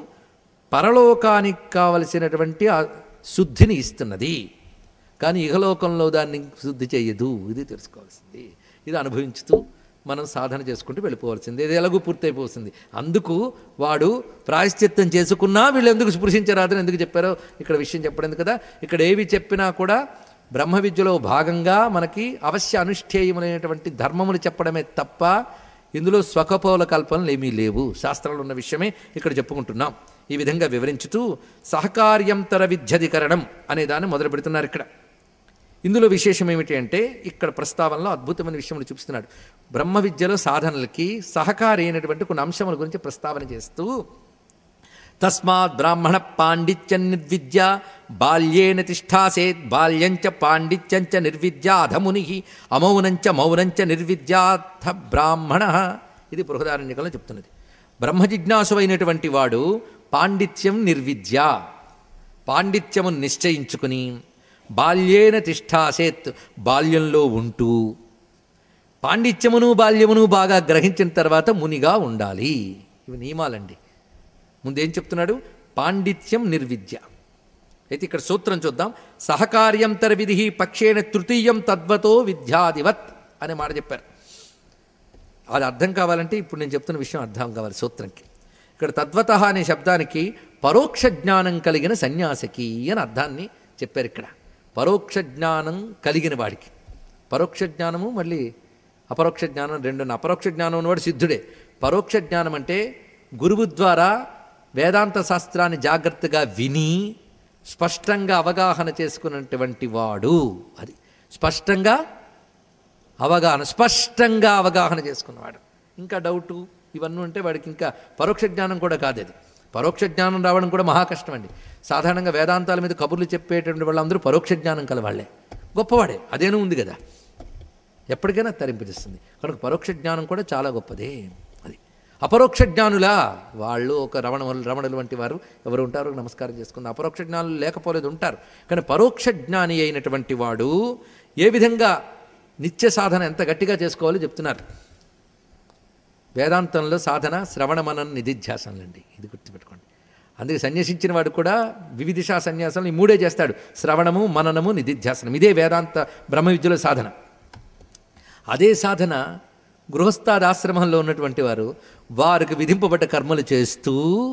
పరలోకానికి కావలసినటువంటి ఆ శుద్ధిని ఇస్తున్నది కానీ ఇహలోకంలో దాన్ని శుద్ధి చేయదు ఇది తెలుసుకోవాల్సింది ఇది అనుభవించుతూ మనం సాధన చేసుకుంటూ వెళ్ళిపోవాల్సింది ఇది ఎలాగూ పూర్తయిపోతుంది అందుకు వాడు ప్రాయశ్చిత్తం చేసుకున్నా వీళ్ళు ఎందుకు స్పృశించరాదని ఎందుకు చెప్పారో ఇక్కడ విషయం చెప్పడం కదా ఇక్కడ ఏవి చెప్పినా కూడా బ్రహ్మ విద్యలో భాగంగా మనకి అవశ్య అనుష్ఠేయములైనటువంటి ధర్మములు చెప్పడమే తప్ప ఇందులో స్వకపోల కల్పనలు ఏమీ లేవు శాస్త్రంలో ఉన్న విషయమే ఇక్కడ చెప్పుకుంటున్నాం ఈ విధంగా వివరించుతూ సహకార్యంతర విద్యధికరణం అనే దాన్ని మొదలు పెడుతున్నారు ఇక్కడ ఇందులో విశేషం ఏమిటి అంటే ఇక్కడ ప్రస్తావనలో అద్భుతమైన విషయములు చూపిస్తున్నాడు బ్రహ్మ విద్యలో సాధనలకి సహకారి అయినటువంటి కొన్ని అంశముల గురించి ప్రస్తావన చేస్తూ తస్మాత్ బ్రాహ్మణ పాండిత్య నిర్విద్య బాల్యేన తిష్టాసేత్ బాల్యంచ పాండిత్యంచ నిర్విద్య అధముని అమౌనంచ మౌనంచ నిర్విద్యార్థ బ్రాహ్మణ ఇది బృహదారణ్యకంలో చెప్తున్నది బ్రహ్మ జిజ్ఞాసు అయినటువంటి వాడు పాండిత్యం నిర్విద్య పాండిత్యము నిశ్చయించుకుని బాల్యేన తిష్టాసేత్ బాల్యంలో ఉంటూ పాండిత్యమును బాల్యమును బాగా గ్రహించిన తర్వాత మునిగా ఉండాలి ఇవి నియమాలండి ముందేం చెప్తున్నాడు పాండిత్యం నిర్విద్య అయితే ఇక్కడ సూత్రం చూద్దాం సహకార్యంతర విధి పక్షేణ తృతీయం తద్వతో విద్యాదివత్ అనే మాట చెప్పారు అది అర్థం కావాలంటే ఇప్పుడు నేను చెప్తున్న విషయం అర్థం కావాలి సూత్రంకి ఇక్కడ తద్వత అనే శబ్దానికి పరోక్ష జ్ఞానం కలిగిన సన్యాసికి అని అర్థాన్ని చెప్పారు ఇక్కడ పరోక్ష జ్ఞానం కలిగిన వాడికి పరోక్ష జ్ఞానము మళ్ళీ అపరోక్ష జ్ఞానం రెండు అపరోక్ష జ్ఞానం ఉన్నవాడు సిద్ధుడే పరోక్ష జ్ఞానం అంటే గురువు ద్వారా వేదాంత శాస్త్రాన్ని జాగ్రత్తగా విని స్పష్టంగా అవగాహన చేసుకున్నటువంటి వాడు అది స్పష్టంగా అవగాహన స్పష్టంగా అవగాహన చేసుకున్నవాడు ఇంకా డౌటు ఇవన్నీ ఉంటే వాడికి ఇంకా పరోక్ష జ్ఞానం కూడా కాదు అది పరోక్ష జ్ఞానం రావడం కూడా మహా కష్టం అండి సాధారణంగా వేదాంతాల మీద కబుర్లు చెప్పేటువంటి వాళ్ళందరూ పరోక్ష జ్ఞానం కలవాళ్లే గొప్పవాడే అదేనూ ఉంది కదా ఎప్పటికైనా తరింపజేస్తుంది కనుక పరోక్ష జ్ఞానం కూడా చాలా గొప్పదే అది అపరోక్ష జ్ఞానులా వాళ్ళు ఒక రమణ రమణులు వంటి వారు ఎవరు ఉంటారు నమస్కారం చేసుకుంది అపరోక్ష జ్ఞానులు లేకపోలేదు ఉంటారు కానీ పరోక్ష జ్ఞాని అయినటువంటి వాడు ఏ విధంగా నిత్య సాధన ఎంత గట్టిగా చేసుకోవాలో చెప్తున్నారు వేదాంతంలో సాధన శ్రవణ మనన నిధిధ్యాసనలండి ఇది గుర్తుపెట్టుకోండి అందుకే సన్యసించిన వాడు కూడా వివిధిషా సన్యాసాలు ఈ మూడే చేస్తాడు శ్రవణము మననము నిధిధ్యాసనం ఇదే వేదాంత బ్రహ్మ విద్యలో సాధన అదే సాధన గృహస్థాదాశ్రమంలో ఉన్నటువంటి వారు వారికి విధింపబడ్డ కర్మలు చేస్తూ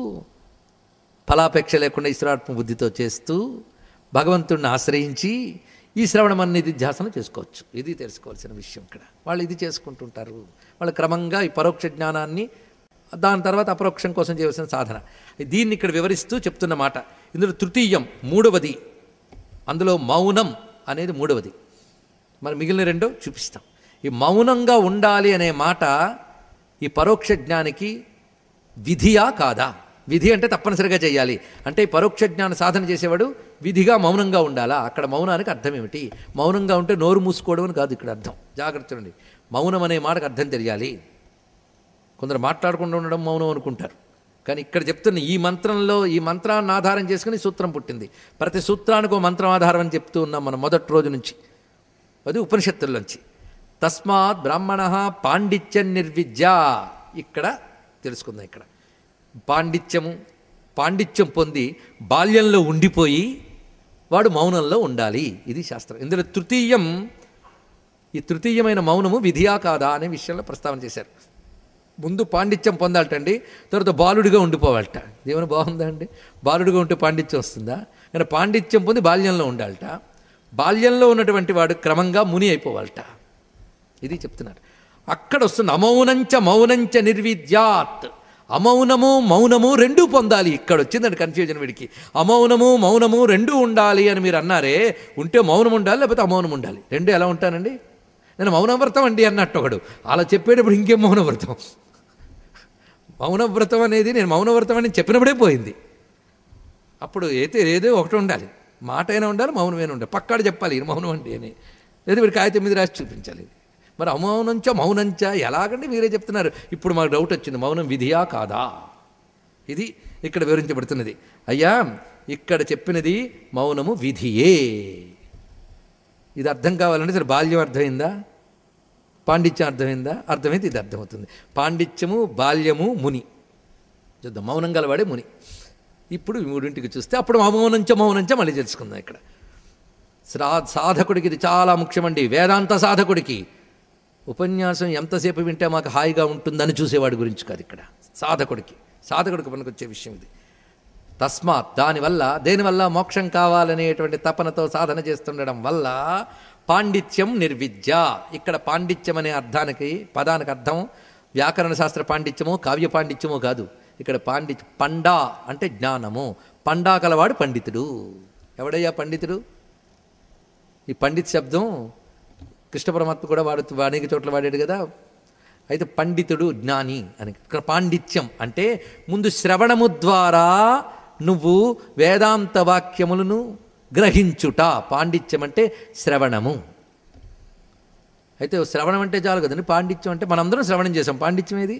ఫలాపేక్ష లేకుండా ఈశ్వరాత్మ బుద్ధితో చేస్తూ భగవంతుడిని ఆశ్రయించి ఈ శ్రవణం అనేది ధ్యాసన చేసుకోవచ్చు ఇది తెలుసుకోవాల్సిన విషయం ఇక్కడ వాళ్ళు ఇది చేసుకుంటుంటారు వాళ్ళు క్రమంగా ఈ పరోక్ష జ్ఞానాన్ని దాని తర్వాత అపరోక్షం కోసం చేయవలసిన సాధన దీన్ని ఇక్కడ వివరిస్తూ చెప్తున్న మాట ఇందులో తృతీయం మూడవది అందులో మౌనం అనేది మూడవది మరి మిగిలిన రెండో చూపిస్తాం ఈ మౌనంగా ఉండాలి అనే మాట ఈ పరోక్ష జ్ఞానికి విధియా కాదా విధి అంటే తప్పనిసరిగా చేయాలి అంటే ఈ పరోక్ష జ్ఞాన సాధన చేసేవాడు విధిగా మౌనంగా ఉండాలా అక్కడ మౌనానికి అర్థం ఏమిటి మౌనంగా ఉంటే నోరు మూసుకోవడం అని కాదు ఇక్కడ అర్థం జాగ్రత్త చూడండి మౌనం అనే మాటకు అర్థం తెలియాలి కొందరు మాట్లాడకుండా ఉండడం మౌనం అనుకుంటారు కానీ ఇక్కడ చెప్తున్న ఈ మంత్రంలో ఈ మంత్రాన్ని ఆధారం చేసుకుని సూత్రం పుట్టింది ప్రతి సూత్రానికి ఒక మంత్రం ఆధారం అని చెప్తూ ఉన్నాం మనం మొదటి రోజు నుంచి అది ఉపనిషత్తుల్లోంచి తస్మాత్ బ్రాహ్మణ పాండిత్యం నిర్విద్య ఇక్కడ తెలుసుకుందాం ఇక్కడ పాండిత్యము పాండిత్యం పొంది బాల్యంలో ఉండిపోయి వాడు మౌనంలో ఉండాలి ఇది శాస్త్రం ఇందులో తృతీయం ఈ తృతీయమైన మౌనము విధియా కాదా అనే విషయంలో ప్రస్తావన చేశారు ముందు పాండిత్యం పొందాలటండి తర్వాత బాలుడిగా ఉండిపోవాలట ఏమైనా బాగుందా అండి బాలుడిగా ఉంటే పాండిత్యం వస్తుందా కానీ పాండిత్యం పొంది బాల్యంలో ఉండాలట బాల్యంలో ఉన్నటువంటి వాడు క్రమంగా ముని అయిపోవాలట ఇది చెప్తున్నారు అక్కడ వస్తుంది అమౌనంచ మౌనంచ నిర్విద్యాత్ అమౌనము మౌనము రెండూ పొందాలి ఇక్కడ వచ్చిందండి కన్ఫ్యూజన్ వీడికి అమౌనము మౌనము రెండూ ఉండాలి అని మీరు అన్నారే ఉంటే మౌనం ఉండాలి లేకపోతే అమౌనం ఉండాలి రెండు ఎలా ఉంటానండి నేను మౌనవ్రతం అండి అన్నట్టు ఒకడు అలా చెప్పేటప్పుడు ఇంకేం మౌనవ్రతం మౌనవ్రతం అనేది నేను మౌనవ్రతం అని చెప్పినప్పుడే పోయింది అప్పుడు అయితే ఏదో ఒకటి ఉండాలి మాట అయినా ఉండాలి మౌనమైనా ఉండాలి పక్కాడు చెప్పాలి ఇది మౌనం అంటే అని లేదా వీడు కాగితం మీద రాసి చూపించాలి మరి అమౌనంచ మౌనంచ ఎలాగంటే మీరే చెప్తున్నారు ఇప్పుడు మాకు డౌట్ వచ్చింది మౌనం విధియా కాదా ఇది ఇక్కడ వివరించబడుతున్నది అయ్యా ఇక్కడ చెప్పినది మౌనము విధియే ఇది అర్థం కావాలంటే సరే బాల్యం అర్థమైందా పాండిత్యం అర్థమైందా అర్థమైతే ఇది అర్థమవుతుంది పాండిత్యము బాల్యము ముని చూద్దాం మౌనం గలవాడే ముని ఇప్పుడు ఈ మూడింటికి చూస్తే అప్పుడు మౌనంచ మౌనంచ మళ్ళీ తెలుసుకుందాం ఇక్కడ శ్రా సాధకుడికి ఇది చాలా ముఖ్యమండి వేదాంత సాధకుడికి ఉపన్యాసం ఎంతసేపు వింటే మాకు హాయిగా ఉంటుందని చూసేవాడి గురించి కాదు ఇక్కడ సాధకుడికి సాధకుడికి పనికొచ్చే విషయం ఇది తస్మాత్ దానివల్ల దేనివల్ల మోక్షం కావాలనేటువంటి తపనతో సాధన చేస్తుండడం వల్ల పాండిత్యం నిర్విద్య ఇక్కడ పాండిత్యం అనే అర్థానికి పదానికి అర్థం వ్యాకరణ శాస్త్ర పాండిత్యము కావ్య పాండిత్యము కాదు ఇక్కడ పాండిత్య పండా అంటే జ్ఞానము పండా కలవాడు పండితుడు ఎవడయ్యా పండితుడు ఈ పండిత్ శబ్దం కృష్ణ పరమాత్మ కూడా వాడు అనేక చోట్ల వాడాడు కదా అయితే పండితుడు జ్ఞాని అని ఇక్కడ పాండిత్యం అంటే ముందు శ్రవణము ద్వారా నువ్వు వేదాంత వాక్యములను గ్రహించుట పాండిత్యం అంటే శ్రవణము అయితే శ్రవణం అంటే చాలు కదండి పాండిత్యం అంటే మనందరం శ్రవణం చేసాం పాండిత్యం ఏది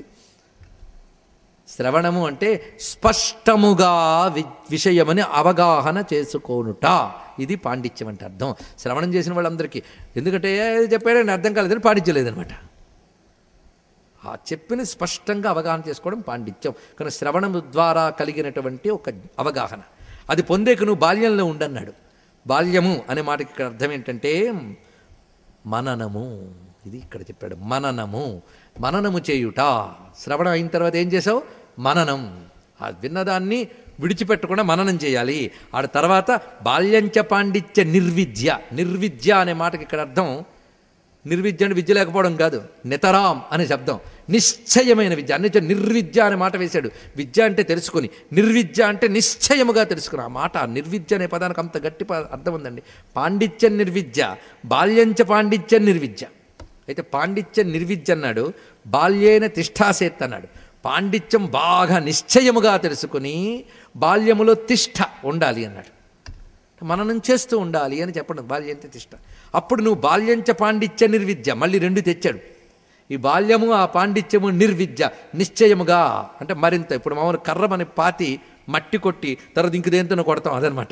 శ్రవణము అంటే స్పష్టముగా వి విషయమని అవగాహన చేసుకోనుట ఇది పాండిత్యం అంటే అర్థం శ్రవణం చేసిన వాళ్ళందరికీ ఎందుకంటే ఏది చెప్పాడని అర్థం కాలేదని పాండిత్యం లేదనమాట ఆ చెప్పిన స్పష్టంగా అవగాహన చేసుకోవడం పాండిత్యం కానీ శ్రవణము ద్వారా కలిగినటువంటి ఒక అవగాహన అది పొందేక నువ్వు బాల్యంలో ఉండన్నాడు బాల్యము అనే మాటకి ఇక్కడ అర్థం ఏంటంటే మననము ఇది ఇక్కడ చెప్పాడు మననము మననము చేయుట శ్రవణం అయిన తర్వాత ఏం చేసావు మననం ఆ విన్నదాన్ని విడిచిపెట్టకుండా మననం చేయాలి ఆడ తర్వాత బాల్యంచ పాండిత్య నిర్విద్య నిర్విద్య అనే మాటకి ఇక్కడ అర్థం నిర్విద్య అంటే విద్య లేకపోవడం కాదు నితరాం అనే శబ్దం నిశ్చయమైన విద్య అన్ని చోట్ల నిర్విద్య అనే మాట వేశాడు విద్య అంటే తెలుసుకొని నిర్విద్య అంటే నిశ్చయముగా తెలుసుకుని ఆ మాట నిర్విద్య అనే పదానికి అంత గట్టి ప- అర్థం ఉందండి పాండిత్యం నిర్విద్య బాల్యంచ పాండిత్యం నిర్విద్య అయితే పాండిత్యం నిర్విద్య అన్నాడు బాల్యేన తిష్టాసేత్ అన్నాడు పాండిత్యం బాగా నిశ్చయముగా తెలుసుకుని బాల్యములో తిష్ట ఉండాలి అన్నాడు మననం చేస్తూ ఉండాలి అని చెప్పడం బాల్యంత తిష్ట అప్పుడు నువ్వు బాల్యంచ పాండిత్య నిర్విద్య మళ్ళీ రెండు తెచ్చాడు ఈ బాల్యము ఆ పాండిత్యము నిర్విద్య నిశ్చయముగా అంటే మరింత ఇప్పుడు మామూలు కర్రమని పాతి మట్టి కొట్టి తర్వాత ఇంక దేంతో కొడతాం అదనమాట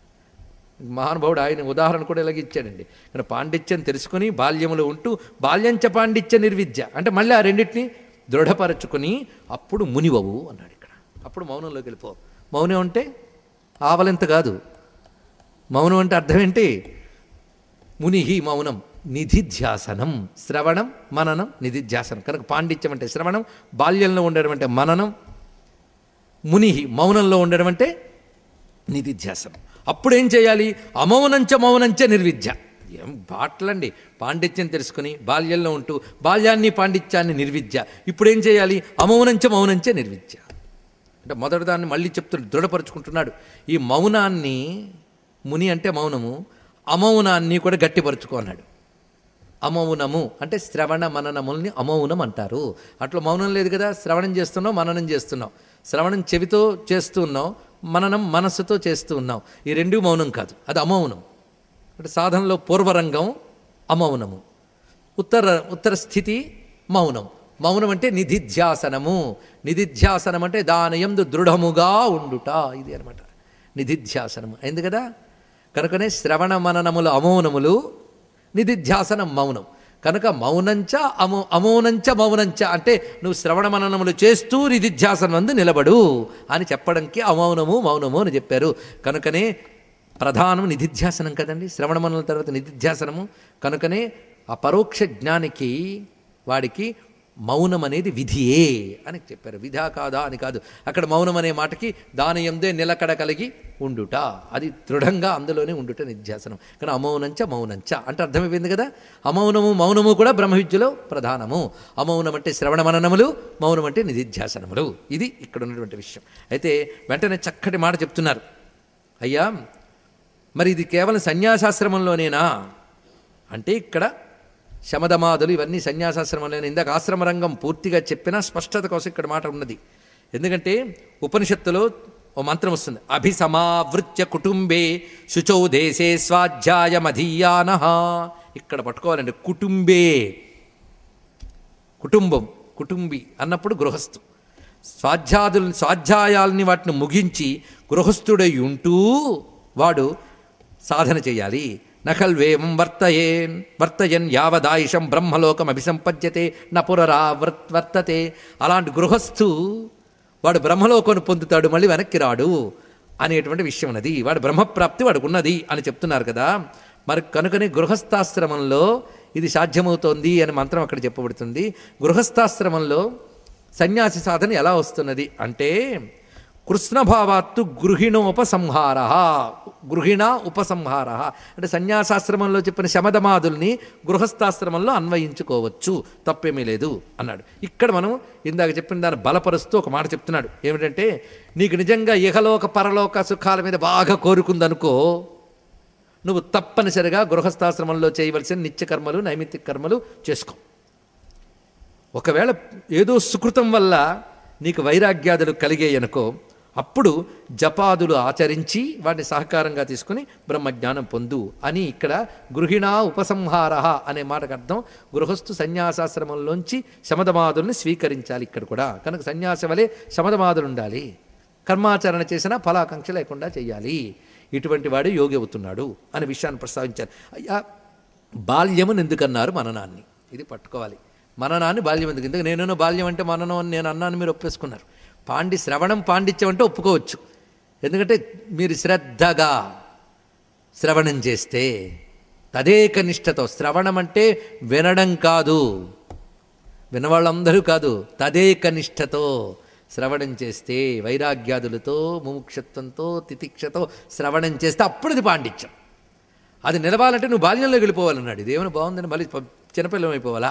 మహానుభావుడు ఆయన ఉదాహరణ కూడా ఇలాగ ఇచ్చాడండి కానీ పాండిత్యం తెలుసుకుని బాల్యములో ఉంటూ బాల్యంచ పాండిత్య నిర్విద్య అంటే మళ్ళీ ఆ రెండింటిని దృఢపరచుకుని అప్పుడు మునివవు అన్నాడు ఇక్కడ అప్పుడు మౌనంలోకి వెళ్ళిపో మౌనం అంటే ఆవలింత కాదు మౌనం అంటే అర్థం ఏంటి మునిహి మౌనం నిధిధ్యాసనం శ్రవణం మననం నిధిధ్యాసనం కనుక పాండిత్యం అంటే శ్రవణం బాల్యంలో ఉండడం అంటే మననం మునిహి మౌనంలో ఉండడం అంటే నిధిధ్యాసనం అప్పుడు ఏం చేయాలి అమౌనంచ మౌనంచ నిర్విద్య ఏం బాట్లండి పాండిత్యం తెలుసుకుని బాల్యంలో ఉంటూ బాల్యాన్ని పాండిత్యాన్ని నిర్విద్య ఇప్పుడు ఏం చేయాలి అమౌనంచ మౌనంచ నిర్విద్య అంటే మొదటి దాన్ని మళ్ళీ చెప్తు దృఢపరుచుకుంటున్నాడు ఈ మౌనాన్ని ముని అంటే మౌనము అమౌనాన్ని కూడా గట్టిపరుచుకో అన్నాడు అమౌనము అంటే శ్రవణ మననముల్ని అమౌనం అంటారు అట్లా మౌనం లేదు కదా శ్రవణం చేస్తున్నావు మననం చేస్తున్నావు శ్రవణం చెవితో చేస్తూ ఉన్నావు మననం మనస్సుతో చేస్తూ ఉన్నావు ఈ రెండు మౌనం కాదు అది అమౌనం అంటే సాధనలో పూర్వరంగం అమౌనము ఉత్తర ఉత్తర స్థితి మౌనం మౌనం అంటే నిధిధ్యాసనము నిధిధ్యాసనం అంటే దానయందు దృఢముగా ఉండుట ఇది అనమాట నిధిధ్యాసనము అయింది కదా కనుకనే శ్రవణ మననములు అమౌనములు నిధిధ్యాసనం మౌనం కనుక మౌనంచ అమౌ అమౌనంచ మౌనంచ అంటే నువ్వు శ్రవణ మననములు చేస్తూ నిధిధ్యాసనం అందు నిలబడు అని చెప్పడానికి అమౌనము మౌనము అని చెప్పారు కనుకనే ప్రధానం నిధిధ్యాసనం కదండి శ్రవణ మననం తర్వాత నిధిధ్యాసనము కనుకనే ఆ పరోక్ష జ్ఞానికి వాడికి మౌనం అనేది విధియే అని చెప్పారు విధా కాదా అని కాదు అక్కడ మౌనం అనే మాటకి దాని ఎందే నిలకడ కలిగి ఉండుట అది దృఢంగా అందులోనే ఉండుట నిధ్యాసనం కానీ అమౌనంచ మౌనంచ అంటే అర్థమైపోయింది కదా అమౌనము మౌనము కూడా బ్రహ్మ విద్యలో ప్రధానము అమౌనం అంటే శ్రవణ మననములు మౌనం అంటే నిధిధ్యాసనములు ఇది ఇక్కడ ఉన్నటువంటి విషయం అయితే వెంటనే చక్కటి మాట చెప్తున్నారు అయ్యా మరి ఇది కేవలం సన్యాసాశ్రమంలోనేనా అంటే ఇక్కడ శమదమాదులు ఇవన్నీ సన్యాసాశ్రమంలోనే ఇందాక ఆశ్రమ రంగం పూర్తిగా చెప్పినా స్పష్టత కోసం ఇక్కడ మాట ఉన్నది ఎందుకంటే ఉపనిషత్తులో ఓ మంత్రం వస్తుంది అభిసమావృత్య కుటుంబే శుచౌ దేశే స్వాధ్యాయమధీయాన ఇక్కడ పట్టుకోవాలండి కుటుంబే కుటుంబం కుటుంబి అన్నప్పుడు గృహస్థు స్వాధ్యాదుల్ని స్వాధ్యాయాల్ని వాటిని ముగించి గృహస్థుడై ఉంటూ వాడు సాధన చేయాలి నఖల్వేం వర్తయేన్ వర్తయన్ యావదాయుషం బ్రహ్మలోకం అభిసంపద్యతే నపురరా వర్త్ వర్తతే అలాంటి గృహస్థు వాడు బ్రహ్మలోకం పొందుతాడు మళ్ళీ వెనక్కి రాడు అనేటువంటి విషయం ఉన్నది వాడు బ్రహ్మప్రాప్తి వాడికి ఉన్నది అని చెప్తున్నారు కదా మరి కనుకనే గృహస్థాశ్రమంలో ఇది సాధ్యమవుతోంది అని మంత్రం అక్కడ చెప్పబడుతుంది గృహస్థాశ్రమంలో సన్యాసి సాధన ఎలా వస్తున్నది అంటే కృష్ణభావాత్తు గృహిణోపసంహార గృహిణ ఉపసంహార అంటే సన్యాసాశ్రమంలో చెప్పిన శమదమాదుల్ని గృహస్థాశ్రమంలో అన్వయించుకోవచ్చు తప్పేమీ లేదు అన్నాడు ఇక్కడ మనం ఇందాక చెప్పిన దాన్ని బలపరుస్తూ ఒక మాట చెప్తున్నాడు ఏమిటంటే నీకు నిజంగా ఇహలోక పరలోక సుఖాల మీద బాగా కోరుకుందనుకో నువ్వు తప్పనిసరిగా గృహస్థాశ్రమంలో చేయవలసిన నిత్యకర్మలు నైమిత్తిక కర్మలు చేసుకో ఒకవేళ ఏదో సుకృతం వల్ల నీకు వైరాగ్యాదులు కలిగాయనుకో అప్పుడు జపాదులు ఆచరించి వాటిని సహకారంగా తీసుకుని బ్రహ్మజ్ఞానం పొందు అని ఇక్కడ గృహిణా ఉపసంహార అనే మాటకు అర్థం గృహస్థు సన్యాసాశ్రమంలోంచి శమదమాదుల్ని స్వీకరించాలి ఇక్కడ కూడా కనుక సన్యాసి వలె శమదమాదులు ఉండాలి కర్మాచరణ చేసినా ఫలాకాంక్ష లేకుండా చేయాలి ఇటువంటి వాడు యోగి అవుతున్నాడు అనే విషయాన్ని ప్రస్తావించారు అయ్యా బాల్యమును ఎందుకన్నారు మననాన్ని ఇది పట్టుకోవాలి మననాన్ని బాల్యం ఎందుకు ఎందుకు నేను బాల్యం అంటే మననం అని నేను అన్నాను మీరు ఒప్పేసుకున్నారు పాండి శ్రవణం పాండిత్యం అంటే ఒప్పుకోవచ్చు ఎందుకంటే మీరు శ్రద్ధగా శ్రవణం చేస్తే తదేక నిష్టతో శ్రవణం అంటే వినడం కాదు వినవాళ్ళందరూ కాదు తదేక నిష్టతో శ్రవణం చేస్తే వైరాగ్యాదులతో ముముక్షత్వంతో తితిక్షతో శ్రవణం చేస్తే అప్పుడు అది పాండిత్యం అది నిలవాలంటే నువ్వు బాల్యంలోకి వెళ్ళిపోవాలన్నాడు ఇదేమైనా బాగుందని మళ్ళీ ప- చిన్నపిల్లం అయిపోవాలా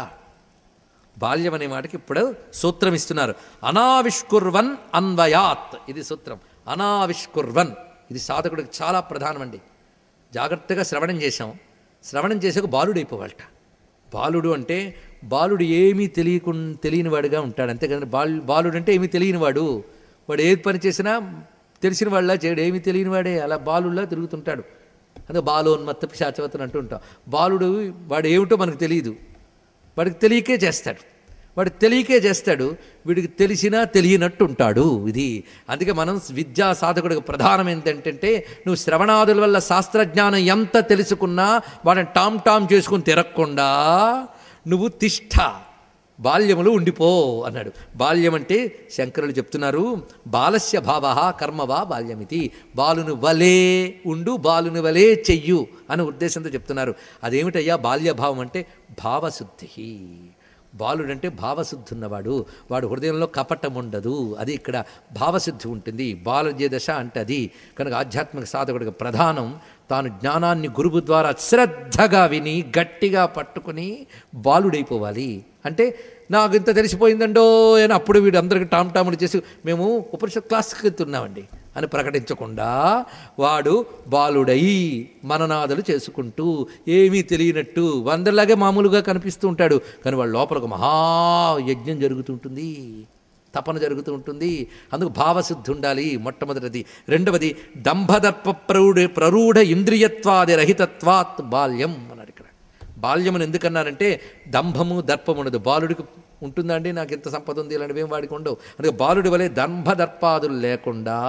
బాల్యం అనే మాటకి ఇప్పుడు సూత్రం ఇస్తున్నారు అనావిష్కుర్వన్ అన్వయాత్ ఇది సూత్రం అనావిష్కుర్వన్ ఇది సాధకుడికి చాలా ప్రధానమండి జాగ్రత్తగా శ్రవణం చేశాం శ్రవణం చేసాక బాలుడు అయిపోవాలట బాలుడు అంటే బాలుడు ఏమీ తెలియకు తెలియనివాడుగా ఉంటాడు అంతేకాదండి బాల్ బాలుడు అంటే ఏమీ తెలియనివాడు వాడు ఏది పని చేసినా తెలిసిన వాళ్ళ చేయడు ఏమీ తెలియనివాడే అలా బాలుల్లా తిరుగుతుంటాడు అందుకే బాలోన్మత్త పిశాచవతని అంటూ ఉంటాం బాలుడు వాడు ఏమిటో మనకు తెలియదు వాడికి తెలియకే చేస్తాడు వాడు తెలియకే చేస్తాడు వీడికి తెలిసినా తెలియనట్టు ఉంటాడు ఇది అందుకే మనం విద్యా సాధకుడికి ప్రధానం ఏంటంటే నువ్వు శ్రవణాదుల వల్ల శాస్త్రజ్ఞానం ఎంత తెలుసుకున్నా వాడిని టామ్ టామ్ చేసుకుని తిరగకుండా నువ్వు తిష్ట బాల్యములు ఉండిపో అన్నాడు బాల్యం అంటే శంకరులు చెప్తున్నారు బాలస్య భావ కర్మవా బాల్యమితి బాలును వలే ఉండు బాలును వలే చెయ్యు అనే ఉద్దేశంతో చెప్తున్నారు అదేమిటయ్యా బాల్యభావం అంటే భావశుద్ధి బాలుడంటే భావశుద్ధి ఉన్నవాడు వాడు హృదయంలో కపటం ఉండదు అది ఇక్కడ భావశుద్ధి ఉంటుంది బాలజ్య దశ అంటే అది కనుక ఆధ్యాత్మిక సాధకుడికి ప్రధానం తాను జ్ఞానాన్ని గురువు ద్వారా శ్రద్ధగా విని గట్టిగా పట్టుకుని బాలుడైపోవాలి అంటే నాకు ఇంత తెలిసిపోయిందండో అని అప్పుడు వీడు అందరికి టామ్ టాములు చేసి మేము ఉపనిషత్ క్లాస్కి వెళ్తున్నామండి అని ప్రకటించకుండా వాడు బాలుడై మననాదలు చేసుకుంటూ ఏమీ తెలియనట్టు వందలాగే మామూలుగా కనిపిస్తూ ఉంటాడు కానీ వాడు లోపల ఒక మహాయజ్ఞం జరుగుతుంటుంది తపన జరుగుతూ ఉంటుంది అందుకు భావశుద్ధి ఉండాలి మొట్టమొదటిది రెండవది దంభదర్ప ప్రౌఢ ప్రరూఢ ఇంద్రియత్వాది రహితత్వాత్ బాల్యం అన్నాడు ఇక్కడ బాల్యమును ఎందుకన్నారంటే దంభము దర్పము ఉండదు బాలుడికి ఉంటుందండి నాకు ఇంత సంపద ఉంది ఇలాంటివి ఏం వాడికి ఉండవు అందుకే బాలుడి వలె దంభ దర్పాదులు లేకుండా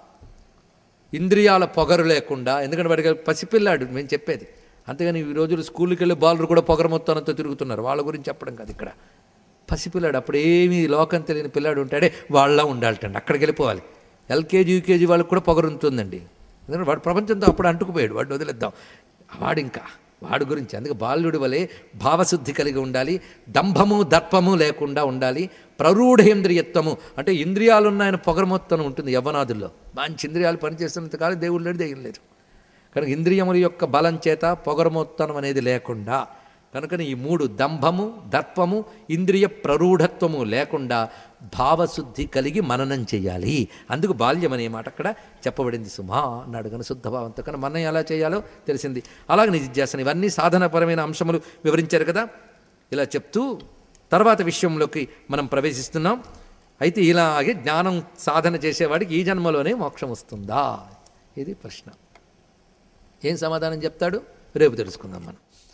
ఇంద్రియాల పొగరు లేకుండా ఎందుకంటే వాడికి పసిపిల్లాడు మేము చెప్పేది అంతేగాని ఈ రోజులు స్కూల్కి వెళ్ళి బాలుడు కూడా పొగరు మొత్తానంతో తిరుగుతున్నారు వాళ్ళ గురించి చెప్పడం కాదు ఇక్కడ పసిపిల్లాడు అప్పుడు ఏమీ లోకం తెలియని పిల్లాడు ఉంటాడే వాళ్ళ ఉండాలటండి అక్కడికి వెళ్ళిపోవాలి ఎల్కేజీ యూకేజీ వాళ్ళకి కూడా పొగరు ఉంటుందండి ఎందుకంటే వాడు ప్రపంచంతో అప్పుడు అంటుకుపోయాడు వాడు వదిలేద్దాం వాడు ఇంకా వాడి గురించి అందుకే బాలుడి వలె భావశుద్ధి కలిగి ఉండాలి దంభము దర్పము లేకుండా ఉండాలి ప్రరూఢేంద్రియత్వము అంటే ఇంద్రియాలు ఉన్నాయని పొగరమొత్తం ఉంటుంది యవ్వనాదుల్లో మంచి ఇంద్రియాలు పనిచేస్తున్నంత కాలం దేవుడు లేడు దెయ్యం లేదు కనుక ఇంద్రియముల యొక్క బలం చేత పొగరమొత్తనం అనేది లేకుండా కనుకని ఈ మూడు దంభము దర్పము ఇంద్రియ ప్రరూఢత్వము లేకుండా భావశుద్ధి కలిగి మననం చేయాలి అందుకు బాల్యం అనే మాట అక్కడ చెప్పబడింది సుమా అన్నాడు కనుక శుద్ధ భావంతో కానీ మనం ఎలా చేయాలో తెలిసింది అలాగే నిజిధ్యాసన ఇవన్నీ సాధనపరమైన అంశములు వివరించారు కదా ఇలా చెప్తూ తర్వాత విషయంలోకి మనం ప్రవేశిస్తున్నాం అయితే ఇలాగే జ్ఞానం సాధన చేసేవాడికి ఈ జన్మలోనే మోక్షం వస్తుందా ఇది ప్రశ్న ఏం సమాధానం చెప్తాడు రేపు తెలుసుకుందాం మనం